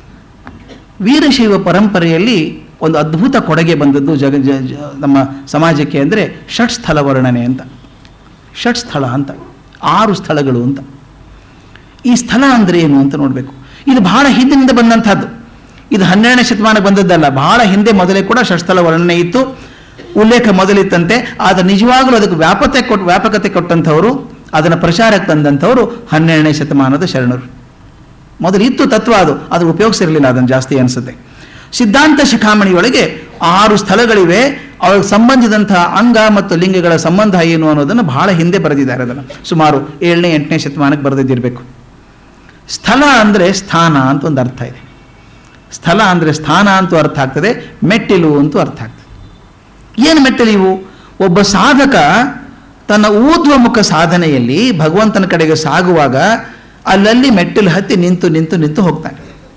ವೀರಶೈವ ಪರಂಪರೆಯಲ್ಲಿ ಒಂದು ಅದ್ಭುತ ಕೊಡುಗೆ ಬಂದದ್ದು ಜಗ ಜ ಜ- ನಮ್ಮ ಸಮಾಜಕ್ಕೆ ಅಂದರೆ ಷಟ್ ಸ್ಥಳ ವರ್ಣನೆ ಅಂತ ಷಟ್ ಸ್ಥಳ ಅಂತ ಆರು ಸ್ಥಳಗಳು ಅಂತ ಈ ಸ್ಥಳ ಅಂದರೆ ಏನು ಅಂತ ನೋಡಬೇಕು ಇದು ಬಹಳ ಹಿಂದಿನಿಂದ ಬಂದಂಥದ್ದು ಇದು ಹನ್ನೆರಡನೇ ಶತಮಾನಕ್ಕೆ ಬಂದದ್ದಲ್ಲ ಬಹಳ ಹಿಂದೆ ಮೊದಲೇ ಕೂಡ ಷಟ್ಸ್ಥಳ ವರ್ಣನೆ ಇತ್ತು ಉಲ್ಲೇಖ ಮೊದಲಿತ್ತಂತೆ ಆದರೆ ನಿಜವಾಗಲೂ ಅದಕ್ಕೆ ವ್ಯಾಪತೆ ಕೊಟ್ಟು ವ್ಯಾಪಕತೆ ಕೊಟ್ಟಂಥವರು ಅದನ್ನು ಪ್ರಚಾರಕ್ಕೆ ತಂದಂಥವರು ಹನ್ನೆರಡನೇ ಶತಮಾನದ ಶರಣರು ಮೊದಲು ಇತ್ತು ತತ್ವ ಅದು ಅದ್ರ ಉಪಯೋಗಿಸಿರಲಿಲ್ಲ ಅದನ್ನು ಜಾಸ್ತಿ ಅನಿಸುತ್ತೆ ಸಿದ್ಧಾಂತ ಶಿಖಾಮಣಿಯೊಳಗೆ ಆರು ಸ್ಥಳಗಳಿವೆ ಅವ್ರಿಗೆ ಸಂಬಂಧಿಸಿದಂತಹ ಅಂಗ ಮತ್ತು ಲಿಂಗಗಳ ಸಂಬಂಧ ಏನು ಅನ್ನೋದನ್ನು ಬಹಳ ಹಿಂದೆ ಬರೆದಿದ್ದಾರೆ ಅದನ್ನು ಸುಮಾರು ಏಳನೇ ಎಂಟನೇ ಶತಮಾನಕ್ಕೆ ಬರೆದಿದ್ದಿರಬೇಕು ಸ್ಥಳ ಅಂದರೆ ಸ್ಥಾನ ಅಂತ ಒಂದು ಅರ್ಥ ಇದೆ ಸ್ಥಳ ಅಂದರೆ ಸ್ಥಾನ ಅಂತೂ ಅರ್ಥ ಆಗ್ತದೆ ಮೆಟ್ಟಿಲು ಅಂತೂ ಅರ್ಥ ಆಗ್ತದೆ ಏನು ಮೆಟ್ಟಿಲು ಇವು ಒಬ್ಬ ಸಾಧಕ ತನ್ನ ಊರ್ಧ್ವಮುಖ ಸಾಧನೆಯಲ್ಲಿ ಭಗವಂತನ ಕಡೆಗೆ ಸಾಗುವಾಗ ಅಲ್ಲಲ್ಲಿ ಮೆಟ್ಟಿಲು ಹತ್ತಿ ನಿಂತು ನಿಂತು ನಿಂತು ಹೋಗ್ತಾನೆ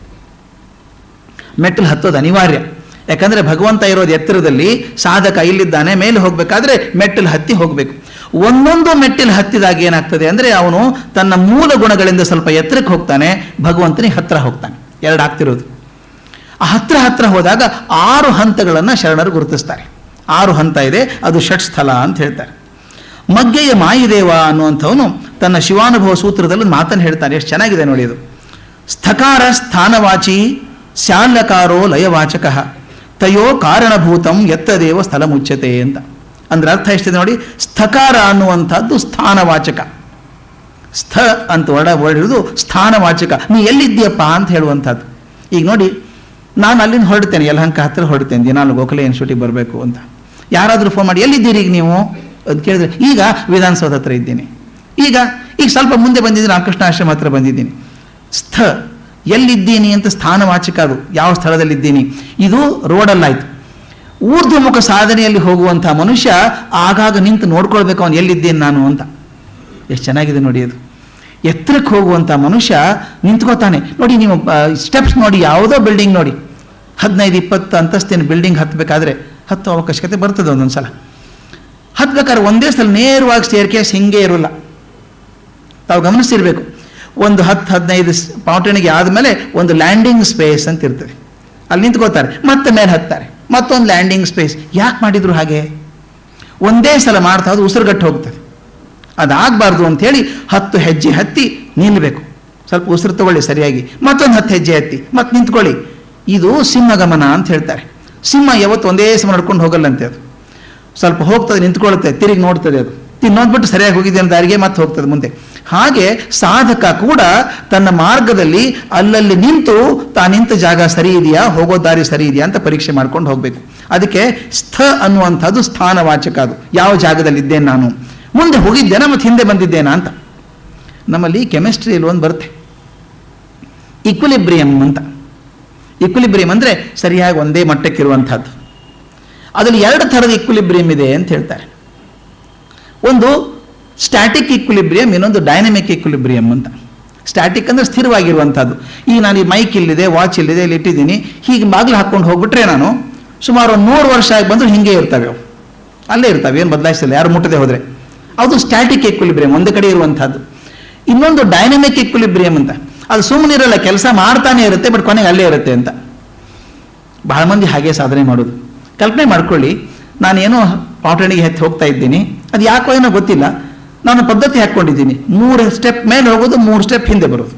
ಮೆಟ್ಟಿಲು ಹತ್ತೋದು ಅನಿವಾರ್ಯ ಯಾಕಂದರೆ ಭಗವಂತ ಇರೋದು ಎತ್ತರದಲ್ಲಿ ಸಾಧಕ ಇಲ್ಲಿದ್ದಾನೆ ಮೇಲೆ ಹೋಗಬೇಕಾದ್ರೆ ಮೆಟ್ಟಿಲು ಹತ್ತಿ ಹೋಗಬೇಕು ಒಂದೊಂದು ಮೆಟ್ಟಿಲು ಹತ್ತಿದಾಗ ಏನಾಗ್ತದೆ ಅಂದರೆ ಅವನು ತನ್ನ ಮೂಲ ಗುಣಗಳಿಂದ ಸ್ವಲ್ಪ ಎತ್ತರಕ್ಕೆ ಹೋಗ್ತಾನೆ ಭಗವಂತನಿಗೆ ಹತ್ತಿರ ಹೋಗ್ತಾನೆ ಎರಡು ಆಗ್ತಿರೋದು ಆ ಹತ್ರ ಹತ್ರ ಹೋದಾಗ ಆರು ಹಂತಗಳನ್ನು ಶರಣರು ಗುರುತಿಸ್ತಾರೆ ಆರು ಹಂತ ಇದೆ ಅದು ಷಟ್ ಸ್ಥಳ ಅಂತ ಹೇಳ್ತಾರೆ ಮಗ್ಗೆಯ ಮಾಯಿದೇವ ಅನ್ನುವಂಥವನು ತನ್ನ ಶಿವಾನುಭವ ಸೂತ್ರದಲ್ಲಿ ಒಂದು ಮಾತನ್ನು ಹೇಳ್ತಾನೆ ಎಷ್ಟು ಚೆನ್ನಾಗಿದೆ ನೋಡಿ ಅದು ಸ್ಥಕಾರ ಸ್ಥಾನವಾಚಿ ಶಾಲ್ಯಕಾರೋ ಲಯವಾಚಕ ತಯೋ ಕಾರಣಭೂತಂ ಎತ್ತದೇವ ಸ್ಥಳ ಮುಚ್ಚತೆ ಅಂತ ಅಂದ್ರೆ ಅರ್ಥ ಎಷ್ಟಿದೆ ನೋಡಿ ಸ್ಥಕಾರ ಅನ್ನುವಂಥದ್ದು ಸ್ಥಾನವಾಚಕ ಸ್ಥ ಅಂತ ವರ್ಡ ವರ್ಡ್ ಹಿಡಿದು ಸ್ಥಾನವಾಚಕ ನೀ ಎಲ್ಲಿದ್ದೀಯಪ್ಪ ಅಂತ ಹೇಳುವಂಥದ್ದು ಈಗ ನೋಡಿ ನಾನು ಅಲ್ಲಿಂದ ಹೊರಡ್ತೇನೆ ಯಲಹಂಕ ಹತ್ತಿರ ಹೊರಡ್ತೇನೆ ದಿನಾಲು ಗೋಖಲೆ ಇನ್ಸ್ಟಿಟ್ಯೂಟಿಗೆ ಬರಬೇಕು ಅಂತ ಯಾರಾದರೂ ಫೋನ್ ಮಾಡಿ ಎಲ್ಲಿದ್ದೀರಿ ಈಗ ನೀವು ಅಂತ ಕೇಳಿದ್ರೆ ಈಗ ವಿಧಾನಸೌಧ ಹತ್ರ ಇದ್ದೀನಿ ಈಗ ಈಗ ಸ್ವಲ್ಪ ಮುಂದೆ ಬಂದಿದ್ದೀನಿ ರಾಮಕೃಷ್ಣ ಆಶ್ರಮ ಹತ್ರ ಬಂದಿದ್ದೀನಿ ಸ್ಥ ಎಲ್ಲಿದ್ದೀನಿ ಅಂತ ಸ್ಥಾನವಾಚಕ ಅದು ಯಾವ ಸ್ಥಳದಲ್ಲಿದ್ದೀನಿ ಇದು ರೋಡಲ್ಲಾಯ್ತು ಊರ್ಧ್ವಮುಖ ಸಾಧನೆಯಲ್ಲಿ ಹೋಗುವಂಥ ಮನುಷ್ಯ ಆಗಾಗ ನಿಂತು ನೋಡ್ಕೊಳ್ಬೇಕು ಅವನು ಎಲ್ಲಿದ್ದೇನೆ ನಾನು ಅಂತ ಎಷ್ಟು ಚೆನ್ನಾಗಿದೆ ನೋಡಿ ಅದು ಎತ್ತರಕ್ಕೆ ಹೋಗುವಂಥ ಮನುಷ್ಯ ನಿಂತ್ಕೋತಾನೆ ನೋಡಿ ನೀವು ಸ್ಟೆಪ್ಸ್ ನೋಡಿ ಯಾವುದೋ ಬಿಲ್ಡಿಂಗ್ ನೋಡಿ ಹದಿನೈದು ಇಪ್ಪತ್ತು ಅಂತಸ್ತಿನ ಬಿಲ್ಡಿಂಗ್ ಹತ್ತಬೇಕಾದ್ರೆ ಹತ್ತು ಅವಕಾಶಕತೆ ಬರ್ತದೆ ಒಂದೊಂದು ಸಲ ಹತ್ಬೇಕಾದ್ರೆ ಒಂದೇ ಸಲ ನೇರವಾಗಿ ಸ್ಟೇರ್ ಕೇಸ್ ಹಿಂಗೆ ಇರೋಲ್ಲ ತಾವು ಗಮನಿಸಿರ್ಬೇಕು ಒಂದು ಹತ್ತು ಹದಿನೈದು ಪೌಂಟಣಿಗೆ ಆದಮೇಲೆ ಒಂದು ಲ್ಯಾಂಡಿಂಗ್ ಸ್ಪೇಸ್ ಅಂತ ಇರ್ತದೆ ಅಲ್ಲಿ ನಿಂತ್ಕೋತಾರೆ ಮತ್ತೆ ಮೇಲೆ ಹತ್ತಾರೆ ಮತ್ತೊಂದು ಲ್ಯಾಂಡಿಂಗ್ ಸ್ಪೇಸ್ ಯಾಕೆ ಮಾಡಿದ್ರು ಹಾಗೆ ಒಂದೇ ಸಲ ಮಾಡ್ತಾ ಅದು ಉಸಿರುಗಟ್ಟು ಹೋಗ್ತದೆ ಅದಾಗಬಾರ್ದು ಅಂಥೇಳಿ ಹತ್ತು ಹೆಜ್ಜೆ ಹತ್ತಿ ನಿಲ್ಲಬೇಕು ಸ್ವಲ್ಪ ಉಸಿರು ತಗೊಳ್ಳಿ ಸರಿಯಾಗಿ ಮತ್ತೊಂದು ಹತ್ತು ಹೆಜ್ಜೆ ಹತ್ತಿ ಮತ್ತೆ ನಿಂತ್ಕೊಳ್ಳಿ ಇದು ಸಿಂಹಗಮನ ಅಂತ ಹೇಳ್ತಾರೆ ಸಿಂಹ ಯಾವತ್ತು ಒಂದೇ ಸಮ ನಡ್ಕೊಂಡು ಹೋಗಲ್ಲಂತೆ ಅದು ಸ್ವಲ್ಪ ಹೋಗ್ತದೆ ನಿಂತ್ಕೊಳ್ಳುತ್ತೆ ತಿರುಗಿ ನೋಡ್ತದೆ ಅದು ತಿನ್ನೋದ್ಬಿಟ್ಟು ಸರಿಯಾಗಿ ಹೋಗಿದೆ ಅಂತ ದಾರಿಗೆ ಮತ್ತೆ ಹೋಗ್ತದೆ ಮುಂದೆ ಹಾಗೆ ಸಾಧಕ ಕೂಡ ತನ್ನ ಮಾರ್ಗದಲ್ಲಿ ಅಲ್ಲಲ್ಲಿ ನಿಂತು ತಾ ನಿಂತ ಜಾಗ ಸರಿ ಇದೆಯಾ ಹೋಗೋ ದಾರಿ ಸರಿ ಇದೆಯಾ ಅಂತ ಪರೀಕ್ಷೆ ಮಾಡ್ಕೊಂಡು ಹೋಗಬೇಕು ಅದಕ್ಕೆ ಸ್ಥ ಅನ್ನುವಂಥದ್ದು ಸ್ಥಾನವಾಚಕ ಅದು ಯಾವ ಜಾಗದಲ್ಲಿದ್ದೇನೆ ನಾನು ಮುಂದೆ ಹೋಗಿದ್ದೇನಾ ಮತ್ತು ಹಿಂದೆ ಬಂದಿದ್ದೇನಾ ಅಂತ ನಮ್ಮಲ್ಲಿ ಕೆಮಿಸ್ಟ್ರಿಯಲ್ಲಿ ಒಂದು ಬರುತ್ತೆ ಇಕ್ವಿಲಿಬ್ರಿಯಂ ಅಂತ ಇಕ್ವಿಲಿಬ್ರಿಯಂ ಅಂದರೆ ಸರಿಯಾಗಿ ಒಂದೇ ಮಟ್ಟಕ್ಕಿರುವಂಥದ್ದು ಅದರಲ್ಲಿ ಎರಡು ಥರದ ಇಕ್ವಿಲಿಬ್ರಿಯಂ ಇದೆ ಅಂತ ಹೇಳ್ತಾರೆ ಒಂದು ಸ್ಟ್ಯಾಟಿಕ್ ಇಕ್ವಿಲಿಬ್ರಿಯಂ ಇನ್ನೊಂದು ಡೈನಮಿಕ್ ಇಕ್ವಿಲಿಬ್ರಿಯಂ ಅಂತ ಸ್ಟ್ಯಾಟಿಕ್ ಅಂದರೆ ಸ್ಥಿರವಾಗಿರುವಂಥದ್ದು ಈಗ ನಾನು ಈ ಮೈಕ್ ಇಲ್ಲಿದೆ ವಾಚ್ ಇಲ್ಲಿದೆ ಇಲ್ಲಿ ಇಟ್ಟಿದ್ದೀನಿ ಹೀಗೆ ಬಾಗಿಲು ಹಾಕ್ಕೊಂಡು ಹೋಗ್ಬಿಟ್ರೆ ನಾನು ಸುಮಾರು ಒಂದು ನೂರು ವರ್ಷ ಆಗಿ ಬಂದರೂ ಹಿಂಗೆ ಇರ್ತವೆ ಅವು ಅಲ್ಲೇ ಇರ್ತವೆ ಏನು ಬದಲಾಯಿಸಿಲ್ಲ ಯಾರು ಮುಟ್ಟದೆ ಹೋದರೆ ಅದು ಸ್ಟ್ಯಾಟಿಕ್ ಎಕ್ವಿಲಿಬ್ರಿಯಂ ಒಂದು ಕಡೆ ಇರುವಂಥದ್ದು ಇನ್ನೊಂದು ಡೈನಮಿಕ್ ಎಕ್ವಿಲಿಬ್ರಿಯಂ ಅಂತ ಅದು ಸುಮ್ಮನೆ ಇರಲ್ಲ ಕೆಲಸ ಮಾಡ್ತಾನೆ ಇರುತ್ತೆ ಬಟ್ ಕೊನೆಗೆ ಅಲ್ಲೇ ಇರುತ್ತೆ ಅಂತ ಬಹಳ ಮಂದಿ ಹಾಗೆ ಸಾಧನೆ ಮಾಡೋದು ಕಲ್ಪನೆ ಮಾಡ್ಕೊಳ್ಳಿ ನಾನೇನೋ ಪಾಟಣಿಗೆ ಹತ್ತಿ ಹೋಗ್ತಾ ಇದ್ದೀನಿ ಅದು ಯಾಕೋ ಏನೋ ಗೊತ್ತಿಲ್ಲ ನಾನು ಪದ್ಧತಿ ಹಾಕ್ಕೊಂಡಿದ್ದೀನಿ ಮೂರು ಸ್ಟೆಪ್ ಮೇಲೆ ಹೋಗೋದು ಮೂರು ಸ್ಟೆಪ್ ಹಿಂದೆ ಬರೋದು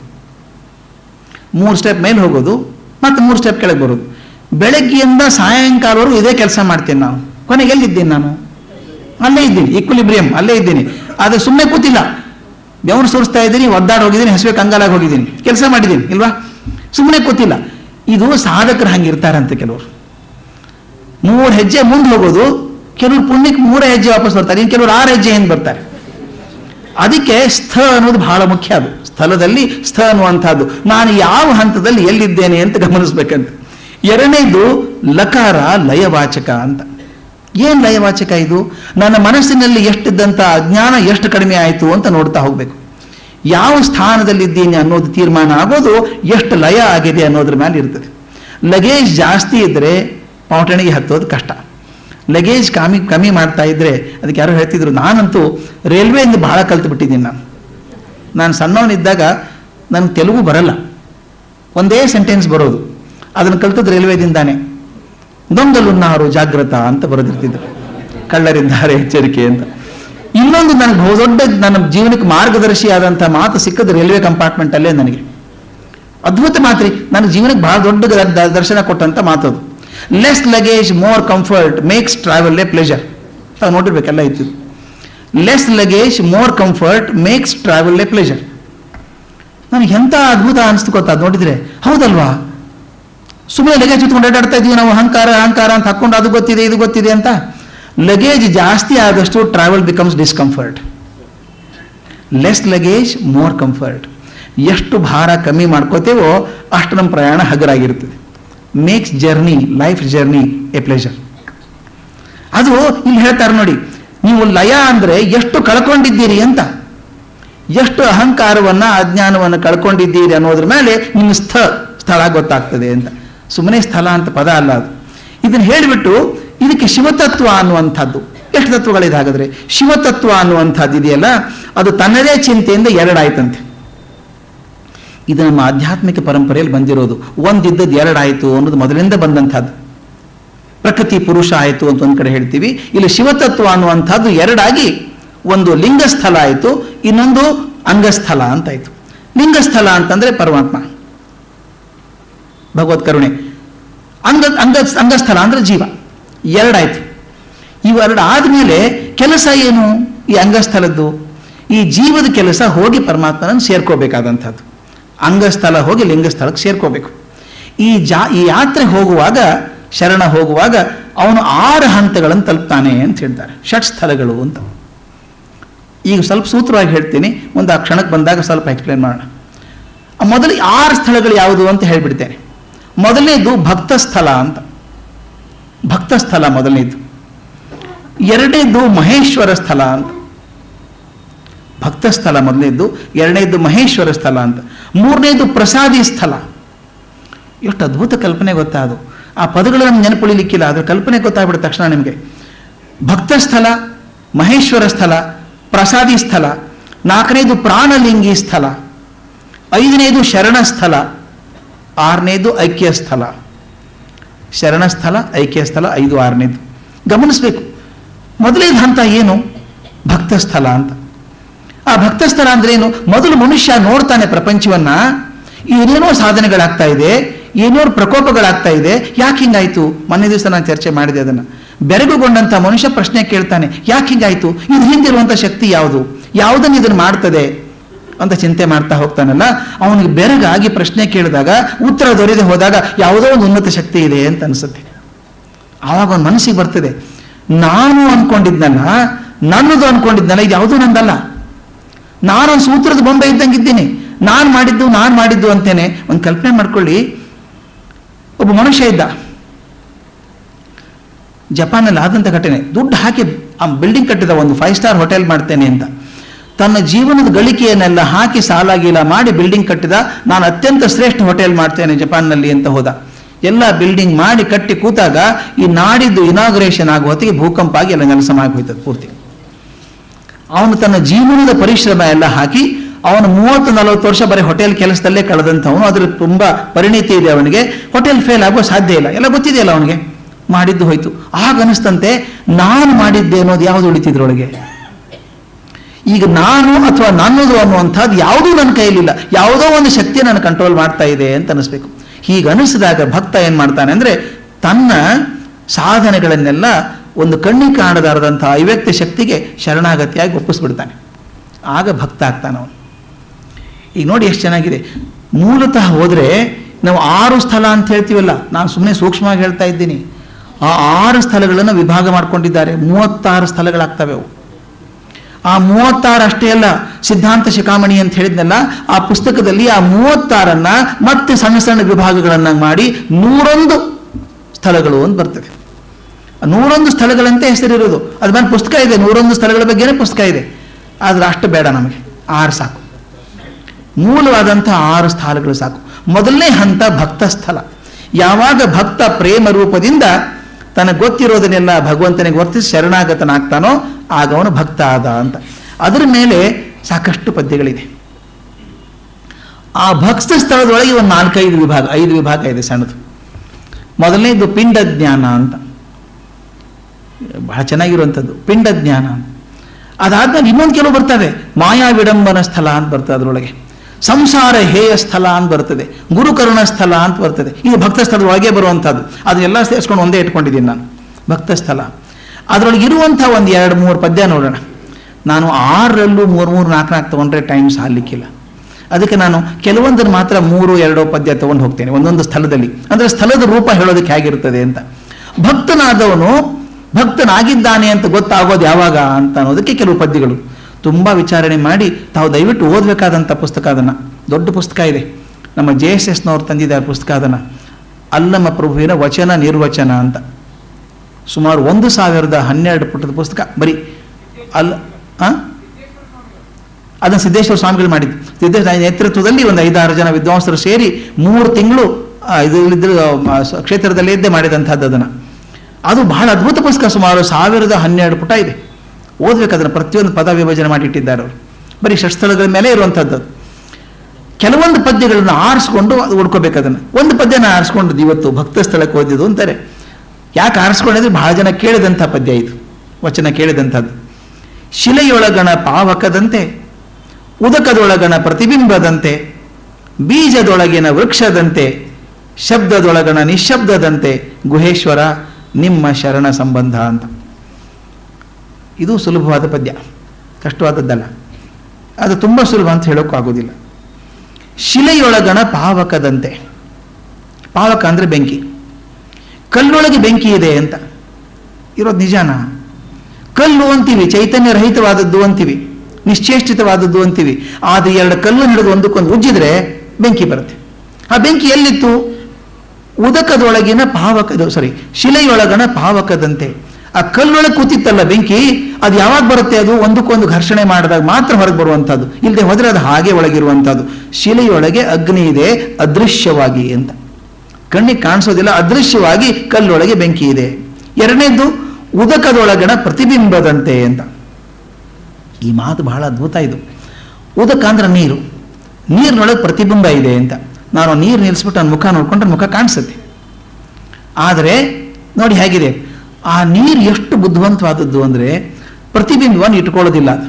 ಮೂರು ಸ್ಟೆಪ್ ಮೇಲೆ ಹೋಗೋದು ಮತ್ತು ಮೂರು ಸ್ಟೆಪ್ ಕೆಳಗೆ ಬರೋದು ಬೆಳಗ್ಗೆಯಿಂದ ಸಾಯಂಕಾಲವರೆಗೂ ಇದೇ ಕೆಲಸ ಮಾಡ್ತೀನಿ ನಾವು ಕೊನೆಗೆ ಎಲ್ಲಿದ್ದೀನಿ ನಾನು ಅಲ್ಲೇ ಇದ್ದೀನಿ ಈಕ್ವಿಲಿಬ್ರಿಯಂ ಅಲ್ಲೇ ಇದ್ದೀನಿ ಆದರೆ ಸುಮ್ಮನೆ ಕೂತಿಲ್ಲ ಬೆವರು ಸುರಿಸ್ತಾ ಇದ್ದೀನಿ ಒದ್ದಾಡಿ ಹೋಗಿದ್ದೀನಿ ಹಸುವೆ ಕಂಗಾಲಾಗಿ ಹೋಗಿದ್ದೀನಿ ಕೆಲಸ ಮಾಡಿದ್ದೀನಿ ಇಲ್ವಾ ಸುಮ್ಮನೆ ಕೂತಿಲ್ಲ ಇದು ಸಾಧಕರು ಹಂಗೆ ಇರ್ತಾರಂತೆ ಕೆಲವರು ಮೂರು ಹೆಜ್ಜೆ ಮುಂದೆ ಹೋಗೋದು ಕೆಲವರು ಪುಣ್ಯಕ್ಕೆ ಮೂರೇ ಹೆಜ್ಜೆ ವಾಪಸ್ ಬರ್ತಾರೆ ಇನ್ನು ಕೆಲವರು ಆರು ಹೆಜ್ಜೆ ಹಿಂದೆ ಬರ್ತಾರೆ ಅದಕ್ಕೆ ಸ್ಥ ಅನ್ನೋದು ಬಹಳ ಮುಖ್ಯ ಅದು ಸ್ಥಳದಲ್ಲಿ ಸ್ಥ ಅನ್ನುವಂಥದ್ದು ನಾನು ಯಾವ ಹಂತದಲ್ಲಿ ಎಲ್ಲಿದ್ದೇನೆ ಅಂತ ಗಮನಿಸ್ಬೇಕಂತ ಎರಡನೇದು ಲಕಾರ ಲಯವಾಚಕ ಅಂತ ಏನು ಲಯವಾಚಕ ಇದು ನನ್ನ ಮನಸ್ಸಿನಲ್ಲಿ ಎಷ್ಟಿದ್ದಂಥ ಅಜ್ಞಾನ ಎಷ್ಟು ಕಡಿಮೆ ಆಯಿತು ಅಂತ ನೋಡ್ತಾ ಹೋಗಬೇಕು ಯಾವ ಸ್ಥಾನದಲ್ಲಿದ್ದೀನಿ ಅನ್ನೋದು ತೀರ್ಮಾನ ಆಗೋದು ಎಷ್ಟು ಲಯ ಆಗಿದೆ ಅನ್ನೋದ್ರ ಮೇಲೆ ಇರ್ತದೆ ಲಗೇಜ್ ಜಾಸ್ತಿ ಇದ್ದರೆ ಪೌಟಣಿಗೆ ಹತ್ತೋದು ಕಷ್ಟ ಲಗೇಜ್ ಕಮ್ಮಿ ಕಮ್ಮಿ ಮಾಡ್ತಾ ಇದ್ದರೆ ಅದಕ್ಕೆ ಯಾರೋ ಹೇಳ್ತಿದ್ರು ನಾನಂತೂ ರೈಲ್ವೆಯಿಂದ ಬಹಳ ಕಲ್ತು ಬಿಟ್ಟಿದ್ದೀನಿ ನಾನು ನಾನು ಸಣ್ಣವನಿದ್ದಾಗ ನನಗೆ ತೆಲುಗು ಬರಲ್ಲ ಒಂದೇ ಸೆಂಟೆನ್ಸ್ ಬರೋದು ಅದನ್ನು ಕಲ್ತದ್ದು ರೈಲ್ವೆದಿಂದಾನೆ ದೊಂಗಲುನ್ನಾರು ಜಾಗೃತ ಅಂತ ಬರೆದಿರ್ತಿದ್ರು ಕಳ್ಳರಿದ್ದಾರೆ ಎಚ್ಚರಿಕೆ ಅಂತ ಇನ್ನೊಂದು ನನಗೆ ಬಹುದೊಡ್ಡ ನನ್ನ ಜೀವನಕ್ಕೆ ಮಾರ್ಗದರ್ಶಿ ಆದಂಥ ಮಾತು ಸಿಕ್ಕದ್ದು ರೈಲ್ವೆ ಕಂಪಾರ್ಟ್ಮೆಂಟಲ್ಲೇ ನನಗೆ ಅದ್ಭುತ ಮಾತ್ರಿ ನನ್ನ ಜೀವನಕ್ಕೆ ಬಹಳ ದೊಡ್ಡ ದ- ದರ್ಶನ ಕೊಟ್ಟಂಥ ಮಾತದು less luggage more comfort makes travel a pleasure ತಾವು ನೋಡಿರ್ಬೇಕೆಲ್ಲ ಇತ್ತು less luggage more comfort makes travel a pleasure ನನಗೆ ಎಂಥ ಅದ್ಭುತ ಅನಿಸ್ತು ಗೊತ್ತಾ ಅದ್ ನೋಡಿದ್ರೆ ಹೌದಲ್ವಾ ಸುಮ್ಮನೆ ಲಗೇಜ್ ಇಟ್ಕೊಂಡು ಅಡ್ಡಾಡ್ತಾ ಇದೀವಿ ನಾವು ಅಹಂಕಾರ ಅಹಂಕಾರ ಅಂತ ಹಾಕೊಂಡು ಅದು ಗೊತ್ತಿದೆ ಇದು ಗೊತ್ತಿದೆ ಅಂತ ಲಗೇಜ್ ಜಾಸ್ತಿ ಆದಷ್ಟು travel becomes discomfort less luggage more comfort ಎಷ್ಟು ಭಾರ ಕಮ್ಮಿ ಮಾಡ್ಕೋತೇವೋ ಅಷ್ಟು ನಮ್ಮ ಪ್ರಯಾಣ ಹಗರಾಗಿರ್ತದೆ makes journey life journey a pleasure ಅದು ಇಲ್ಲಿ ಹೇಳ್ತಾರೆ ನೋಡಿ ನೀವು ಲಯ ಅಂದರೆ ಎಷ್ಟು ಕಳ್ಕೊಂಡಿದ್ದೀರಿ ಅಂತ ಎಷ್ಟು ಅಹಂಕಾರವನ್ನು ಅಜ್ಞಾನವನ್ನು ಕಳ್ಕೊಂಡಿದ್ದೀರಿ ಅನ್ನೋದ್ರ ಮೇಲೆ ನಿಮ್ಮ ಸ್ಥ ಸ್ಥಳ ಗೊತ್ತಾಗ್ತದೆ ಅಂತ ಸುಮ್ಮನೆ ಸ್ಥಳ ಅಂತ ಪದ ಅಲ್ಲ ಅದು ಇದನ್ನು ಹೇಳಿಬಿಟ್ಟು ಇದಕ್ಕೆ ಶಿವತತ್ವ ಅನ್ನುವಂಥದ್ದು ಎಷ್ಟು ತತ್ವಗಳಿದೆ ಹಾಗಾದ್ರೆ ಶಿವತತ್ವ ಅನ್ನುವಂಥದ್ದು ಇದೆಯಲ್ಲ ಅದು ತನ್ನದೇ ಚಿಂತೆಯಿಂದ ಎರಡಾಯ್ತಂತೆ ಇದು ನಮ್ಮ ಆಧ್ಯಾತ್ಮಿಕ ಪರಂಪರೆಯಲ್ಲಿ ಬಂದಿರೋದು ಒಂದಿದ್ದದ್ದು ಎರಡಾಯಿತು ಅನ್ನೋದು ಮೊದಲಿಂದ ಬಂದಂಥದ್ದು ಪ್ರಕೃತಿ ಪುರುಷ ಆಯಿತು ಅಂತ ಒಂದು ಕಡೆ ಹೇಳ್ತೀವಿ ಇಲ್ಲಿ ಶಿವತತ್ವ ಅನ್ನುವಂಥದ್ದು ಎರಡಾಗಿ ಒಂದು ಲಿಂಗಸ್ಥಲ ಆಯಿತು ಇನ್ನೊಂದು ಅಂಗಸ್ಥಲ ಅಂತಾಯಿತು ಲಿಂಗಸ್ಥಲ ಅಂತಂದರೆ ಪರಮಾತ್ಮ ಭಗವತ್ ಕರುಣೆ ಅಂಗ ಅಂಗ ಅಂಗಸ್ಥಲ ಅಂದರೆ ಜೀವ ಎರಡಾಯಿತು ಇವೆರಡು ಆದಮೇಲೆ ಕೆಲಸ ಏನು ಈ ಅಂಗಸ್ಥಲದ್ದು ಈ ಜೀವದ ಕೆಲಸ ಹೋಗಿ ಪರಮಾತ್ಮನನ್ನು ಸೇರ್ಕೋಬೇಕಾದಂಥದ್ದು ಅಂಗಸ್ಥಲ ಹೋಗಿ ಲಿಂಗಸ್ಥಳಕ್ಕೆ ಸೇರ್ಕೋಬೇಕು ಈ ಜಾ ಈ ಯಾತ್ರೆ ಹೋಗುವಾಗ ಶರಣ ಹೋಗುವಾಗ ಅವನು ಆರು ಹಂತಗಳನ್ನು ತಲುಪ್ತಾನೆ ಅಂತ ಹೇಳ್ತಾರೆ ಷಟ್ ಸ್ಥಳಗಳು ಅಂತ ಈಗ ಸ್ವಲ್ಪ ಸೂತ್ರವಾಗಿ ಹೇಳ್ತೀನಿ ಒಂದು ಆ ಕ್ಷಣಕ್ಕೆ ಬಂದಾಗ ಸ್ವಲ್ಪ ಎಕ್ಸ್ಪ್ಲೇನ್ ಮಾಡೋಣ ಆ ಮೊದಲು ಆರು ಸ್ಥಳಗಳು ಯಾವುದು ಅಂತ ಹೇಳ್ಬಿಡ್ತೇನೆ ಮೊದಲನೇದು ಭಕ್ತ ಸ್ಥಳ ಅಂತ ಭಕ್ತ ಸ್ಥಳ ಮೊದಲನೇದು ಎರಡನೇದು ಮಹೇಶ್ವರ ಸ್ಥಳ ಅಂತ ಭಕ್ತ ಸ್ಥಳ ಮೊದಲನೇದು ಎರಡನೇದು ಮಹೇಶ್ವರ ಸ್ಥಳ ಅಂತ ಮೂರನೇದು ಪ್ರಸಾದಿ ಸ್ಥಳ ಎಷ್ಟು ಅದ್ಭುತ ಕಲ್ಪನೆ ಗೊತ್ತಾ ಅದು ಆ ಪದಗಳು ನಮ್ಗೆ ನೆನಪುಳಿಲಿಕ್ಕಿಲ್ಲ ಅದರ ಕಲ್ಪನೆ ಗೊತ್ತಾಗ್ಬಿಡುತ್ತೆ ತಕ್ಷಣ ನಿಮಗೆ ಭಕ್ತ ಸ್ಥಳ ಮಹೇಶ್ವರ ಸ್ಥಳ ಪ್ರಸಾದಿ ಸ್ಥಳ ನಾಲ್ಕನೇದು ಪ್ರಾಣಲಿಂಗಿ ಸ್ಥಳ ಐದನೇದು ಶರಣ ಸ್ಥಳ ಆರನೇದು ಐಕ್ಯ ಸ್ಥಳ ಶರಣ ಸ್ಥಳ ಐಕ್ಯ ಸ್ಥಳ ಐದು ಆರನೇದು ಗಮನಿಸಬೇಕು ಮೊದಲನೇದು ಹಂತ ಏನು ಭಕ್ತ ಸ್ಥಳ ಅಂತ ಆ ಭಕ್ತ ಸ್ಥಳ ಅಂದ್ರೆ ಏನು ಮೊದಲು ಮನುಷ್ಯ ನೋಡ್ತಾನೆ ಪ್ರಪಂಚವನ್ನ ಏನೇನೋ ಸಾಧನೆಗಳಾಗ್ತಾ ಇದೆ ಏನೋ ಪ್ರಕೋಪಗಳಾಗ್ತಾ ಇದೆ ಯಾಕೆ ಹಿಂಗಾಯ್ತು ಮೊನ್ನೆ ದಿವಸ ನಾನು ಚರ್ಚೆ ಮಾಡಿದೆ ಅದನ್ನು ಬೆರಗುಗೊಂಡಂತ ಮನುಷ್ಯ ಪ್ರಶ್ನೆ ಕೇಳ್ತಾನೆ ಯಾಕೆ ಹಿಂಗಾಯ್ತು ಇದು ಹಿಂದಿರುವಂಥ ಶಕ್ತಿ ಯಾವುದು ಯಾವುದನ್ನು ಇದನ್ನು ಮಾಡ್ತದೆ ಅಂತ ಚಿಂತೆ ಮಾಡ್ತಾ ಹೋಗ್ತಾನಲ್ಲ ಅವನಿಗೆ ಬೆರಗಾಗಿ ಪ್ರಶ್ನೆ ಕೇಳಿದಾಗ ಉತ್ತರ ದೊರೆಯದೆ ಹೋದಾಗ ಯಾವುದೋ ಒಂದು ಉನ್ನತ ಶಕ್ತಿ ಇದೆ ಅಂತ ಅನಿಸುತ್ತೆ ಆವಾಗ ಅವನ ಮನಸ್ಸಿಗೆ ಬರ್ತದೆ ನಾನು ಅನ್ಕೊಂಡಿದ್ನಲ್ಲ ನನ್ನದು ಅನ್ಕೊಂಡಿದ್ನಲ್ಲ ಇದು ಯಾವುದೂ ನಂದಲ್ಲ ನಾನೊಂದು ಸೂತ್ರದ ಬೊಂಬೆ ಇದ್ದಂಗಿದ್ದೀನಿ ನಾನು ಮಾಡಿದ್ದು ನಾನು ಮಾಡಿದ್ದು ಅಂತೇನೆ ಒಂದು ಕಲ್ಪನೆ ಮಾಡ್ಕೊಳ್ಳಿ ಒಬ್ಬ ಮನುಷ್ಯ ಇದ್ದ ಜಪಾನಲ್ಲಿ ಆದಂಥ ಘಟನೆ ದುಡ್ಡು ಹಾಕಿ ಆ ಬಿಲ್ಡಿಂಗ್ ಕಟ್ಟಿದ ಒಂದು ಫೈವ್ ಸ್ಟಾರ್ ಹೋಟೆಲ್ ಮಾಡ್ತೇನೆ ಅಂತ ತನ್ನ ಜೀವನದ ಗಳಿಕೆಯನ್ನೆಲ್ಲ ಹಾಕಿ ಸಾಲ ಗೀಲ ಮಾಡಿ ಬಿಲ್ಡಿಂಗ್ ಕಟ್ಟಿದ ನಾನು ಅತ್ಯಂತ ಶ್ರೇಷ್ಠ ಹೋಟೆಲ್ ಮಾಡ್ತೇನೆ ಜಪಾನ್ನಲ್ಲಿ ಅಂತ ಹೋದ ಎಲ್ಲ ಬಿಲ್ಡಿಂಗ್ ಮಾಡಿ ಕಟ್ಟಿ ಕೂತಾಗ ಈ ನಾಡಿದ್ದು ಇನಾಗ್ರೇಷನ್ ಆಗುವ ಹೊತ್ತಿಗೆ ಭೂಕಂಪ ಆಗಿ ಎಲ್ಲ ನೆಲಸಮ ಆಗೋಯ್ತದೆ ಪೂರ್ತಿ ಅವನು ತನ್ನ ಜೀವನದ ಪರಿಶ್ರಮ ಎಲ್ಲ ಹಾಕಿ ಅವನು ಮೂವತ್ತು ನಲವತ್ತು ವರ್ಷ ಬರೀ ಹೋಟೆಲ್ ಕೆಲಸದಲ್ಲೇ ಕಳೆದಂಥವನು ಅದ್ರಲ್ಲಿ ತುಂಬ ಪರಿಣಿತಿ ಇದೆ ಅವನಿಗೆ ಹೋಟೆಲ್ ಫೇಲ್ ಆಗುವ ಸಾಧ್ಯ ಇಲ್ಲ ಎಲ್ಲ ಗೊತ್ತಿದೆಯಲ್ಲ ಅವನಿಗೆ ಮಾಡಿದ್ದು ಹೋಯ್ತು ಆಗ ಅನಿಸ್ತಂತೆ ನಾನು ಮಾಡಿದ್ದೆ ಅನ್ನೋದು ಯಾವುದು ಉಳಿತಿದ್ರೊಳಗೆ ಈಗ ನಾನು ಅಥವಾ ನನ್ನದು ಅನ್ನುವಂಥದ್ದು ಯಾವುದೂ ನನ್ನ ಕೈಯಲ್ಲಿಲ್ಲ ಯಾವುದೋ ಒಂದು ಶಕ್ತಿ ನನ್ನ ಕಂಟ್ರೋಲ್ ಮಾಡ್ತಾ ಇದೆ ಅಂತ ಅನಿಸ್ಬೇಕು ಹೀಗೆ ಅನಿಸಿದಾಗ ಭಕ್ತ ಏನು ಮಾಡ್ತಾನೆ ಅಂದರೆ ತನ್ನ ಸಾಧನೆಗಳನ್ನೆಲ್ಲ ಒಂದು ಕಣ್ಣಿಗೆ ಕಾಣದಾರದಂಥ ಅವ್ಯಕ್ತ ಶಕ್ತಿಗೆ ಶರಣಾಗತಿಯಾಗಿ ಒಪ್ಪಿಸ್ಬಿಡ್ತಾನೆ ಆಗ ಭಕ್ತ ಆಗ್ತಾನೆ ಅವನು ಈಗ ನೋಡಿ ಎಷ್ಟು ಚೆನ್ನಾಗಿದೆ ಮೂಲತಃ ಹೋದರೆ ನಾವು ಆರು ಸ್ಥಳ ಅಂತ ಹೇಳ್ತೀವಲ್ಲ ನಾನು ಸುಮ್ಮನೆ ಸೂಕ್ಷ್ಮವಾಗಿ ಹೇಳ್ತಾ ಇದ್ದೀನಿ ಆ ಆರು ಸ್ಥಳಗಳನ್ನು ವಿಭಾಗ ಮಾಡ್ಕೊಂಡಿದ್ದಾರೆ ಮೂವತ್ತಾರು ಸ್ಥಳಗಳಾಗ್ತವೆ ಅವು ಆ ಮೂವತ್ತಾರು ಅಷ್ಟೇ ಅಲ್ಲ ಸಿದ್ಧಾಂತ ಶಿಖಾಮಣಿ ಅಂತ ಹೇಳಿದ್ನಲ್ಲ ಆ ಪುಸ್ತಕದಲ್ಲಿ ಆ ಮೂವತ್ತಾರನ್ನ ಮತ್ತೆ ಸಣ್ಣ ಸಣ್ಣ ವಿಭಾಗಗಳನ್ನು ಮಾಡಿ ನೂರೊಂದು ಸ್ಥಳಗಳು ಅಂತ ಬರ್ತದೆ ನೂರೊಂದು ಸ್ಥಳಗಳಂತೆ ಹೆಸರಿರೋದು ಅದ ಮೇಲೆ ಪುಸ್ತಕ ಇದೆ ನೂರೊಂದು ಸ್ಥಳಗಳ ಬಗ್ಗೆನೇ ಪುಸ್ತಕ ಇದೆ ಆದ್ರೆ ಅಷ್ಟು ಬೇಡ ನಮಗೆ ಆರು ಸಾಕು ಮೂಲವಾದಂಥ ಆರು ಸ್ಥಳಗಳು ಸಾಕು ಮೊದಲನೇ ಹಂತ ಭಕ್ತ ಸ್ಥಳ ಯಾವಾಗ ಭಕ್ತ ಪ್ರೇಮ ರೂಪದಿಂದ ತನಗೆ ಗೊತ್ತಿರೋದನ್ನೆಲ್ಲ ಭಗವಂತನಿಗೆ ವರ್ತಿಸಿ ಶರಣಾಗತನಾಗ್ತಾನೋ ಆಗ ಅವನು ಭಕ್ತ ಆದ ಅಂತ ಅದರ ಮೇಲೆ ಸಾಕಷ್ಟು ಪದ್ಯಗಳಿದೆ ಆ ಭಕ್ತ ಸ್ಥಳದೊಳಗೆ ಒಂದು ನಾಲ್ಕೈದು ವಿಭಾಗ ಐದು ವಿಭಾಗ ಇದೆ ಸಣ್ಣದು ಮೊದಲನೇದು ಪಿಂಡ ಜ್ಞಾನ ಅಂತ ಬಹಳ ಚೆನ್ನಾಗಿರುವಂಥದ್ದು ಪಿಂಡ ಜ್ಞಾನ ಅದಾದ್ಮೇಲೆ ಇನ್ನೊಂದು ಕೆಲವು ಬರ್ತವೆ ಮಾಯಾ ವಿಡಂಬನ ಸ್ಥಳ ಅಂತ ಬರ್ತದೆ ಅದರೊಳಗೆ ಸಂಸಾರ ಹೇಯ ಸ್ಥಳ ಅಂತ ಬರ್ತದೆ ಗುರುಕರುಣ ಸ್ಥಳ ಅಂತ ಬರ್ತದೆ ಇದು ಭಕ್ತ ಸ್ಥಳದ ಒಳಗೆ ಬರುವಂಥದ್ದು ಅದನ್ನೆಲ್ಲ ಸೇರಿಸ್ಕೊಂಡು ಒಂದೇ ಇಟ್ಕೊಂಡಿದ್ದೀನಿ ನಾನು ಭಕ್ತ ಸ್ಥಳ ಅದರೊಳಗೆ ಇರುವಂಥ ಒಂದು ಎರಡು ಮೂರು ಪದ್ಯ ನೋಡೋಣ ನಾನು ಆರರಲ್ಲೂ ಮೂರು ಮೂರು ನಾಲ್ಕು ನಾಲ್ಕು ತೊಗೊಂಡ್ರೆ ಟೈಮ್ ಸಾಲಿಕ್ಕಿಲ್ಲ ಅದಕ್ಕೆ ನಾನು ಕೆಲವೊಂದನ್ನು ಮಾತ್ರ ಮೂರು ಎರಡೋ ಪದ್ಯ ತೊಗೊಂಡು ಹೋಗ್ತೇನೆ ಒಂದೊಂದು ಸ್ಥಳದಲ್ಲಿ ಅಂದರೆ ಸ್ಥಳದ ರೂಪ ಹೇಳೋದಕ್ಕೆ ಹೇಗಿರ್ತದೆ ಅಂತ ಭಕ್ತನಾದವನು ಭಕ್ತನಾಗಿದ್ದಾನೆ ಅಂತ ಗೊತ್ತಾಗೋದು ಯಾವಾಗ ಅಂತ ಅನ್ನೋದಕ್ಕೆ ಕೆಲವು ಪದ್ಯಗಳು ತುಂಬ ವಿಚಾರಣೆ ಮಾಡಿ ತಾವು ದಯವಿಟ್ಟು ಓದಬೇಕಾದಂಥ ಪುಸ್ತಕ ಅದನ್ನು ದೊಡ್ಡ ಪುಸ್ತಕ ಇದೆ ನಮ್ಮ ಜೆ ಎಸ್ ಎಸ್ನವ್ರು ತಂದಿದ್ದಾರೆ ಪುಸ್ತಕ ಅದನ್ನು ಅಲ್ಲಮ ಪ್ರಭುವಿನ ವಚನ ನಿರ್ವಚನ ಅಂತ ಸುಮಾರು ಒಂದು ಸಾವಿರದ ಹನ್ನೆರಡು ಪುಟದ ಪುಸ್ತಕ ಬರೀ ಅಲ್ಲ ಆ? ಅದನ್ನು ಸಿದ್ದೇಶ್ವರ ಸ್ವಾಮಿಗಳು ಮಾಡಿದ್ದು ಸಿದ್ದೇಶ್ವರ ನೇತೃತ್ವದಲ್ಲಿ ಒಂದು ಐದಾರು ಜನ ವಿದ್ವಾಂಸರು ಸೇರಿ ಮೂರು ತಿಂಗಳು ಇದರಲ್ಲಿದ್ದ ಕ್ಷೇತ್ರದಲ್ಲೇ ಇದ್ದೇ ಮಾಡಿದಂಥದ್ದು ಅದನ್ನು ಅದು ಬಹಳ ಅದ್ಭುತ ಪುಸ್ತಕ ಸುಮಾರು ಸಾವಿರದ ಹನ್ನೆರಡು ಪುಟ ಇದೆ ಓದ್ಬೇಕು ಅದನ್ನು ಪ್ರತಿಯೊಂದು ಪದ ವಿಭಜನೆ ಮಾಡಿಟ್ಟಿದ್ದಾರೆ ಅವರು ಬರೀ ಷಟ್ಸ್ಥಳಗಳ ಮೇಲೆ ಇರುವಂಥದ್ದು ಅದು. ಕೆಲವೊಂದು ಪದ್ಯಗಳನ್ನು ಆರಿಸ್ಕೊಂಡು ಅದು ಹುಡ್ಕೋಬೇಕು ಅದನ್ನು ಒಂದು ಪದ್ಯನ ಆರಿಸ್ಕೊಂಡು ಇವತ್ತು ಭಕ್ತ ಸ್ಥಳಕ್ಕೆ ಓದಿದ್ದು ಅಂತಾರೆ ಯಾಕೆ ಆರಿಸ್ಕೊಂಡಿದ್ರೆ ಬಹಳ ಜನ ಕೇಳಿದಂಥ ಪದ್ಯ ಇದು ವಚನ ಕೇಳಿದಂಥದ್ದು ಶಿಲೆಯೊಳಗಣ ಪಾವಕದಂತೆ ಉದಕದೊಳಗಣ ಪ್ರತಿಬಿಂಬದಂತೆ ಬೀಜದೊಳಗಿನ ವೃಕ್ಷದಂತೆ ಶಬ್ದದೊಳಗಣ ನಿಶಬ್ದದಂತೆ ಗುಹೇಶ್ವರ ನಿಮ್ಮ ಶರಣ ಸಂಬಂಧ ಅಂತ ಇದು ಸುಲಭವಾದ ಪದ್ಯ ಕಷ್ಟವಾದದ್ದಲ್ಲ ಅದು ತುಂಬ ಸುಲಭ ಅಂತ ಹೇಳೋಕ್ಕೂ ಆಗೋದಿಲ್ಲ ಶಿಲೆಯೊಳಗಣ ಪಾವಕದಂತೆ ಪಾವಕ ಅಂದರೆ ಬೆಂಕಿ ಕಲ್ಲೊಳಗೆ ಬೆಂಕಿ ಇದೆ ಅಂತ ಇರೋದು ನಿಜಾನ ಕಲ್ಲು ಅಂತೀವಿ ಚೈತನ್ಯ ರಹಿತವಾದದ್ದು ಅಂತೀವಿ ನಿಶ್ಚೇಷ್ಟಿತವಾದದ್ದು ಅಂತೀವಿ ಆದರೆ ಎರಡು ಕಲ್ಲು ಹಿಡಿದು ಒಂದಕ್ಕೊಂದು ಉಜ್ಜಿದ್ರೆ ಬೆಂಕಿ ಬರುತ್ತೆ ಆ ಬೆಂಕಿ ಎಲ್ಲಿತ್ತು ಉದಕದೊಳಗಿನ ಪಾವಕದ ಸಾರಿ ಶಿಲೆಯೊಳಗಣ ಪಾವಕದಂತೆ ಆ ಕಲ್ಲೊಳಗೆ ಕೂತಿತ್ತಲ್ಲ ಬೆಂಕಿ ಅದು ಯಾವಾಗ ಬರುತ್ತೆ ಅದು ಒಂದಕ್ಕೊಂದು ಘರ್ಷಣೆ ಮಾಡಿದಾಗ ಮಾತ್ರ ಹೊರಗೆ ಬರುವಂಥದ್ದು ಇಲ್ಲದೆ ಹೋದರೆ ಅದು ಹಾಗೆ ಒಳಗಿರುವಂಥದ್ದು ಶಿಲೆಯೊಳಗೆ ಅಗ್ನಿ ಇದೆ ಅದೃಶ್ಯವಾಗಿ ಅಂತ ಕಣ್ಣಿಗೆ ಕಾಣಿಸೋದಿಲ್ಲ ಅದೃಶ್ಯವಾಗಿ ಕಲ್ಲೊಳಗೆ ಬೆಂಕಿ ಇದೆ ಎರಡನೇದ್ದು ಉದಕದೊಳಗಣ ಪ್ರತಿಬಿಂಬದಂತೆ ಅಂತ ಈ ಮಾತು ಬಹಳ ಅದ್ಭುತ ಇದು ಉದಕ ಅಂದ್ರೆ ನೀರು ನೀರಿನೊಳಗೆ ಪ್ರತಿಬಿಂಬ ಇದೆ ಅಂತ ನಾನು ನೀರು ನಿಲ್ಲಿಸ್ಬಿಟ್ಟು ನನ್ನ ಮುಖ ನೋಡ್ಕೊಂಡ್ರೆ ಮುಖ ಕಾಣಿಸುತ್ತೆ ಆದರೆ ನೋಡಿ ಹೇಗಿದೆ ಆ ನೀರು ಎಷ್ಟು ಬುದ್ಧಿವಂತವಾದದ್ದು ಅಂದರೆ ಪ್ರತಿಬಿಂಬವನ್ನು ಇಟ್ಕೊಳ್ಳೋದಿಲ್ಲ ಅದು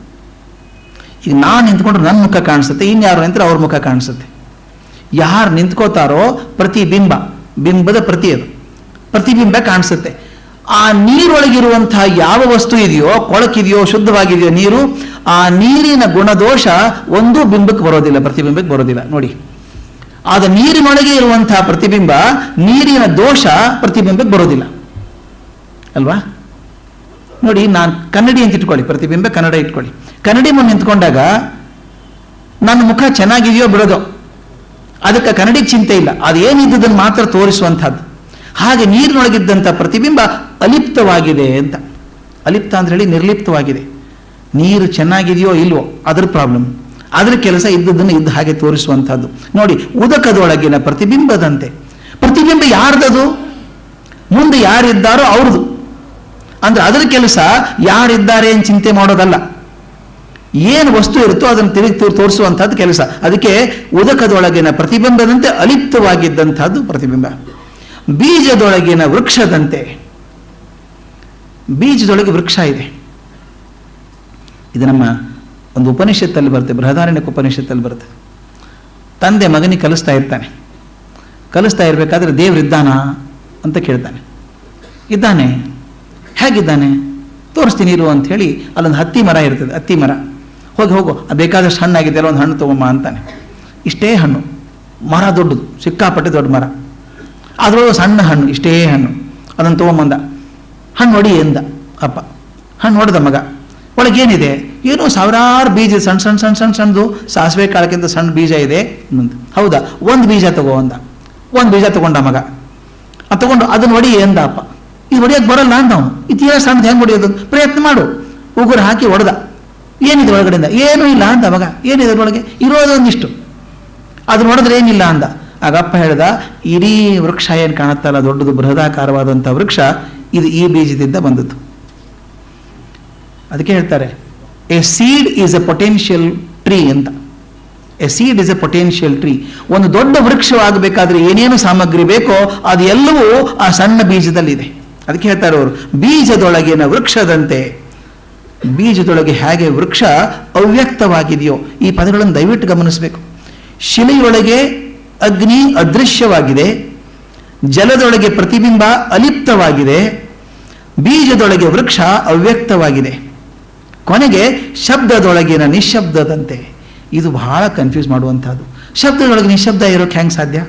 ಈಗ ನಾನು ನಿಂತ್ಕೊಂಡ್ರೆ ನನ್ನ ಮುಖ ಕಾಣಿಸುತ್ತೆ ಇನ್ಯಾರು ನಿಂತರೆ ಅವ್ರ ಮುಖ ಕಾಣಿಸುತ್ತೆ ಯಾರು ನಿಂತ್ಕೋತಾರೋ ಪ್ರತಿಬಿಂಬ ಬಿಂಬದ ಪ್ರತಿ ಅದು ಪ್ರತಿಬಿಂಬ ಕಾಣಿಸುತ್ತೆ ಆ ನೀರೊಳಗಿರುವಂತಹ ಯಾವ ವಸ್ತು ಇದೆಯೋ ಕೊಳಕಿದೆಯೋ ಶುದ್ಧವಾಗಿದೆಯೋ ನೀರು ಆ ನೀರಿನ ಗುಣದೋಷ ಒಂದೂ ಬಿಂಬಕ್ಕೆ ಬರೋದಿಲ್ಲ ಪ್ರತಿಬಿಂಬಕ್ಕೆ ಬರೋದಿಲ್ಲ ನೋಡಿ ಆದ ನೀರಿನೊಳಗೆ ಇರುವಂತಹ ಪ್ರತಿಬಿಂಬ ನೀರಿನ ದೋಷ ಪ್ರತಿಬಿಂಬಕ್ಕೆ ಬರೋದಿಲ್ಲ ಅಲ್ವಾ ನೋಡಿ ನಾನು ಕನ್ನಡಿ ಅಂತ ಇಟ್ಕೊಳ್ಳಿ ಪ್ರತಿಬಿಂಬ ಕನ್ನಡ ಇಟ್ಕೊಳ್ಳಿ ಕನ್ನಡಿ ಮುಂದೆ ನಿಂತ್ಕೊಂಡಾಗ ನನ್ನ ಮುಖ ಚೆನ್ನಾಗಿದೆಯೋ ಬಿಡೋದು ಅದಕ್ಕೆ ಕನ್ನಡಿಗೆ ಚಿಂತೆ ಇಲ್ಲ ಅದೇನಿದ್ದದನ್ನು ಮಾತ್ರ ತೋರಿಸುವಂಥದ್ದು ಹಾಗೆ ನೀರಿನೊಳಗಿದ್ದಂಥ ಪ್ರತಿಬಿಂಬ ಅಲಿಪ್ತವಾಗಿದೆ ಅಂತ ಅಲಿಪ್ತ ಅಂದ್ರೆ ಹೇಳಿ ನಿರ್ಲಿಪ್ತವಾಗಿದೆ ನೀರು ಚೆನ್ನಾಗಿದೆಯೋ ಇಲ್ವೋ ಅದ್ರ ಪ್ರಾಬ್ಲಮ್ ಅದ್ರ ಕೆಲಸ ಇದ್ದದನ್ನು ಇದ್ದ ಹಾಗೆ ತೋರಿಸುವಂಥದ್ದು ನೋಡಿ ಉದಕದೊಳಗಿನ ಪ್ರತಿಬಿಂಬದಂತೆ ಪ್ರತಿಬಿಂಬ ಯಾರ್ದದು ಮುಂದೆ ಯಾರಿದ್ದಾರೋ ಅವ್ರದ್ದು ಅಂದ್ರೆ ಅದರ ಕೆಲಸ ಯಾರಿದ್ದಾರೆ ಅಂತ ಚಿಂತೆ ಮಾಡೋದಲ್ಲ ಏನು ವಸ್ತು ಇರುತ್ತೋ ಅದನ್ನು ತಿರುಗಿ ತೋ- ತೋರಿಸುವಂಥದ್ದು ಕೆಲಸ ಅದಕ್ಕೆ ಉದಕದೊಳಗಿನ ಪ್ರತಿಬಿಂಬದಂತೆ ಅಲಿಪ್ತವಾಗಿದ್ದಂಥದ್ದು ಪ್ರತಿಬಿಂಬ ಬೀಜದೊಳಗಿನ ವೃಕ್ಷದಂತೆ ಬೀಜದೊಳಗೆ ವೃಕ್ಷ ಇದೆ ಇದು ನಮ್ಮ ಒಂದು ಉಪನಿಷತ್ತಲ್ಲಿ ಬರುತ್ತೆ ಬೃಹದಾರಣ್ಯಕ ಉಪನಿಷತ್ತಲ್ಲಿ ಬರುತ್ತೆ ತಂದೆ ಮಗನಿಗೆ ಕಲಿಸ್ತಾ ಇರ್ತಾನೆ ಕಲಿಸ್ತಾ ಇರಬೇಕಾದ್ರೆ ದೇವರಿದ್ದಾನಾ ಅಂತ ಕೇಳ್ತಾನೆ ಇದ್ದಾನೆ ಹೇಗಿದ್ದಾನೆ ತೋರಿಸ್ತೀನಿ ಇರು ಅಂತ ಹೇಳಿ ಅಲ್ಲೊಂದು ಹತ್ತಿ ಮರ ಇರ್ತದೆ ಹತ್ತಿ ಮರ ಹೋಗಿ ಹೋಗು ಆ ಬೇಕಾದಷ್ಟು ಹಣ್ಣಾಗಿದೆಯಲ್ಲ ಒಂದು ಹಣ್ಣು ತೊಗೊಂಬ ಅಂತಾನೆ ಇಷ್ಟೇ ಹಣ್ಣು ಮರ ದೊಡ್ಡದು ಸಿಕ್ಕಾಪಟ್ಟೆ ದೊಡ್ಡ ಮರ ಅದರೊಳಗೆ ಸಣ್ಣ ಹಣ್ಣು ಇಷ್ಟೇ ಹಣ್ಣು ಅದನ್ನು ತೊಗೊಂಬಂದ ಹಣ್ಣು ಹೊಡಿ ಎಂದ ಅಪ್ಪ ಹಣ್ಣು ಹೊಡೆದ ಮಗ ಒಳಗೇನಿದೆ ಏನೋ ಸಾವಿರಾರು ಬೀಜ ಸಣ್ಣ ಸಣ್ಣ ಸಣ್ಣ ಸಣ್ಣ ಸಣ್ಣದು ಸಾಸಿವೆ ಕಾಳಕ್ಕಿಂತ ಸಣ್ಣ ಬೀಜ ಇದೆ ಇನ್ನೊಂದು ಹೌದಾ ಒಂದು ಬೀಜ ತಗೋ ಅಂದ ಒಂದು ಬೀಜ ತಗೊಂಡ ಮಗ ಅದು ತಗೊಂಡು ಅದನ್ನ ಹೊಡಿ ಎಂದ ಅಪ್ಪ ಇದು ಹೊಡಿಯೋಕೆ ಬರಲ್ಲ ಅಂದ ಅವನು ಇದು ಏನೋ ಸಣ್ಣದು ಹೆಂಗೆ ಹೊಡಿಯೋದು ಪ್ರಯತ್ನ ಮಾಡು ಉಗುರು ಹಾಕಿ ಹೊಡೆದ ಏನಿದೆ ಒಳಗಡೆಯಿಂದ ಏನೂ ಇಲ್ಲ ಅಂದ ಮಗ ಏನಿದೆ ಅದ್ರೊಳಗೆ ಇರೋದೊಂದಿಷ್ಟು ಅದನ್ನ ಹೊಡೆದ್ರೆ ಏನಿಲ್ಲ ಅಂದ ಆಗಪ್ಪ ಹೇಳ್ದ ಇಡೀ ವೃಕ್ಷ ಏನು ಕಾಣುತ್ತಲ್ಲ ದೊಡ್ಡದು ಬೃಹದಾಕಾರವಾದಂಥ ವೃಕ್ಷ ಇದು ಈ ಬೀಜದಿಂದ ಬಂದದ್ದು ಅದಕ್ಕೆ ಹೇಳ್ತಾರೆ a seed is a potential tree ಅಂತ a seed is a potential tree ಒಂದು ದೊಡ್ಡ ವೃಕ್ಷವಾಗಬೇಕಾದ್ರೆ ಏನೇನು ಸಾಮಗ್ರಿ ಬೇಕೋ ಅದು ಎಲ್ಲವೂ ಆ ಸಣ್ಣ ಬೀಜದಲ್ಲಿದೆ ಅದಕ್ಕೆ ಹೇಳ್ತಾರೆ ಅವರು ಬೀಜದೊಳಗಿನ ವೃಕ್ಷದಂತೆ ಬೀಜದೊಳಗೆ ಹೇಗೆ ವೃಕ್ಷ ಅವ್ಯಕ್ತವಾಗಿದೆಯೋ ಈ ಪದಗಳನ್ನು ದಯವಿಟ್ಟು ಗಮನಿಸಬೇಕು ಶಿಲೆಯೊಳಗೆ ಅಗ್ನಿ ಅದೃಶ್ಯವಾಗಿದೆ ಜಲದೊಳಗೆ ಪ್ರತಿಬಿಂಬ ಅಲಿಪ್ತವಾಗಿದೆ ಬೀಜದೊಳಗೆ ವೃಕ್ಷ ಅವ್ಯಕ್ತವಾಗಿದೆ ಕೊನೆಗೆ ಶಬ್ದದೊಳಗಿನ ನಿಶಬ್ದದಂತೆ ಇದು ಬಹಳ ಕನ್ಫ್ಯೂಸ್ ಮಾಡುವಂಥದ್ದು ಶಬ್ದದೊಳಗೆ ನಿಶಬ್ದ ಇರೋಕ್ಕೆ ಹೆಂಗೆ ಸಾಧ್ಯ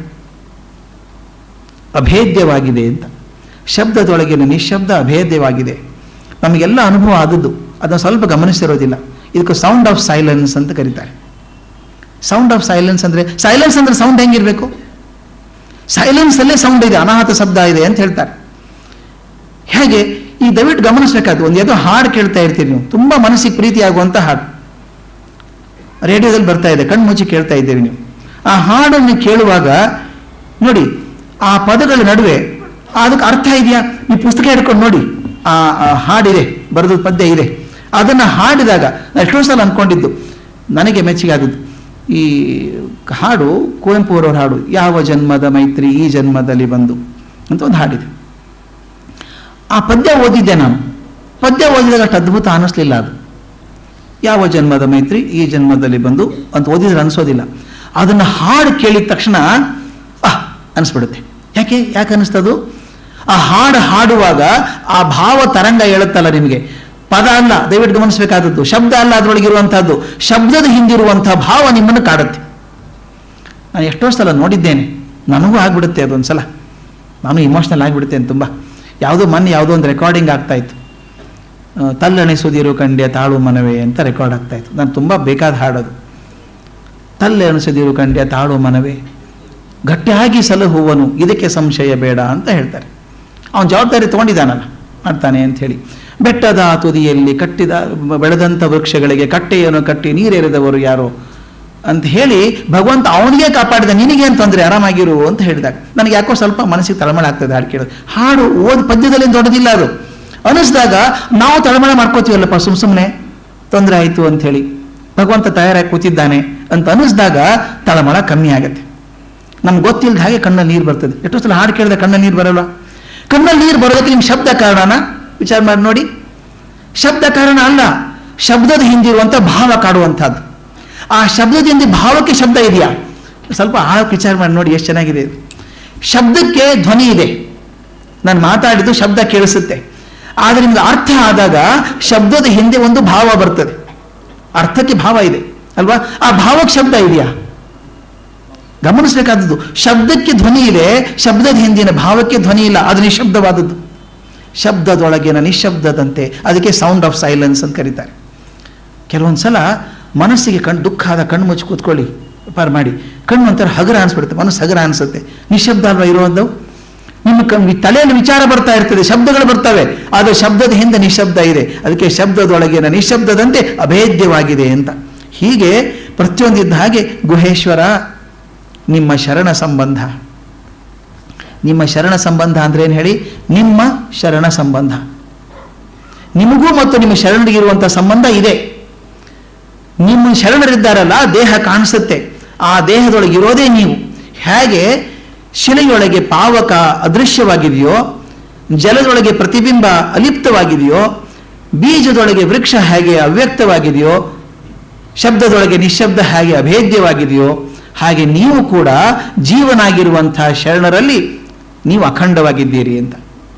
ಅಭೇದ್ಯವಾಗಿದೆ ಅಂತ ಶಬ್ದದೊಳಗಿನ ನಿಶಬ್ದ ಅಭೇದ್ಯವಾಗಿದೆ ನಮಗೆಲ್ಲ ಅನುಭವ ಆದದ್ದು ಅದನ್ನು ಸ್ವಲ್ಪ ಗಮನಿಸಿರೋದಿಲ್ಲ ಇದಕ್ಕೆ ಸೌಂಡ್ ಆಫ್ ಸೈಲೆನ್ಸ್ ಅಂತ ಕರೀತಾರೆ ಸೌಂಡ್ ಆಫ್ ಸೈಲೆನ್ಸ್ ಅಂದರೆ ಸೈಲೆನ್ಸ್ ಅಂದರೆ ಸೌಂಡ್ ಹೆಂಗಿರಬೇಕು ಸೈಲೆನ್ಸಲ್ಲೇ ಸೌಂಡ್ ಇದೆ ಅನಾಹತ ಶಬ್ದ ಇದೆ ಅಂತ ಹೇಳ್ತಾರೆ ಹೇಗೆ ಈ ದಯವಿಟ್ಟು ಗಮನಿಸಬೇಕಾದ್ರು ಒಂದು ಯಾವುದೋ ಹಾಡು ಕೇಳ್ತಾ ಇರ್ತೀರಿ ನೀವು ತುಂಬ ಮನಸ್ಸಿಗೆ ಪ್ರೀತಿ ಆಗುವಂಥ ಹಾಡು ರೇಡಿಯೋದಲ್ಲಿ ಬರ್ತಾ ಇದೆ ಕಣ್ಣು ಮುಚ್ಚಿ ಕೇಳ್ತಾ ಇದ್ದೀರಿ ನೀವು ಆ ಹಾಡನ್ನು ಕೇಳುವಾಗ ನೋಡಿ ಆ ಪದಗಳ ನಡುವೆ ಅದಕ್ಕೆ ಅರ್ಥ ಇದೆಯಾ ಈ ಪುಸ್ತಕ ಹಿಡ್ಕೊಂಡು ನೋಡಿ ಆ ಆ ಹಾಡಿದೆ ಬರೆದ ಪದ್ಯ ಇದೆ ಅದನ್ನು ಹಾಡಿದಾಗ ನಾನು ಎಷ್ಟೋ ಸಲ ಅಂದ್ಕೊಂಡಿದ್ದು ನನಗೆ ಮೆಚ್ಚುಗೆ ಆದದ್ದು ಈ ಹಾಡು ಕುವೆಂಪು ಅವರವ್ರ ಹಾಡು ಯಾವ ಜನ್ಮದ ಮೈತ್ರಿ ಈ ಜನ್ಮದಲ್ಲಿ ಬಂದು ಅಂತ ಒಂದು ಹಾಡಿದೆ ಆ ಪದ್ಯ ಓದಿದ್ದೆ ನಾನು ಪದ್ಯ ಓದಿದಾಗ ಅಷ್ಟು ಅದ್ಭುತ ಅನ್ನಿಸ್ಲಿಲ್ಲ ಅದು ಯಾವ ಜನ್ಮದ ಮೈತ್ರಿ ಈ ಜನ್ಮದಲ್ಲಿ ಬಂದು ಅಂತ ಓದಿದ್ರೆ ಅನಿಸೋದಿಲ್ಲ ಅದನ್ನು ಹಾಡು ಕೇಳಿದ ತಕ್ಷಣ ಆಹ್ ಅನಿಸ್ಬಿಡುತ್ತೆ ಯಾಕೆ ಯಾಕೆ ಅನ್ನಿಸ್ತದು ಆ ಹಾಡು ಹಾಡುವಾಗ ಆ ಭಾವ ತರಂಗ ಹೇಳುತ್ತಲ್ಲ ನಿಮಗೆ ಪದ ಅಲ್ಲ ದಯವಿಟ್ಟು ಗಮನಿಸಬೇಕಾದದ್ದು ಶಬ್ದ ಅಲ್ಲ ಅದರೊಳಗಿರುವಂಥದ್ದು ಶಬ್ದದ ಹಿಂದಿರುವಂಥ ಭಾವ ನಿಮ್ಮನ್ನು ಕಾಡುತ್ತೆ ನಾನು ಎಷ್ಟೋ ಸಲ ನೋಡಿದ್ದೇನೆ ನನಗೂ ಆಗ್ಬಿಡುತ್ತೆ ಅದೊಂದು ಸಲ ನಾನು ಇಮೋಷ್ನಲ್ ಆಗಿಬಿಡುತ್ತೇನೆ ತುಂಬ ಯಾವುದೋ ಮೊನ್ನೆ ಯಾವುದೋ ಒಂದು ರೆಕಾರ್ಡಿಂಗ್ ಆಗ್ತಾ ಇತ್ತು ಆ, ತಲ್ಲಣಿಸುದಿರು ಕಂಡ್ಯ ತಾಳು ಮನವೇ ಅಂತ ರೆಕಾರ್ಡ್ ಆಗ್ತಾ ಇತ್ತು ನಾನು ತುಂಬ ಬೇಕಾದ ಹಾಡೋದು ತಲ್ಲೆಣಿಸುದಿರು ಕಂಡ್ಯ ತಾಳು ಮನವೇ ಗಟ್ಟಿಯಾಗಿ ಸಲಹುವನು ಇದಕ್ಕೆ ಸಂಶಯ ಬೇಡ ಅಂತ ಹೇಳ್ತಾರೆ ಅವನ ಜವಾಬ್ದಾರಿ ತೊಗೊಂಡಿದ್ದಾನಲ್ಲ ಮಾಡ್ತಾನೆ ಅಂತ ಹೇಳಿ ಬೆಟ್ಟದ ತುದಿಯಲ್ಲಿ ಕಟ್ಟಿದ ಬೆಳೆದಂಥ ವೃಕ್ಷಗಳಿಗೆ ಕಟ್ಟೆಯನ್ನು ಕಟ್ಟಿ ನೀರೆರೆದವರು ಯಾರು ಅಂತ ಹೇಳಿ ಭಗವಂತ ಅವನಿಗೆ ಕಾಪಾಡಿದ ನಿನಗೆ ಅಂತ ತೊಂದರೆ ಆರಾಮಾಗಿರು ಅಂತ ಹೇಳಿದಾಗ ನನಗೆ ಯಾಕೋ ಸ್ವಲ್ಪ ಮನಸ್ಸಿಗೆ ತಳಮಳ ಆಗ್ತದೆ ಹಾಡು ಕೇಳೋದು ಹಾಡು ಓದ್ ಪದ್ಯದಲ್ಲಿ ದೊಡ್ಡದಿಲ್ಲ ಅದು ಅನಿಸಿದಾಗ ನಾವು ತಳಮಳ ಮಾಡ್ಕೋತೀವಲ್ಲಪ್ಪ ಸುಮ್ ಸುಮ್ಮನೆ ತೊಂದರೆ ಆಯಿತು ಅಂತ ಹೇಳಿ ಭಗವಂತ ತಯಾರಾಗಿ ಕೂತಿದ್ದಾನೆ ಅಂತ ಅನಿಸಿದಾಗ ತಳಮಳ ಕಮ್ಮಿ ಆಗುತ್ತೆ ನಮ್ಗೆ ಗೊತ್ತಿಲ್ಲದ ಹಾಗೆ ಕಣ್ಣಲ್ಲಿ ನೀರು ಬರ್ತದೆ ಎಷ್ಟೋ ಸಲ ಹಾಡು ಕೇಳಿದ ಕಣ್ಣಲ್ಲಿ ನೀರು ಬರಲ್ಲ ಕಣ್ಣಲ್ಲಿ ನೀರು ಬರೋದಕ್ಕೆ ನಿಮ್ಗೆ ಶಬ್ದ ಕಾರಣನ ವಿಚಾರ ಮಾಡಿ ನೋಡಿ ಶಬ್ದ ಕಾರಣ ಅಲ್ಲ ಶಬ್ದದ ಹಿಂದಿರುವಂಥ ಭಾವ ಕಾಡುವಂಥದ್ದು ಆ ಶಬ್ದದ ಹಿಂದೆ ಭಾವಕ್ಕೆ ಶಬ್ದ ಇದೆಯಾ ಸ್ವಲ್ಪ ಆಳಕ್ಕೆ ವಿಚಾರ ಮಾಡಿ ನೋಡಿ ಎಷ್ಟು ಚೆನ್ನಾಗಿದೆ ಇದು. ಶಬ್ದಕ್ಕೆ ಧ್ವನಿ ಇದೆ ನಾನು ಮಾತಾಡಿದ್ದು ಶಬ್ದ ಕೇಳಿಸುತ್ತೆ ಆದರೆ ನಿಮ್ಗೆ ಅರ್ಥ ಆದಾಗ ಶಬ್ದದ ಹಿಂದೆ ಒಂದು ಭಾವ ಬರ್ತದೆ ಅರ್ಥಕ್ಕೆ ಭಾವ ಇದೆ ಅಲ್ವಾ ಆ ಭಾವಕ್ಕೆ ಶಬ್ದ ಇದೆಯಾ ಗಮನಿಸಬೇಕಾದದ್ದು ಶಬ್ದಕ್ಕೆ ಧ್ವನಿ ಇದೆ ಶಬ್ದದ ಹಿಂದಿನ ಭಾವಕ್ಕೆ ಧ್ವನಿ ಇಲ್ಲ ಅದು ನಿಶಬ್ದವಾದದ್ದು ಶಬ್ದದೊಳಗಿನ ನಿಶಬ್ದದಂತೆ ಅದಕ್ಕೆ ಸೌಂಡ್ ಆಫ್ ಸೈಲೆನ್ಸ್ ಅಂತ ಕರೀತಾರೆ ಕೆಲವೊಂದು ಸಲ ಮನಸ್ಸಿಗೆ ಕಣ್ ದುಃಖ ಆದ ಕಣ್ಣು ಮುಚ್ಚಿ ಕೂತ್ಕೊಳ್ಳಿ ಪಾರು ಮಾಡಿ ಕಣ್ಣು ಒಂಥರ ಹಗುರ ಅನಿಸ್ಬಿಡುತ್ತೆ ಮನಸ್ಸು ಹಗುರ ಅನಿಸುತ್ತೆ ನಿಶಬ್ದ ಅಲ್ವಾ ಇರೋದು ನಿಮ್ಮ ಕಣ್ ತಲೆಯಲ್ಲಿ ವಿಚಾರ ಬರ್ತಾ ಇರ್ತದೆ ಶಬ್ದಗಳು ಬರ್ತವೆ ಆದರೆ ಶಬ್ದದ ಹಿಂದೆ ನಿಶಬ್ದ ಇದೆ ಅದಕ್ಕೆ ಶಬ್ದದೊಳಗಿನ ನಿಶಬ್ದದಂತೆ ಅಭೇದ್ಯವಾಗಿದೆ ಅಂತ ಹೀಗೆ ಪ್ರತಿಯೊಂದಿದ್ದ ಹಾಗೆ ಗುಹೇಶ್ವರ ನಿಮ್ಮ ಶರಣ ಸಂಬಂಧ ನಿಮ್ಮ ಶರಣ ಸಂಬಂಧ ಅಂದ್ರೆ ಏನು ಹೇಳಿ ನಿಮ್ಮ ಶರಣ ಸಂಬಂಧ ನಿಮಗೂ ಮತ್ತು ನಿಮ್ಮ ಶರಣರಿಗಿರುವಂಥ ಸಂಬಂಧ ಇದೆ ನಿಮ್ಮ ಶರಣರಿದ್ದಾರಲ್ಲ ದೇಹ ಕಾಣಿಸುತ್ತೆ ಆ ದೇಹದೊಳಗೆ ಇರೋದೇ ನೀವು ಹೇಗೆ ಶಿಲೆಯೊಳಗೆ ಪಾವಕ ಅದೃಶ್ಯವಾಗಿದೆಯೋ ಜಲದೊಳಗೆ ಪ್ರತಿಬಿಂಬ ಅಲಿಪ್ತವಾಗಿದೆಯೋ ಬೀಜದೊಳಗೆ ವೃಕ್ಷ ಹೇಗೆ ಅವ್ಯಕ್ತವಾಗಿದೆಯೋ ಶಬ್ದದೊಳಗೆ ನಿಶಬ್ದ ಹೇಗೆ ಅಭೇದ್ಯವಾಗಿದೆಯೋ ಹಾಗೆ ನೀವು ಕೂಡ ಜೀವನಾಗಿರುವಂತಹ ಶರಣರಲ್ಲಿ ನೀವು ಅಖಂಡವಾಗಿದ್ದೀರಿ ಅಂತ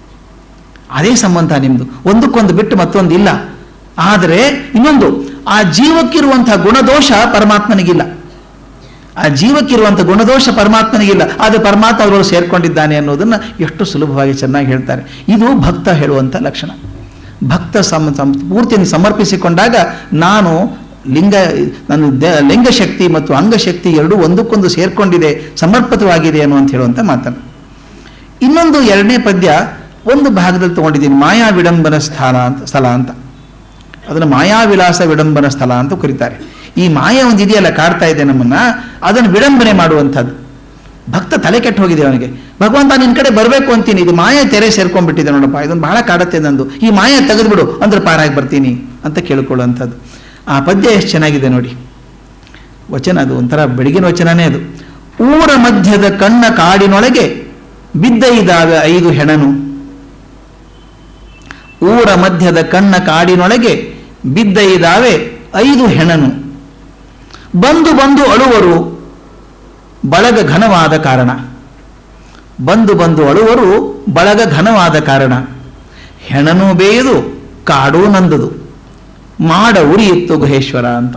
ಅದೇ ಸಂಬಂಧ ನಿಮ್ಮದು ಒಂದಕ್ಕೊಂದು ಬಿಟ್ಟು ಮತ್ತೊಂದು ಇಲ್ಲ ಆದರೆ ಇನ್ನೊಂದು ಆ ಜೀವಕ್ಕಿರುವಂತಹ ಗುಣದೋಷ ಪರಮಾತ್ಮನಿಗಿಲ್ಲ ಆ ಜೀವಕ್ಕಿರುವಂಥ ಗುಣದೋಷ ಪರಮಾತ್ಮನಿಗಿಲ್ಲ ಆದರೆ ಪರಮಾತ್ಮ ಅವರೊಳಗೆ ಸೇರ್ಕೊಂಡಿದ್ದಾನೆ ಅನ್ನೋದನ್ನು ಎಷ್ಟು ಸುಲಭವಾಗಿ ಚೆನ್ನಾಗಿ ಹೇಳ್ತಾರೆ ಇದು ಭಕ್ತ ಹೇಳುವಂಥ ಲಕ್ಷಣ ಭಕ್ತ ಸಮ ಸಂ ಪೂರ್ತಿಯನ್ನು ಸಮರ್ಪಿಸಿಕೊಂಡಾಗ ನಾನು ಲಿಂಗ ನನ್ನ ದ ಲಿಂಗ ಶಕ್ತಿ ಮತ್ತು ಅಂಗಶಕ್ತಿ ಎರಡೂ ಒಂದಕ್ಕೊಂದು ಸೇರ್ಕೊಂಡಿದೆ ಸಮರ್ಪಿತವಾಗಿದೆ ಅನ್ನುವಂತ ಹೇಳುವಂಥ ಮಾತನ್ನು ಇನ್ನೊಂದು ಎರಡನೇ ಪದ್ಯ ಒಂದು ಭಾಗದಲ್ಲಿ ತಗೊಂಡಿದ್ದೀನಿ ಮಾಯಾ ವಿಡಂಬನ ಸ್ಥಾನ ಅಂತ ಸ್ಥಳ ಅಂತ ಅದನ್ನು ಮಾಯಾವಿಲಾಸ ವಿಡಂಬನ ಸ್ಥಳ ಅಂತ ಕರೀತಾರೆ ಈ ಮಾಯಾ ಒಂದು ಇದೆಯಲ್ಲ ಕಾಡ್ತಾ ಇದೆ ನಮ್ಮನ್ನ ಅದನ್ನು ವಿಡಂಬನೆ ಮಾಡುವಂಥದ್ದು ಭಕ್ತ ತಲೆ ಕೆಟ್ಟು ಹೋಗಿದೆ ಅವನಿಗೆ ಭಗವಂತ ನಿನ್ನ ಕಡೆ ಬರಬೇಕು ಅಂತೀನಿ ಇದು ಮಾಯಾ ತೆರೆ ಸೇರ್ಕೊಂಡ್ಬಿಟ್ಟಿದೆ ನೋಡಪ್ಪ ಇದನ್ನು ಬಹಳ ಕಾಡುತ್ತೆ ನಂದು ಈ ಮಾಯಾ ತೆಗೆದುಬಿಡು ಅಂದ್ರೆ ಪಾರಾಗಿ ಬರ್ತೀನಿ ಅಂತ ಕೇಳ್ಕೊಳ್ಳುವಂಥದ್ದು ಆ ಪದ್ಯ ಎಷ್ಟು ಚೆನ್ನಾಗಿದೆ ನೋಡಿ ವಚನ ಅದು ಒಂಥರ ಬೆಳಗಿನ ವಚನನೇ ಅದು ಊರ ಮಧ್ಯದ ಕಣ್ಣ ಕಾಡಿನೊಳಗೆ ಬಿದ್ದ ಇದ್ದಾವೆ ಐದು ಹೆಣನು ಊರ ಮಧ್ಯದ ಕಣ್ಣ ಕಾಡಿನೊಳಗೆ ಬಿದ್ದ ಇದ್ದಾವೆ ಐದು ಹೆಣನು ಬಂದು ಬಂದು ಅಳುವರು ಬಳಗ ಘನವಾದ ಕಾರಣ ಬಂದು ಬಂದು ಅಳುವರು ಬಳಗ ಘನವಾದ ಕಾರಣ ಹೆಣನು ಬೇಯದು ಕಾಡು ನಂದದು ಮಾಡ ಉರಿಯಿತ್ತು ಗುಹೇಶ್ವರ ಅಂತ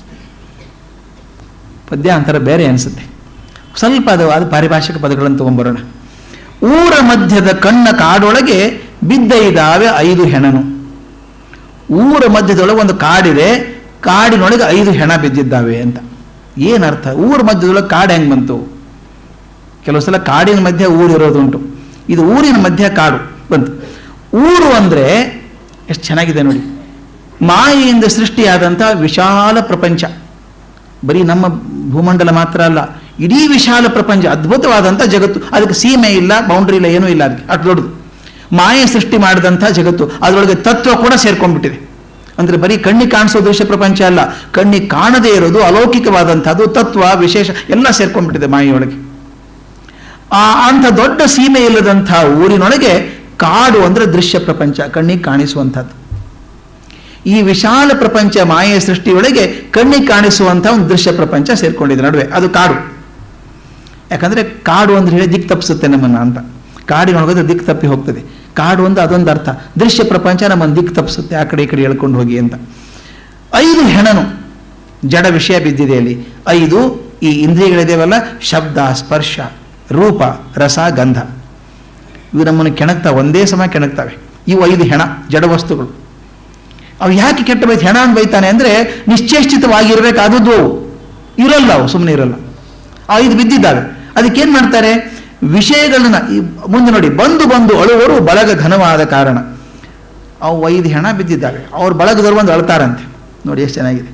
ಪದ್ಯ ಅಂತರ ಬೇರೆ ಅನಿಸುತ್ತೆ ಸ್ವಲ್ಪ ಅದು ಅದು ಪಾರಿಭಾಷಿಕ ಪದಗಳನ್ನು ತಗೊಂಡ್ಬರೋಣ ಊರ ಮಧ್ಯದ ಕಣ್ಣ ಕಾಡೊಳಗೆ ಬಿದ್ದ ಇದ್ದಾವೆ ಐದು ಹೆಣನು ಊರ ಮಧ್ಯದೊಳಗೆ ಒಂದು ಕಾಡಿದೆ ಕಾಡಿನೊಳಗೆ ಐದು ಹೆಣ ಬಿದ್ದಿದ್ದಾವೆ ಅಂತ ಏನರ್ಥ ಊರ ಮಧ್ಯದೊಳಗೆ ಕಾಡು ಹೆಂಗೆ ಬಂತು ಕೆಲವು ಸಲ ಕಾಡಿನ ಮಧ್ಯೆ ಊರು ಇರೋದುಂಟು ಇದು ಊರಿನ ಮಧ್ಯೆ ಕಾಡು ಬಂತು ಊರು ಅಂದರೆ ಎಷ್ಟು ಚೆನ್ನಾಗಿದೆ ನೋಡಿ ಮಾಯೆಯಿಂದ ಸೃಷ್ಟಿಯಾದಂಥ ವಿಶಾಲ ಪ್ರಪಂಚ ಬರೀ ನಮ್ಮ ಭೂಮಂಡಲ ಮಾತ್ರ ಅಲ್ಲ ಇಡೀ ವಿಶಾಲ ಪ್ರಪಂಚ ಅದ್ಭುತವಾದಂಥ ಜಗತ್ತು ಅದಕ್ಕೆ ಸೀಮೆ ಇಲ್ಲ ಬೌಂಡ್ರಿ ಇಲ್ಲ ಏನೂ ಇಲ್ಲ ಅದಕ್ಕೆ ಅಷ್ಟು ದೊಡ್ಡದು ಮಾಯೆ ಸೃಷ್ಟಿ ಮಾಡಿದಂಥ ಜಗತ್ತು ಅದರೊಳಗೆ ತತ್ವ ಕೂಡ ಸೇರ್ಕೊಂಡ್ಬಿಟ್ಟಿದೆ ಅಂದರೆ ಬರೀ ಕಣ್ಣಿಗೆ ಕಾಣಿಸೋ ದೃಶ್ಯ ಪ್ರಪಂಚ ಅಲ್ಲ ಕಣ್ಣಿಗೆ ಕಾಣದೇ ಇರೋದು ಅಲೌಕಿಕವಾದಂಥದ್ದು ತತ್ವ ವಿಶೇಷ ಎಲ್ಲ ಸೇರ್ಕೊಂಡ್ಬಿಟ್ಟಿದೆ ಮಾಯೆಯೊಳಗೆ ಆ ಅಂಥ ದೊಡ್ಡ ಸೀಮೆ ಇಲ್ಲದಂಥ ಊರಿನೊಳಗೆ ಕಾಡು ಅಂದರೆ ದೃಶ್ಯ ಪ್ರಪಂಚ ಕಣ್ಣಿಗೆ ಕಾಣಿಸುವಂಥದ್ದು ಈ ವಿಶಾಲ ಪ್ರಪಂಚ ಮಾಯೆಯ ಸೃಷ್ಟಿಯೊಳಗೆ ಕಣ್ಣಿಗೆ ಕಾಣಿಸುವಂಥ ಒಂದು ದೃಶ್ಯ ಪ್ರಪಂಚ ಸೇರ್ಕೊಂಡಿದೆ ನಡುವೆ ಅದು ಕಾಡು ಯಾಕಂದರೆ ಕಾಡು ಅಂದ್ರೆ ಹೇಳಿ ದಿಕ್ ತಪ್ಪಿಸುತ್ತೆ ನಮ್ಮನ್ನು ಅಂತ ಕಾಡಿನೊಳಗೋದ್ರೆ ದಿಕ್ ತಪ್ಪಿ ಹೋಗ್ತದೆ ಕಾಡು ಒಂದು ಅದೊಂದು ಅರ್ಥ ದೃಶ್ಯ ಪ್ರಪಂಚ ನಮ್ಮನ್ನು ದಿಕ್ ತಪ್ಪಿಸುತ್ತೆ ಆ ಕಡೆ ಈ ಕಡೆ ಎಳ್ಕೊಂಡು ಹೋಗಿ ಅಂತ ಐದು ಹೆಣನು ಜಡ ವಿಷಯ ಬಿದ್ದಿದೆ ಅಲ್ಲಿ ಐದು ಈ ಇಂದ್ರಿಯಗಳಿದೇವಲ್ಲ ಶಬ್ದ ಸ್ಪರ್ಶ ರೂಪ ರಸ ಗಂಧ ಇವು ನಮ್ಮನ್ನು ಕೆಣಕ್ತಾವೆ ಒಂದೇ ಸಮಯ ಕೆಣಕ್ತವೆ ಇವು ಐದು ಹೆಣ ಜಡ ವಸ್ತುಗಳು ಅವು ಯಾಕೆ ಕೆಟ್ಟ ಬೈತು ಹೆಣ ಅಂತ ಬೈತಾನೆ ಅಂದರೆ ನಿಶ್ಚೇಷ್ಟಿತವಾಗಿರ್ಬೇಕಾದದ್ದು ಅವು ಇರಲ್ಲ ಅವು ಸುಮ್ಮನೆ ಇರಲ್ಲ ಆ ಐದು ಬಿದ್ದಿದ್ದಾವೆ ಅದಕ್ಕೇನು ಮಾಡ್ತಾರೆ ವಿಷಯಗಳನ್ನ ಈ ಮುಂದೆ ನೋಡಿ ಬಂದು ಬಂದು ಅಳುವರು ಬಳಗ ಘನವಾದ ಕಾರಣ ಅವು ಐದು ಹೆಣ ಬಿದ್ದಿದ್ದಾವೆ ಅವ್ರ ಬಳಗದವರು ಬಂದು ಅಳ್ತಾರಂತೆ ನೋಡಿ ಎಷ್ಟು ಚೆನ್ನಾಗಿದೆ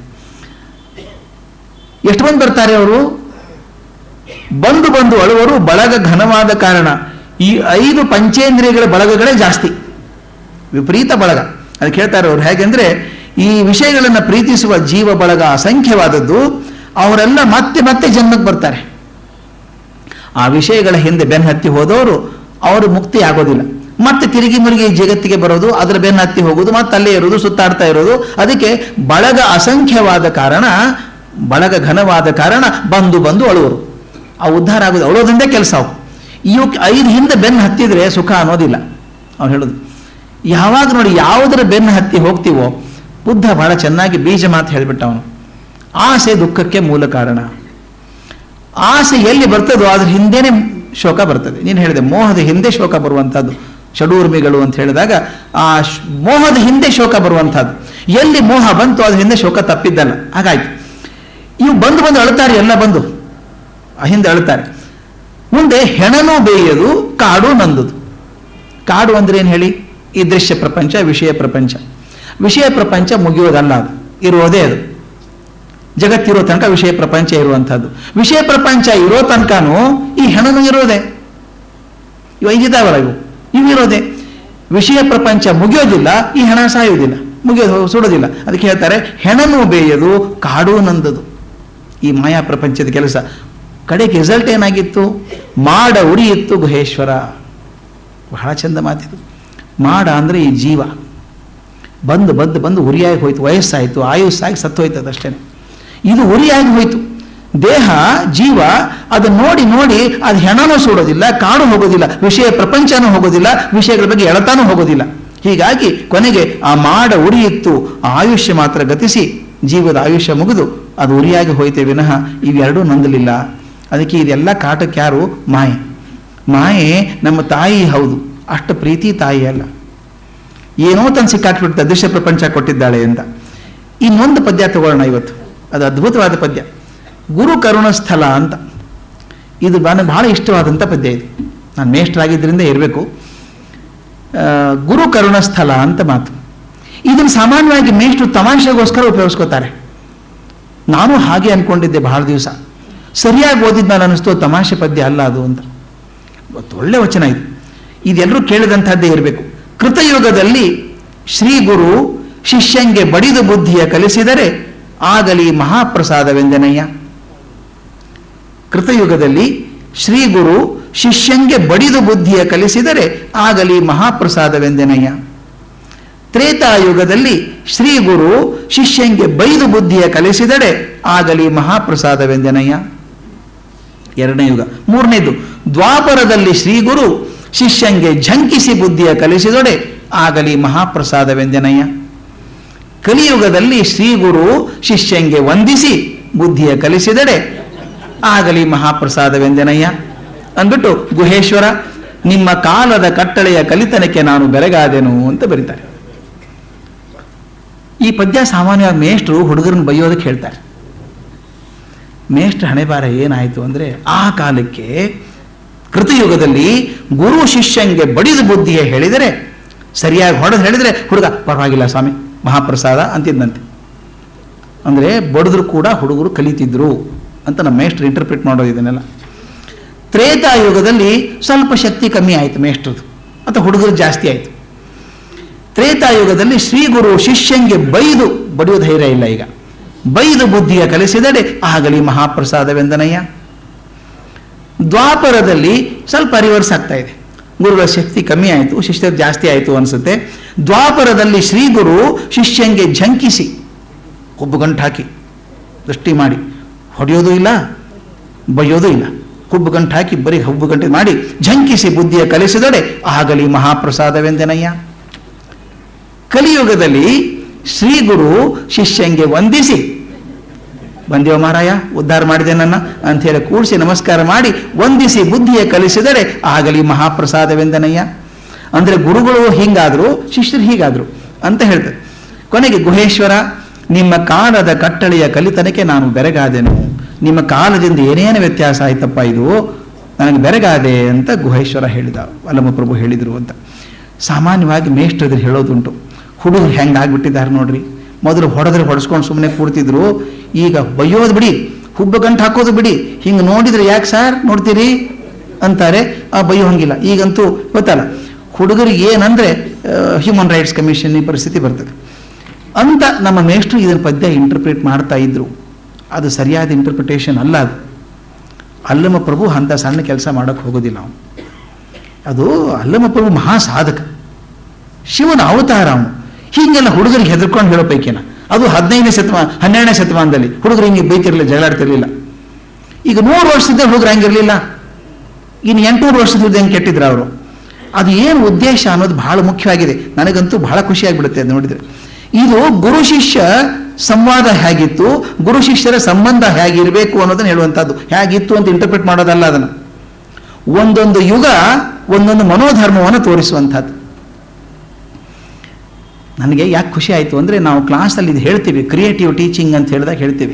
ಎಷ್ಟು ಮಂದಿ ಬರ್ತಾರೆ ಅವರು ಬಂದು ಬಂದು ಅಳುವರು ಬಳಗ ಘನವಾದ ಕಾರಣ ಈ ಐದು ಪಂಚೇಂದ್ರಿಯಗಳ ಬಳಗಗಳೇ ಜಾಸ್ತಿ ವಿಪರೀತ ಬಳಗ ಅದಕ್ಕೆ ಹೇಳ್ತಾರೆ ಅವ್ರು ಹೇಗೆಂದ್ರೆ ಈ ವಿಷಯಗಳನ್ನು ಪ್ರೀತಿಸುವ ಜೀವ ಬಳಗ ಅಸಂಖ್ಯವಾದದ್ದು ಅವರೆಲ್ಲ ಮತ್ತೆ ಮತ್ತೆ ಜನ್ಮಕ್ಕೆ ಬರ್ತಾರೆ ಆ ವಿಷಯಗಳ ಹಿಂದೆ ಬೆನ್ನು ಹತ್ತಿ ಹೋದವರು ಅವರು ಮುಕ್ತಿ ಆಗೋದಿಲ್ಲ ಮತ್ತೆ ತಿರುಗಿ ಮುರುಗಿ ಈ ಜಗತ್ತಿಗೆ ಬರೋದು ಅದರ ಬೆನ್ನು ಹತ್ತಿ ಹೋಗೋದು ಮತ್ತೆ ಅಲ್ಲೇ ಇರೋದು ಸುತ್ತಾಡ್ತಾ ಇರೋದು ಅದಕ್ಕೆ ಬಳಗ ಅಸಂಖ್ಯವಾದ ಕಾರಣ ಬಳಗ ಘನವಾದ ಕಾರಣ ಬಂದು ಬಂದು ಅಳುವರು ಆ ಉದ್ಧಾರ ಆಗೋದು ಅಳೋದ್ರಿಂದ ಕೆಲಸ ಅವು ಇವಕ್ಕೆ ಐದು ಹಿಂದೆ ಬೆನ್ನು ಹತ್ತಿದ್ರೆ ಸುಖ ಅನ್ನೋದಿಲ್ಲ ಅವ್ನು ಹೇಳೋದು ಯಾವಾಗ ನೋಡಿ ಯಾವುದರ ಬೆನ್ನು ಹತ್ತಿ ಹೋಗ್ತೀವೋ ಬುದ್ಧ ಬಹಳ ಚೆನ್ನಾಗಿ ಬೀಜ ಮಾತು ಹೇಳಿಬಿಟ್ಟ ಅವನು ಆಸೆ ದುಃಖಕ್ಕೆ ಮೂಲ ಕಾರಣ ಆಸೆ ಎಲ್ಲಿ ಬರ್ತದೋ ಅದ್ರ ಹಿಂದೆನೇ ಶೋಕ ಬರ್ತದೆ ನೀನು ಹೇಳಿದೆ ಮೋಹದ ಹಿಂದೆ ಶೋಕ ಬರುವಂಥದ್ದು ಷಡೂರ್ಮಿಗಳು ಅಂತ ಹೇಳಿದಾಗ ಆ ಶ್- ಮೋಹದ ಹಿಂದೆ ಶೋಕ ಬರುವಂಥದ್ದು ಎಲ್ಲಿ ಮೋಹ ಬಂತು ಅದ್ರ ಹಿಂದೆ ಶೋಕ ತಪ್ಪಿದ್ದಲ್ಲ ಹಾಗಾಯ್ತು ಇವು ಬಂದು ಬಂದು ಅಳ್ತಾರೆ ಎಲ್ಲ ಬಂದು ಆ ಹಿಂದೆ ಅಳ್ತಾರೆ ಮುಂದೆ ಹೆಣನೂ ಬೇಯದು ಕಾಡು ನಂದುದು ಕಾಡು ಅಂದ್ರೆ ಏನು ಹೇಳಿ ಈ ದೃಶ್ಯ ಪ್ರಪಂಚ ವಿಷಯ ಪ್ರಪಂಚ ವಿಷಯ ಪ್ರಪಂಚ ಮುಗಿಯೋದಲ್ಲ ಅದು ಇರೋದೇ ಅದು ಜಗತ್ತಿರೋ ತನಕ ವಿಷಯ ಪ್ರಪಂಚ ಇರುವಂಥದ್ದು ವಿಷಯ ಪ್ರಪಂಚ ಇರೋ ತನಕನೂ ಈ ಹೆಣನು ಇರೋದೆ ಇವು ಐದಿದ್ದಾವಲ್ಲ ಇವು ಇವು ಇರೋದೆ ವಿಷಯ ಪ್ರಪಂಚ ಮುಗಿಯೋದಿಲ್ಲ ಈ ಹೆಣ ಸಾಯುವುದಿಲ್ಲ ಮುಗಿಯೋದು ಸುಡೋದಿಲ್ಲ ಅದಕ್ಕೆ ಹೇಳ್ತಾರೆ ಹೆಣನು ಬೇಯದು ಕಾಡು ನಂದದು ಈ ಮಾಯಾ ಪ್ರಪಂಚದ ಕೆಲಸ ಕಡೆಗೆ ರಿಸಲ್ಟ್ ಏನಾಗಿತ್ತು ಮಾಡ ಉರಿಯಿತ್ತು ಗುಹೇಶ್ವರ ಬಹಳ ಚಂದ ಮಾತಿದು ಮಾಡ ಅಂದರೆ ಈ ಜೀವ ಬಂದು ಬಂದು ಬಂದು ಉರಿಯಾಗಿ ಹೋಯ್ತು ವಯಸ್ಸಾಯಿತು ಆಯುಸ್ಸಾಗಿ ಸತ್ತೋಯ್ತದೆ ಅಷ್ಟೇ ಇದು ಉರಿಯಾಗಿ ಹೋಯ್ತು ದೇಹ ಜೀವ ಅದನ್ನು ನೋಡಿ ನೋಡಿ ಅದು ಹೆಣನೂ ಸುಡೋದಿಲ್ಲ ಕಾಡು ಹೋಗೋದಿಲ್ಲ ವಿಷಯ ಪ್ರಪಂಚನೂ ಹೋಗೋದಿಲ್ಲ ವಿಷಯಗಳ ಬಗ್ಗೆ ಎಳತಾನೂ ಹೋಗೋದಿಲ್ಲ ಹೀಗಾಗಿ ಕೊನೆಗೆ ಆ ಮಾಡ ಉರಿಯಿತ್ತು ಆ ಆಯುಷ್ಯ ಮಾತ್ರ ಗತಿಸಿ ಜೀವದ ಆಯುಷ್ಯ ಮುಗಿದು ಅದು ಉರಿಯಾಗಿ ಹೋಯ್ತೆ ವಿನಃ ಇವೆರಡೂ ನಂದಲಿಲ್ಲ ಅದಕ್ಕೆ ಇದೆಲ್ಲ ಕಾಟಕ್ಕೆ ಯಾರು ಮಾಯೆ ಮಾಯೆ ನಮ್ಮ ತಾಯಿ ಹೌದು ಅಷ್ಟು ಪ್ರೀತಿ ತಾಯಿ ಅಲ್ಲ ಏನೋ ತಂದು ಸಿಕ್ಕಾಕ್ಬಿಡ್ತಾ ದೃಶ್ಯ ಪ್ರಪಂಚ ಕೊಟ್ಟಿದ್ದಾಳೆ ಅಂತ ಇನ್ನೊಂದು ಪದ್ಯ ತಗೊಳ್ಳೋಣ ಇವತ್ತು ಅದು ಅದ್ಭುತವಾದ ಪದ್ಯ ಗುರು ಕರುಣಸ್ಥಲ ಅಂತ ಇದು ನನಗೆ ಬಹಳ ಇಷ್ಟವಾದಂಥ ಪದ್ಯ ಇದು ನಾನು ಮೇಷ್ಟ್ರಾಗಿದ್ದರಿಂದ ಇರಬೇಕು ಗುರು ಕರುಣಸ್ಥಲ ಅಂತ ಮಾತು ಇದನ್ನು ಸಾಮಾನ್ಯವಾಗಿ ಮೇಷ್ಟ್ರು ತಮಾಷೆಗೋಸ್ಕರ ಉಪಯೋಗಿಸ್ಕೋತಾರೆ ನಾನು ಹಾಗೆ ಅನ್ಕೊಂಡಿದ್ದೆ ಬಹಳ ದಿವಸ ಸರಿಯಾಗಿ ಓದಿದ್ಮೇಲೆ ಅನ್ನಿಸ್ತು ತಮಾಷೆ ಪದ್ಯ ಅಲ್ಲ ಅದು ಅಂತ ಇವತ್ತು ಒಳ್ಳೆ ವಚನ ಇದು ಇದೆಲ್ಲರೂ ಕೇಳಿದಂಥದ್ದೇ ಇರಬೇಕು ಕೃತಯುಗದಲ್ಲಿ ಶ್ರೀ ಗುರು ಶಿಷ್ಯಂಗೆ ಬಡಿದು ಬುದ್ಧಿಯ ಕಲಿಸಿದರೆ ಆಗಲಿ ಮಹಾಪ್ರಸಾದವೆಂದೆನಯ್ಯ ಕೃತಯುಗದಲ್ಲಿ ಶ್ರೀ ಗುರು ಶಿಷ್ಯಂಗೆ ಬಡಿದು ಬುದ್ಧಿಯ ಕಲಿಸಿದರೆ ಆಗಲಿ ಮಹಾಪ್ರಸಾದವೆಂದೆನಯ್ಯ ತ್ರೇತಾಯುಗದಲ್ಲಿ ಶ್ರೀ ಗುರು ಶಿಷ್ಯಂಗೆ ಬೈದು ಬುದ್ಧಿಯ ಕಲಿಸಿದರೆ ಆಗಲಿ ಮಹಾಪ್ರಸಾದವೆಂದೆನಯ್ಯ ಎರಡನೇ ಯುಗ ಮೂರನೇದು ದ್ವಾಪರದಲ್ಲಿ ಶ್ರೀ ಗುರು ಶಿಷ್ಯಂಗೆ ಝಂಕಿಸಿ ಬುದ್ಧಿಯ ಕಲಿಸಿದೊಡೆ ಆಗಲಿ ಮಹಾಪ್ರಸಾದವೆಂದೆನಯ್ಯ ಕಲಿಯುಗದಲ್ಲಿ ಶ್ರೀ ಗುರು ಶಿಷ್ಯಂಗೆ ವಂದಿಸಿ ಬುದ್ಧಿಯ ಕಲಿಸಿದಡೆ ಆಗಲಿ ಮಹಾಪ್ರಸಾದವೆಂದೆನಯ್ಯ ಅಂದ್ಬಿಟ್ಟು ಗುಹೇಶ್ವರ ನಿಮ್ಮ ಕಾಲದ ಕಟ್ಟಳೆಯ ಕಲಿತನಕ್ಕೆ ನಾನು ಬೆರಗಾದೆನು ಅಂತ ಬರೀತಾರೆ ಈ ಪದ್ಯ ಸಾಮಾನ್ಯವಾಗಿ ಮೇಷ್ಟ್ರು ಹುಡುಗರನ್ನ ಬೈಯೋದಕ್ಕೆ ಹೇಳ್ತಾರೆ ಮೇಷ್ಟ್ರ ಹಣೆಬಾರ ಏನಾಯಿತು ಅಂದರೆ ಆ ಕಾಲಕ್ಕೆ ಕೃತಯುಗದಲ್ಲಿ ಗುರು ಶಿಷ್ಯಂಗೆ ಬಡಿದು ಬುದ್ಧಿಯ ಹೇಳಿದರೆ ಸರಿಯಾಗಿ ಹೊಡೆದು ಹೇಳಿದರೆ ಹುಡುಗ ಪರವಾಗಿಲ್ಲ ಸ್ವಾಮಿ ಮಹಾಪ್ರಸಾದ ಅಂತಿದ್ದಂತೆ ಅಂದರೆ ಬಡಿದ್ರು ಕೂಡ ಹುಡುಗರು ಕಲಿತಿದ್ರು ಅಂತ ನಮ್ಮ ಮೇಷ್ಟ್ರು ಇಂಟರ್ಪ್ರಿಟ್ ಮಾಡೋದು ಇದನ್ನೆಲ್ಲ ತ್ರೇತಾಯುಗದಲ್ಲಿ ಸ್ವಲ್ಪ ಶಕ್ತಿ ಕಮ್ಮಿ ಆಯಿತು ಮೇಷ್ಟ್ರದ್ದು ಅಥವಾ ಹುಡುಗರು ಜಾಸ್ತಿ ಆಯಿತು ತ್ರೇತಾಯುಗದಲ್ಲಿ ಶ್ರೀ ಗುರು ಶಿಷ್ಯಂಗೆ ಬೈದು ಬಡಿಯೋ ಧೈರ್ಯ ಇಲ್ಲ ಈಗ ಬೈದು ಬುದ್ಧಿಯ ಕಲಿಸಿದಡೆ ಆಗಲಿ ಮಹಾಪ್ರಸಾದವೆಂದನಯ್ಯ ದ್ವಾಪರದಲ್ಲಿ ಸ್ವಲ್ಪ ರಿವರ್ಸ್ ಆಗ್ತಾ ಇದೆ ಗುರುಗಳ ಶಕ್ತಿ ಕಮ್ಮಿ ಆಯಿತು ಶಿಷ್ಯರು ಜಾಸ್ತಿ ಆಯಿತು ಅನಿಸುತ್ತೆ ದ್ವಾಪರದಲ್ಲಿ ಶ್ರೀ ಗುರು ಶಿಷ್ಯಂಗೆ ಝಂಕಿಸಿ ಒಬ್ಬ ಗಂಟು ಹಾಕಿ ದೃಷ್ಟಿ ಮಾಡಿ ಹೊಡೆಯೋದು ಇಲ್ಲ ಬೈಯೋದು ಇಲ್ಲ ಹುಬ್ಬು ಗಂಟು ಹಾಕಿ ಬರೀ ಹುಬ್ಬು ಗಂಟೆ ಮಾಡಿ ಝಂಕಿಸಿ ಬುದ್ಧಿಯ ಕಲಿಸಿದಡೆ ಆಗಲಿ ಮಹಾಪ್ರಸಾದವೆಂದನಯ್ಯ ಕಲಿಯುಗದಲ್ಲಿ ಶ್ರೀ ಗುರು ಶಿಷ್ಯಂಗೆ ವಂದಿಸಿ ಬಂದೇವ ಮಾರಾಯ ಉದ್ಧಾರ ಮಾಡಿದೆ ನನ್ನ ಅಂಥೇಳಿ ಕೂಡಿಸಿ ನಮಸ್ಕಾರ ಮಾಡಿ ವಂದಿಸಿ ಬುದ್ಧಿಯ ಕಲಿಸಿದರೆ ಆಗಲಿ ಮಹಾಪ್ರಸಾದವೆಂದನಯ್ಯ ಅಂದರೆ ಗುರುಗಳು ಹೀಗಾದ್ರು ಶಿಷ್ಯರು ಹೀಗಾದ್ರು ಅಂತ ಹೇಳ್ತಾರೆ ಕೊನೆಗೆ ಗುಹೇಶ್ವರ ನಿಮ್ಮ ಕಾಲದ ಕಟ್ಟಳೆಯ ಕಲಿತನಕ್ಕೆ ನಾನು ಬೆರಗಾದೆನು ನಿಮ್ಮ ಕಾಲದಿಂದ ಏನೇನು ವ್ಯತ್ಯಾಸ ಆಯ್ತಪ್ಪ ಇದು ನನಗೆ ಬೆರಗಾದೆ ಅಂತ ಗುಹೇಶ್ವರ ಹೇಳಿದ ವಲ್ಲಭಪ್ರಭು ಹೇಳಿದರು ಅಂತ ಸಾಮಾನ್ಯವಾಗಿ ಮೇಷ್ಟ್ರದ್ರು ಹೇಳೋದುಂಟು ಹುಡುಗರು ಹೆಂಗೆ ಆಗ್ಬಿಟ್ಟಿದ್ದಾರೆ ನೋಡ್ರಿ ಮೊದಲು ಹೊಡೆದ್ರೆ ಹೊಡೆಸ್ಕೊಂಡು ಸುಮ್ಮನೆ ಕೂಡ್ತಿದ್ರು ಈಗ ಬೈಯೋದು ಬಿಡಿ ಹುಬ್ಬ ಗಂಟು ಹಾಕೋದು ಬಿಡಿ ಹಿಂಗೆ ನೋಡಿದ್ರೆ ಯಾಕೆ ಸರ್ ನೋಡ್ತೀರಿ ಅಂತಾರೆ ಆ ಬೈಯೋ ಹಂಗಿಲ್ಲ ಈಗಂತೂ ಗೊತ್ತಲ್ಲ ಹುಡುಗರಿಗೆ ಏನಂದರೆ ಹ್ಯೂಮನ್ ರೈಟ್ಸ್ ಕಮಿಷನ್ ಈ ಪರಿಸ್ಥಿತಿ ಬರ್ತದೆ ಅಂತ ನಮ್ಮ ಮೇಷ್ಟ್ರು ಇದನ್ನು ಪದ್ಯ ಇಂಟರ್ಪ್ರಿಟ್ ಮಾಡ್ತಾ ಇದ್ರು ಅದು ಸರಿಯಾದ ಇಂಟರ್ಪ್ರಿಟೇಷನ್ ಅಲ್ಲ ಅದು ಅಲ್ಲಮ ಪ್ರಭು ಅಂಥ ಸಣ್ಣ ಕೆಲಸ ಮಾಡೋಕ್ಕೆ ಹೋಗೋದಿಲ್ಲ ಅವನು ಅದು ಅಲ್ಲಮ ಪ್ರಭು ಮಹಾ ಸಾಧಕ ಶಿವನ ಅವತಾರ ಅವನು ಹೀಗೆಲ್ಲ ಹುಡುಗರಿಗೆ ಹೆದರ್ಕೊಂಡು ಹೇಳೋ ಪೈಕಿನ ಅದು ಹದಿನೈದನೇ ಶತಮಾನ ಹನ್ನೆರಡನೇ ಶತಮಾನದಲ್ಲಿ ಹುಡುಗರು ಹಿಂಗೆ ಬೈತಿರಲಿಲ್ಲ ಜಗಳಾಡ್ತಿರ್ಲಿಲ್ಲ ಈಗ ನೂರು ವರ್ಷದ ಹುಡುಗರು ಹಂಗಿರಲಿಲ್ಲ ಇನ್ನು ಎಂಟುನೂರು ವರ್ಷದ ಹೆಂಗೆ ಕೆಟ್ಟಿದ್ರು ಅವರು ಅದು ಏನು ಉದ್ದೇಶ ಅನ್ನೋದು ಬಹಳ ಮುಖ್ಯವಾಗಿದೆ ನನಗಂತೂ ಬಹಳ ಖುಷಿಯಾಗಿಬಿಡುತ್ತೆ ಅದು ನೋಡಿದರೆ ಇದು ಗುರು ಶಿಷ್ಯ ಸಂವಾದ ಹೇಗಿತ್ತು ಗುರು ಶಿಷ್ಯರ ಸಂಬಂಧ ಹೇಗಿರಬೇಕು ಅನ್ನೋದನ್ನು ಹೇಳುವಂಥದ್ದು ಹೇಗಿತ್ತು ಅಂತ ಇಂಟರ್ಪ್ರಿಟ್ ಮಾಡೋದಲ್ಲ ಅದನ್ನು ಒಂದೊಂದು ಯುಗ ಒಂದೊಂದು ಮನೋಧರ್ಮವನ್ನು ತೋರಿಸುವಂಥದ್ದು ನನಗೆ ಯಾಕೆ ಖುಷಿ ಆಯಿತು ಅಂದರೆ ನಾವು ಕ್ಲಾಸಲ್ಲಿ ಇದು ಹೇಳ್ತೀವಿ ಕ್ರಿಯೇಟಿವ್ ಟೀಚಿಂಗ್ ಅಂತ ಹೇಳಿದಾಗ ಹೇಳ್ತೀವಿ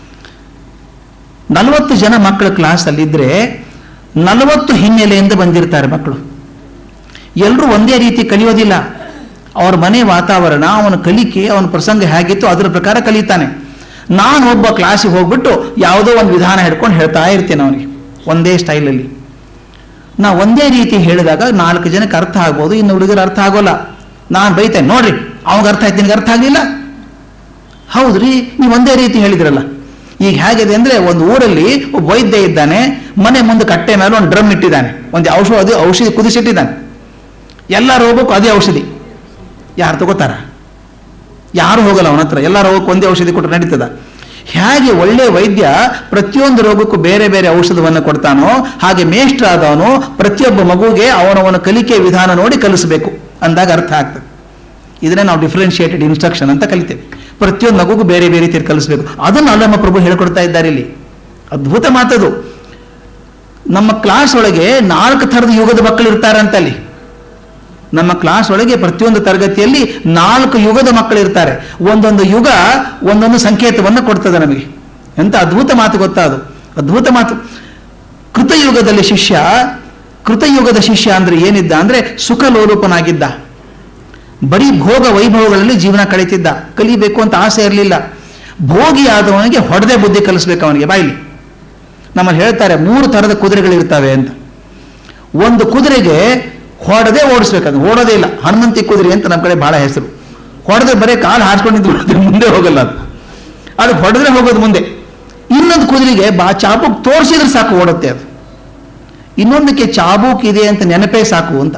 ನಲವತ್ತು ಜನ ಮಕ್ಕಳ ಕ್ಲಾಸಲ್ಲಿದ್ದರೆ ನಲವತ್ತು ಹಿನ್ನೆಲೆಯಿಂದ ಬಂದಿರ್ತಾರೆ ಮಕ್ಕಳು ಎಲ್ಲರೂ ಒಂದೇ ರೀತಿ ಕಲಿಯೋದಿಲ್ಲ ಅವ್ರ ಮನೆ ವಾತಾವರಣ ಅವನ ಕಲಿಕೆ ಅವನ ಪ್ರಸಂಗ ಹೇಗಿತ್ತು ಅದರ ಪ್ರಕಾರ ಕಲಿತಾನೆ ನಾನು ಒಬ್ಬ ಕ್ಲಾಸಿಗೆ ಹೋಗ್ಬಿಟ್ಟು ಯಾವುದೋ ಒಂದು ವಿಧಾನ ಹಿಡ್ಕೊಂಡು ಹೇಳ್ತಾ ಇರ್ತೇನೆ ಅವನಿಗೆ ಒಂದೇ ಸ್ಟೈಲಲ್ಲಿ ನಾ ಒಂದೇ ರೀತಿ ಹೇಳಿದಾಗ ನಾಲ್ಕು ಜನಕ್ಕೆ ಅರ್ಥ ಆಗ್ಬೋದು ಇನ್ನು ಹುಡುಗರು ಅರ್ಥ ಆಗೋಲ್ಲ ನಾನು ಬೈತೇನೆ ನೋಡ್ರಿ ಅವಾಗ ಅರ್ಥ ಆಯ್ತು ನಿನಗೆ ಅರ್ಥ ಆಗಲಿಲ್ಲ ಹೌದ್ರಿ ನೀವು ಒಂದೇ ರೀತಿ ಹೇಳಿದ್ರಲ್ಲ ಈಗ ಹೇಗಿದೆ ಅಂದರೆ ಒಂದು ಊರಲ್ಲಿ ಒಬ್ಬ ವೈದ್ಯ ಇದ್ದಾನೆ ಮನೆ ಮುಂದೆ ಕಟ್ಟೆ ಮೇಲೆ ಒಂದು ಡ್ರಮ್ ಇಟ್ಟಿದ್ದಾನೆ ಒಂದು ಔಷಧಿ ಔಷಧಿ ಕುದಿಸಿಟ್ಟಿದ್ದಾನೆ ಎಲ್ಲ ರೋಗಕ್ಕೂ ಅದೇ ಔಷಧಿ ಯಾರು ತಗೋತಾರ ಯಾರು ಹೋಗಲ್ಲ ಅವನ ಹತ್ರ ಎಲ್ಲ ರೋಗಕ್ಕೂ ಒಂದೇ ಔಷಧಿ ಕೊಟ್ಟರೆ ನಡೀತದ ಹೇಗೆ ಒಳ್ಳೆ ವೈದ್ಯ ಪ್ರತಿಯೊಂದು ರೋಗಕ್ಕೂ ಬೇರೆ ಬೇರೆ ಔಷಧವನ್ನು ಕೊಡ್ತಾನೋ ಹಾಗೆ ಮೇಷ್ಟ್ರಾದವನು ಪ್ರತಿಯೊಬ್ಬ ಮಗುಗೆ ಅವನವನ ಕಲಿಕೆ ವಿಧಾನ ನೋಡಿ ಕಲಿಸಬೇಕು ಅಂದಾಗ ಅರ್ಥ ಆಗ್ತದೆ ಇದನ್ನೇ ನಾವು ಡಿಫ್ರೆನ್ಶಿಯೇಟೆಡ್ ಇನ್ಸ್ಟ್ರಕ್ಷನ್ ಅಂತ ಕಲಿತೇವೆ ಪ್ರತಿಯೊಂದು ಮಗುಗೂ ಬೇರೆ ಬೇರೆ ರೀತಿಯಲ್ಲಿ ಕಲಿಸಬೇಕು ಅದನ್ನು ಅಲ್ಲಮ್ಮ ಪ್ರಭು ಹೇಳ್ಕೊಡ್ತಾ ಇದ್ದಾರೆ ಇಲ್ಲಿ ಅದ್ಭುತ ಮಾತದು ನಮ್ಮ ಕ್ಲಾಸ್ ಒಳಗೆ ನಾಲ್ಕು ಥರದ ಯುಗದ ಮಕ್ಕಳು ಇರ್ತಾರಂತ ಅಲ್ಲಿ ನಮ್ಮ ಕ್ಲಾಸ್ ಒಳಗೆ ಪ್ರತಿಯೊಂದು ತರಗತಿಯಲ್ಲಿ ನಾಲ್ಕು ಯುಗದ ಮಕ್ಕಳು ಇರ್ತಾರೆ ಒಂದೊಂದು ಯುಗ ಒಂದೊಂದು ಸಂಕೇತವನ್ನು ಕೊಡ್ತದೆ ನಮಗೆ ಎಂತ ಅದ್ಭುತ ಮಾತು ಗೊತ್ತಾ ಅದು ಅದ್ಭುತ ಮಾತು ಕೃತಯುಗದಲ್ಲಿ ಶಿಷ್ಯ ಕೃತಯುಗದ ಶಿಷ್ಯ ಅಂದ್ರೆ ಏನಿದ್ದ ಅಂದ್ರೆ ಸುಖ ಲೋಲೂಪನಾಗಿದ್ದ ಬರೀ ಭೋಗ ವೈಭವಗಳಲ್ಲಿ ಜೀವನ ಕಳೀತಿದ್ದ ಕಲಿಬೇಕು ಅಂತ ಆಸೆ ಇರಲಿಲ್ಲ ಭೋಗಿ ಆದವನಿಗೆ ಹೊಡೆದೇ ಬುದ್ಧಿ ಕಲಿಸ್ಬೇಕು ಅವನಿಗೆ ಬಾಯಿಲಿ ನಮ್ಮಲ್ಲಿ ಹೇಳ್ತಾರೆ ಮೂರು ಥರದ ಕುದುರೆಗಳಿರ್ತವೆ ಅಂತ ಒಂದು ಕುದುರೆಗೆ ಹೊಡೆದೇ ಓಡಿಸ್ಬೇಕು ಓಡೋದೇ ಇಲ್ಲ ಹನುಮಂತಿ ಕುದುರೆ ಅಂತ ನಮ್ಮ ಕಡೆ ಬಹಳ ಹೆಸರು ಹೊಡೆದ್ರೆ ಬರೀ ಕಾಲು ಹಾರಿಸ್ಕೊಂಡಿದ್ದು ಮುಂದೆ ಹೋಗಲ್ಲ ಅದು ಅದು ಹೊಡೆದ್ರೆ ಹೋಗೋದು ಮುಂದೆ ಇನ್ನೊಂದು ಕುದುರೆಗೆ ಬಾ ಚಾಬೂಕ್ ತೋರಿಸಿದ್ರೆ ಸಾಕು ಓಡುತ್ತೆ ಅದು ಇನ್ನೊಂದಕ್ಕೆ ಚಾಬೂಕ್ ಇದೆ ಅಂತ ನೆನಪೇ ಸಾಕು ಅಂತ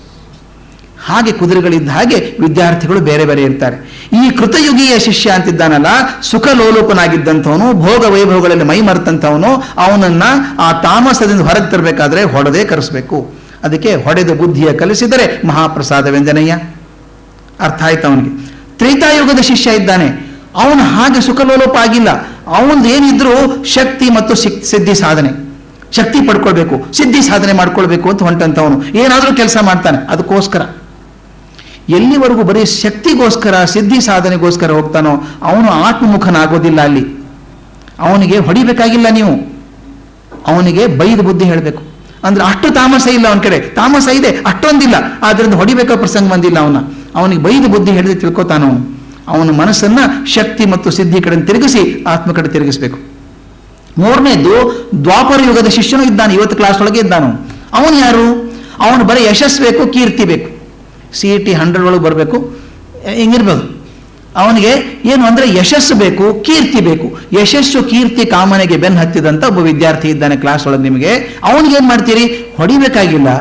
ಹಾಗೆ ಕುದುರೆಗಳಿದ್ದ ಹಾಗೆ ವಿದ್ಯಾರ್ಥಿಗಳು ಬೇರೆ ಬೇರೆ ಇರ್ತಾರೆ ಈ ಕೃತಯುಗೀಯ ಶಿಷ್ಯ ಅಂತಿದ್ದಾನಲ್ಲ ಸುಖ ಲೋಲೋಪನಾಗಿದ್ದಂಥವನು ಭೋಗ ವೈಭವಗಳಲ್ಲಿ ಮೈ ಮರೆತಂಥವನು ಅವನನ್ನ ಆ ತಾಮಸದಿಂದ ಹೊರಗೆ ತರಬೇಕಾದ್ರೆ ಹೊಡೆದೇ ಕರೆಸ್ಬೇಕು ಅದಕ್ಕೆ ಹೊಡೆದ ಬುದ್ಧಿಯ ಕಲಿಸಿದರೆ ಮಹಾಪ್ರಸಾದವೆಂದನಯ್ಯ ಅರ್ಥ ಆಯ್ತು ಅವನಿಗೆ ತ್ರೇತಾಯುಗದ ಶಿಷ್ಯ ಇದ್ದಾನೆ ಅವನು ಹಾಗೆ ಸುಖಲೋಲೋಪ ಆಗಿಲ್ಲ ಅವನದು ಏನಿದ್ರು ಶಕ್ತಿ ಮತ್ತು ಸಿಕ್ ಸಿದ್ಧಿ ಸಾಧನೆ ಶಕ್ತಿ ಪಡ್ಕೊಳ್ಬೇಕು ಸಿದ್ಧಿ ಸಾಧನೆ ಮಾಡ್ಕೊಳ್ಬೇಕು ಅಂತ ಹೊಂಟಂತವನು ಏನಾದರೂ ಕೆಲಸ ಮಾಡ್ತಾನೆ ಅದಕ್ಕೋಸ್ಕರ ಎಲ್ಲಿವರೆಗೂ ಬರೀ ಶಕ್ತಿಗೋಸ್ಕರ ಸಿದ್ಧಿ ಸಾಧನೆಗೋಸ್ಕರ ಹೋಗ್ತಾನೋ ಅವನು ಆತ್ಮಮುಖನಾಗೋದಿಲ್ಲ ಅಲ್ಲಿ ಅವನಿಗೆ ಹೊಡಿಬೇಕಾಗಿಲ್ಲ ನೀವು ಅವನಿಗೆ ಬೈದು ಬುದ್ಧಿ ಹೇಳಬೇಕು ಅಂದ್ರೆ ಅಷ್ಟು ತಾಮಸ ಇಲ್ಲ ಅವನ ಕಡೆ ತಾಮಸ ಇದೆ ಅಷ್ಟೊಂದಿಲ್ಲ ಆದ್ರಿಂದ ಹೊಡಿಬೇಕೋ ಪ್ರಸಂಗ ಬಂದಿಲ್ಲ ಅವನ ಅವನಿಗೆ ಬೈದು ಬುದ್ಧಿ ಹೇಳಿದ್ರೆ ತಿಳ್ಕೊತಾನ ಅವನು ಅವನ ಮನಸ್ಸನ್ನ ಶಕ್ತಿ ಮತ್ತು ಸಿದ್ಧಿ ಕಡೆ ತಿರುಗಿಸಿ ಆತ್ಮ ಕಡೆ ತಿರುಗಿಸ್ಬೇಕು ಮೂರನೇದು ದ್ವಾಪರ ಯುಗದ ಶಿಷ್ಯನು ಇದ್ದಾನೆ ಇವತ್ತು ಕ್ಲಾಸ್ ಒಳಗೆ ಇದ್ದಾನು ಅವನು ಯಾರು ಅವನು ಬರೀ ಯಶಸ್ಸು ಬೇಕು ಕೀರ್ತಿ ಬೇಕು ಸಿ ಇ ಟಿ ಹಂಡ್ರೆಡ್ ಒಳಗೆ ಬರಬೇಕು ಹಿಂಗಿರ್ಬೋದು ಅವನಿಗೆ ಏನು ಅಂದರೆ ಯಶಸ್ಸು ಬೇಕು ಕೀರ್ತಿ ಬೇಕು ಯಶಸ್ಸು ಕೀರ್ತಿ ಕಾಮನೆಗೆ ಬೆನ್ನು ಹತ್ತಿದಂಥ ಒಬ್ಬ ವಿದ್ಯಾರ್ಥಿ ಇದ್ದಾನೆ ಕ್ಲಾಸ್ ಒಳಗೆ ನಿಮಗೆ ಅವನಿಗೇನು ಮಾಡ್ತೀರಿ ಹೊಡಿಬೇಕಾಗಿಲ್ಲ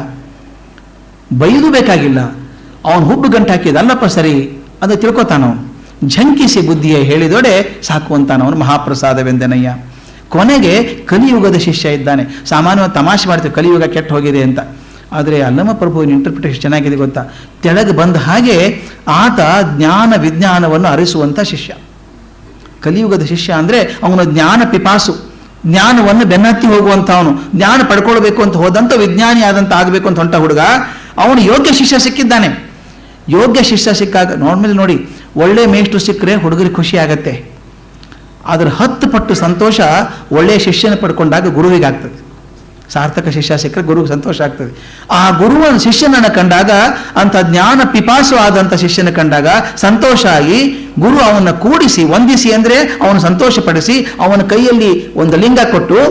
ಬೈದು ಬೇಕಾಗಿಲ್ಲ ಅವನು ಹುಬ್ಬು ಗಂಟು ಹಾಕಿದ ಅಲ್ಲಪ್ಪ ಸರಿ ಅದು ತಿಳ್ಕೊತಾನವನು ಝಂಕಿಸಿ ಬುದ್ಧಿಯ ಹೇಳಿದೊಡೆ ಸಾಕು ಅಂತಾನವನು ಮಹಾಪ್ರಸಾದವೆಂದನಯ್ಯ ಕೊನೆಗೆ ಕಲಿಯುಗದ ಶಿಷ್ಯ ಇದ್ದಾನೆ ಸಾಮಾನ್ಯವಾಗಿ ತಮಾಷೆ ಮಾಡ್ತೀವಿ ಕಲಿಯುಗ ಕೆಟ್ಟು ಹೋಗಿದೆ ಅಂತ ಆದರೆ ಅಲ್ಲಮ ಪ್ರಭುವಿನ ಇಂಟರ್ಪ್ರಿಟೇಷನ್ ಚೆನ್ನಾಗಿದೆ ಗೊತ್ತಾ ತೆಳಗೆ ಬಂದ ಹಾಗೆ ಆತ ಜ್ಞಾನ ವಿಜ್ಞಾನವನ್ನು ಅರಿಸುವಂಥ ಶಿಷ್ಯ ಕಲಿಯುಗದ ಶಿಷ್ಯ ಅಂದರೆ ಅವನ ಜ್ಞಾನ ಪಿಪಾಸು ಜ್ಞಾನವನ್ನು ಬೆನ್ನತ್ತಿ ಹೋಗುವಂಥವನು ಜ್ಞಾನ ಪಡ್ಕೊಳ್ಬೇಕು ಅಂತ ಹೋದಂಥ ವಿಜ್ಞಾನಿ ಆದಂತ ಆಗಬೇಕು ಅಂತ ಹೊಂಟ ಹುಡುಗ ಅವನು ಯೋಗ್ಯ ಶಿಷ್ಯ ಸಿಕ್ಕಿದ್ದಾನೆ ಯೋಗ್ಯ ಶಿಷ್ಯ ಸಿಕ್ಕಾಗ ನೋಡ್ಮೇಲೆ ನೋಡಿ ಒಳ್ಳೆ ಮೇಷ್ಟ್ರು ಸಿಕ್ಕರೆ ಹುಡುಗರಿಗೆ ಖುಷಿ ಆಗತ್ತೆ ಅದರ ಹತ್ತು ಪಟ್ಟು ಸಂತೋಷ ಒಳ್ಳೆಯ ಶಿಷ್ಯನ ಪಡ್ಕೊಂಡಾಗ ಗುರುವಿಗೆ ಆಗ್ತದೆ ಸಾರ್ಥಕ ಶಿಷ್ಯ ಸಿಕ್ಕರೆ ಗುರುವಿಗೆ ಸಂತೋಷ ಆಗ್ತದೆ ಆ ಗುರುವ ಶಿಷ್ಯನನ್ನು ಕಂಡಾಗ ಅಂಥ ಜ್ಞಾನ ಪಿಪಾಸು ಆದಂಥ ಶಿಷ್ಯನ ಕಂಡಾಗ ಸಂತೋಷ ಆಗಿ ಗುರು ಅವನ್ನ ಕೂಡಿಸಿ ವಂದಿಸಿ ಅಂದರೆ ಅವನು ಸಂತೋಷಪಡಿಸಿ ಅವನ ಕೈಯಲ್ಲಿ ಒಂದು ಲಿಂಗ ಕೊಟ್ಟು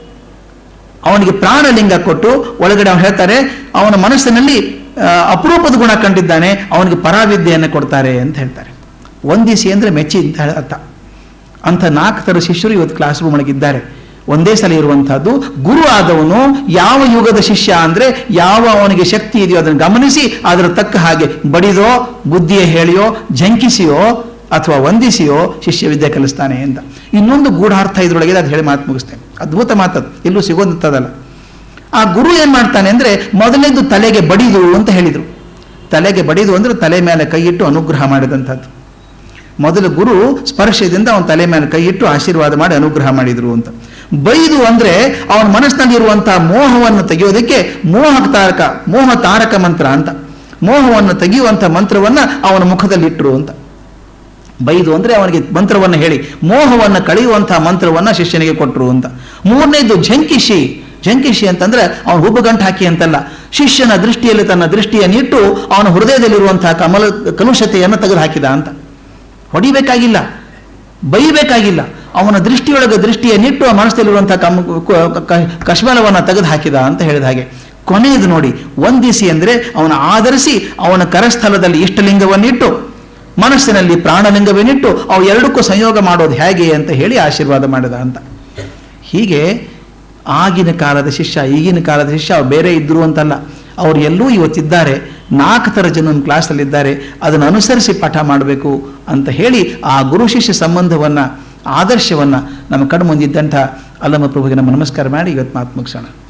ಅವನಿಗೆ ಪ್ರಾಣಲಿಂಗ ಕೊಟ್ಟು ಒಳಗಡೆ ಅವನು ಹೇಳ್ತಾರೆ ಅವನ ಮನಸ್ಸಿನಲ್ಲಿ ಆ, ಅಪರೂಪದ ಗುಣ ಕಂಡಿದ್ದಾನೆ ಅವನಿಗೆ ಪರಾವಿದ್ಯೆಯನ್ನು ಕೊಡ್ತಾರೆ ಅಂತ ಹೇಳ್ತಾರೆ ವಂದಿಸಿ ಅಂದರೆ ಮೆಚ್ಚಿ ಅಂತ ಹೇಳ- ಅರ್ಥ ಅಂಥ ನಾಲ್ಕು ಥರ ಶಿಷ್ಯರು ಇವತ್ತು ಕ್ಲಾಸ್ ರೂಮ್ ಒಳಗಿದ್ದಾರೆ ಒಂದೇ ಸಲ ಇರುವಂತಹದ್ದು ಗುರು ಆದವನು ಯಾವ ಯುಗದ ಶಿಷ್ಯ ಅಂದರೆ ಯಾವ ಅವನಿಗೆ ಶಕ್ತಿ ಇದೆಯೋ ಅದನ್ನು ಗಮನಿಸಿ ಅದರ ತಕ್ಕ ಹಾಗೆ ಬಡಿದೋ ಬುದ್ಧಿಯ ಹೇಳಿಯೋ ಜಂಕಿಸಿಯೋ ಅಥವಾ ವಂದಿಸಿಯೋ ಶಿಷ್ಯ ವಿದ್ಯೆ ಕಲಿಸ್ತಾನೆ ಅಂತ ಇನ್ನೊಂದು ಗೂಢಾರ್ಥ ಇದ್ರೊಳಗೆ ಅದು ಹೇಳಿ ಮಾತು ಮುಗಿಸ್ತೇನೆ ಅದ್ಭುತ ಮಾತದು ಎಲ್ಲೂ ಸಿಗೋದಂಥದ್ದಲ್ಲ ಆ ಗುರು ಏನು ಮಾಡ್ತಾನೆ ಅಂದರೆ ಮೊದಲೇದು ತಲೆಗೆ ಬಡಿದು ಅಂತ ಹೇಳಿದರು ತಲೆಗೆ ಬಡಿದು ಅಂದರೆ ತಲೆ ಮೇಲೆ ಕೈಯಿಟ್ಟು ಅನುಗ್ರಹ ಮಾಡಿದಂಥದ್ದು ಮೊದಲು ಗುರು ಸ್ಪರ್ಶದಿಂದ ಅವನ ತಲೆ ಮೇಲೆ ಕೈಯಿಟ್ಟು ಆಶೀರ್ವಾದ ಮಾಡಿ ಅನುಗ್ರಹ ಮಾಡಿದರು ಅಂತ ಬೈದು ಅಂದರೆ ಅವನ ಮನಸ್ಸಿನಲ್ಲಿ ಇರುವಂತಹ ಮೋಹವನ್ನು ತೆಗೆಯೋದಕ್ಕೆ ಮೋಹ ತಾರಕ ಮೋಹ ತಾರಕ ಮಂತ್ರ ಅಂತ ಮೋಹವನ್ನು ತೆಗೆಯುವಂಥ ಮಂತ್ರವನ್ನು ಅವನ ಮುಖದಲ್ಲಿಟ್ಟರು ಅಂತ ಬೈದು ಅಂದರೆ ಅವನಿಗೆ ಮಂತ್ರವನ್ನು ಹೇಳಿ ಮೋಹವನ್ನು ಕಳೆಯುವಂತಹ ಮಂತ್ರವನ್ನು ಶಿಷ್ಯನಿಗೆ ಕೊಟ್ಟರು ಅಂತ ಮೂರನೇದು ಝಂಕಿಶಿ ಝಂಕಿಶಿ ಅಂತಂದ್ರೆ ಅವನು ಹುಬ್ಬು ಗಂಟು ಹಾಕಿ ಅಂತಲ್ಲ ಶಿಷ್ಯನ ದೃಷ್ಟಿಯಲ್ಲಿ ತನ್ನ ದೃಷ್ಟಿಯನ್ನಿಟ್ಟು ಅವನ ಹೃದಯದಲ್ಲಿರುವಂತಹ ಕಮಲ ಕಲುಷತೆಯನ್ನು ತೆಗೆದು ಹಾಕಿದ ಅಂತ ಹೊಡಿಬೇಕಾಗಿಲ್ಲ ಬೈಬೇಕಾಗಿಲ್ಲ ಅವನ ದೃಷ್ಟಿಯೊಳಗೆ ದೃಷ್ಟಿಯನ್ನಿಟ್ಟು ಆ ಮನಸ್ಸಲ್ಲಿರುವಂತಹ ಕಮ್ ಕ- ಕ- ಕಶ್ಮಲವನ್ನು ತೆಗೆದು ಹಾಕಿದ ಅಂತ ಹೇಳಿದ ಹಾಗೆ ಕೊನೆಯದು ನೋಡಿ ವಂದಿಸಿ ಅಂದರೆ ಅವನ ಆಧರಿಸಿ ಅವನ ಕರಸ್ಥಲದಲ್ಲಿ ಇಷ್ಟಲಿಂಗವನ್ನಿಟ್ಟು ಮನಸ್ಸಿನಲ್ಲಿ ಪ್ರಾಣಲಿಂಗವನ್ನಿಟ್ಟು ಅವು ಎರಡಕ್ಕೂ ಸಂಯೋಗ ಮಾಡೋದು ಹೇಗೆ ಅಂತ ಹೇಳಿ ಆಶೀರ್ವಾದ ಮಾಡಿದ ಅಂತ ಹೀಗೆ ಆಗಿನ ಕಾಲದ ಶಿಷ್ಯ ಈಗಿನ ಕಾಲದ ಶಿಷ್ಯ ಅವ್ರು ಬೇರೆ ಇದ್ದರು ಅಂತಲ್ಲ ಅವ್ರು ಎಲ್ಲೂ ಇವತ್ತಿದ್ದಾರೆ ನಾಲ್ಕು ಥರ ಜನ ಕ್ಲಾಸಲ್ಲಿದ್ದಾರೆ ಅದನ್ನು ಅನುಸರಿಸಿ ಪಾಠ ಮಾಡಬೇಕು ಅಂತ ಹೇಳಿ ಆ ಗುರು ಶಿಷ್ಯ ಸಂಬಂಧವನ್ನು ಆದರ್ಶವನ್ನು ನಮ್ಮ ಕಣ್ಣು ಮುಂದಿದ್ದಂಥ ಅಲ್ಲಮ ಪ್ರಭುಗೆ ನಮ್ಮ ನಮಸ್ಕಾರ ಮಾಡಿ ಇವತ್ತು ಮಾತು ಮುಗಿಸೋಣ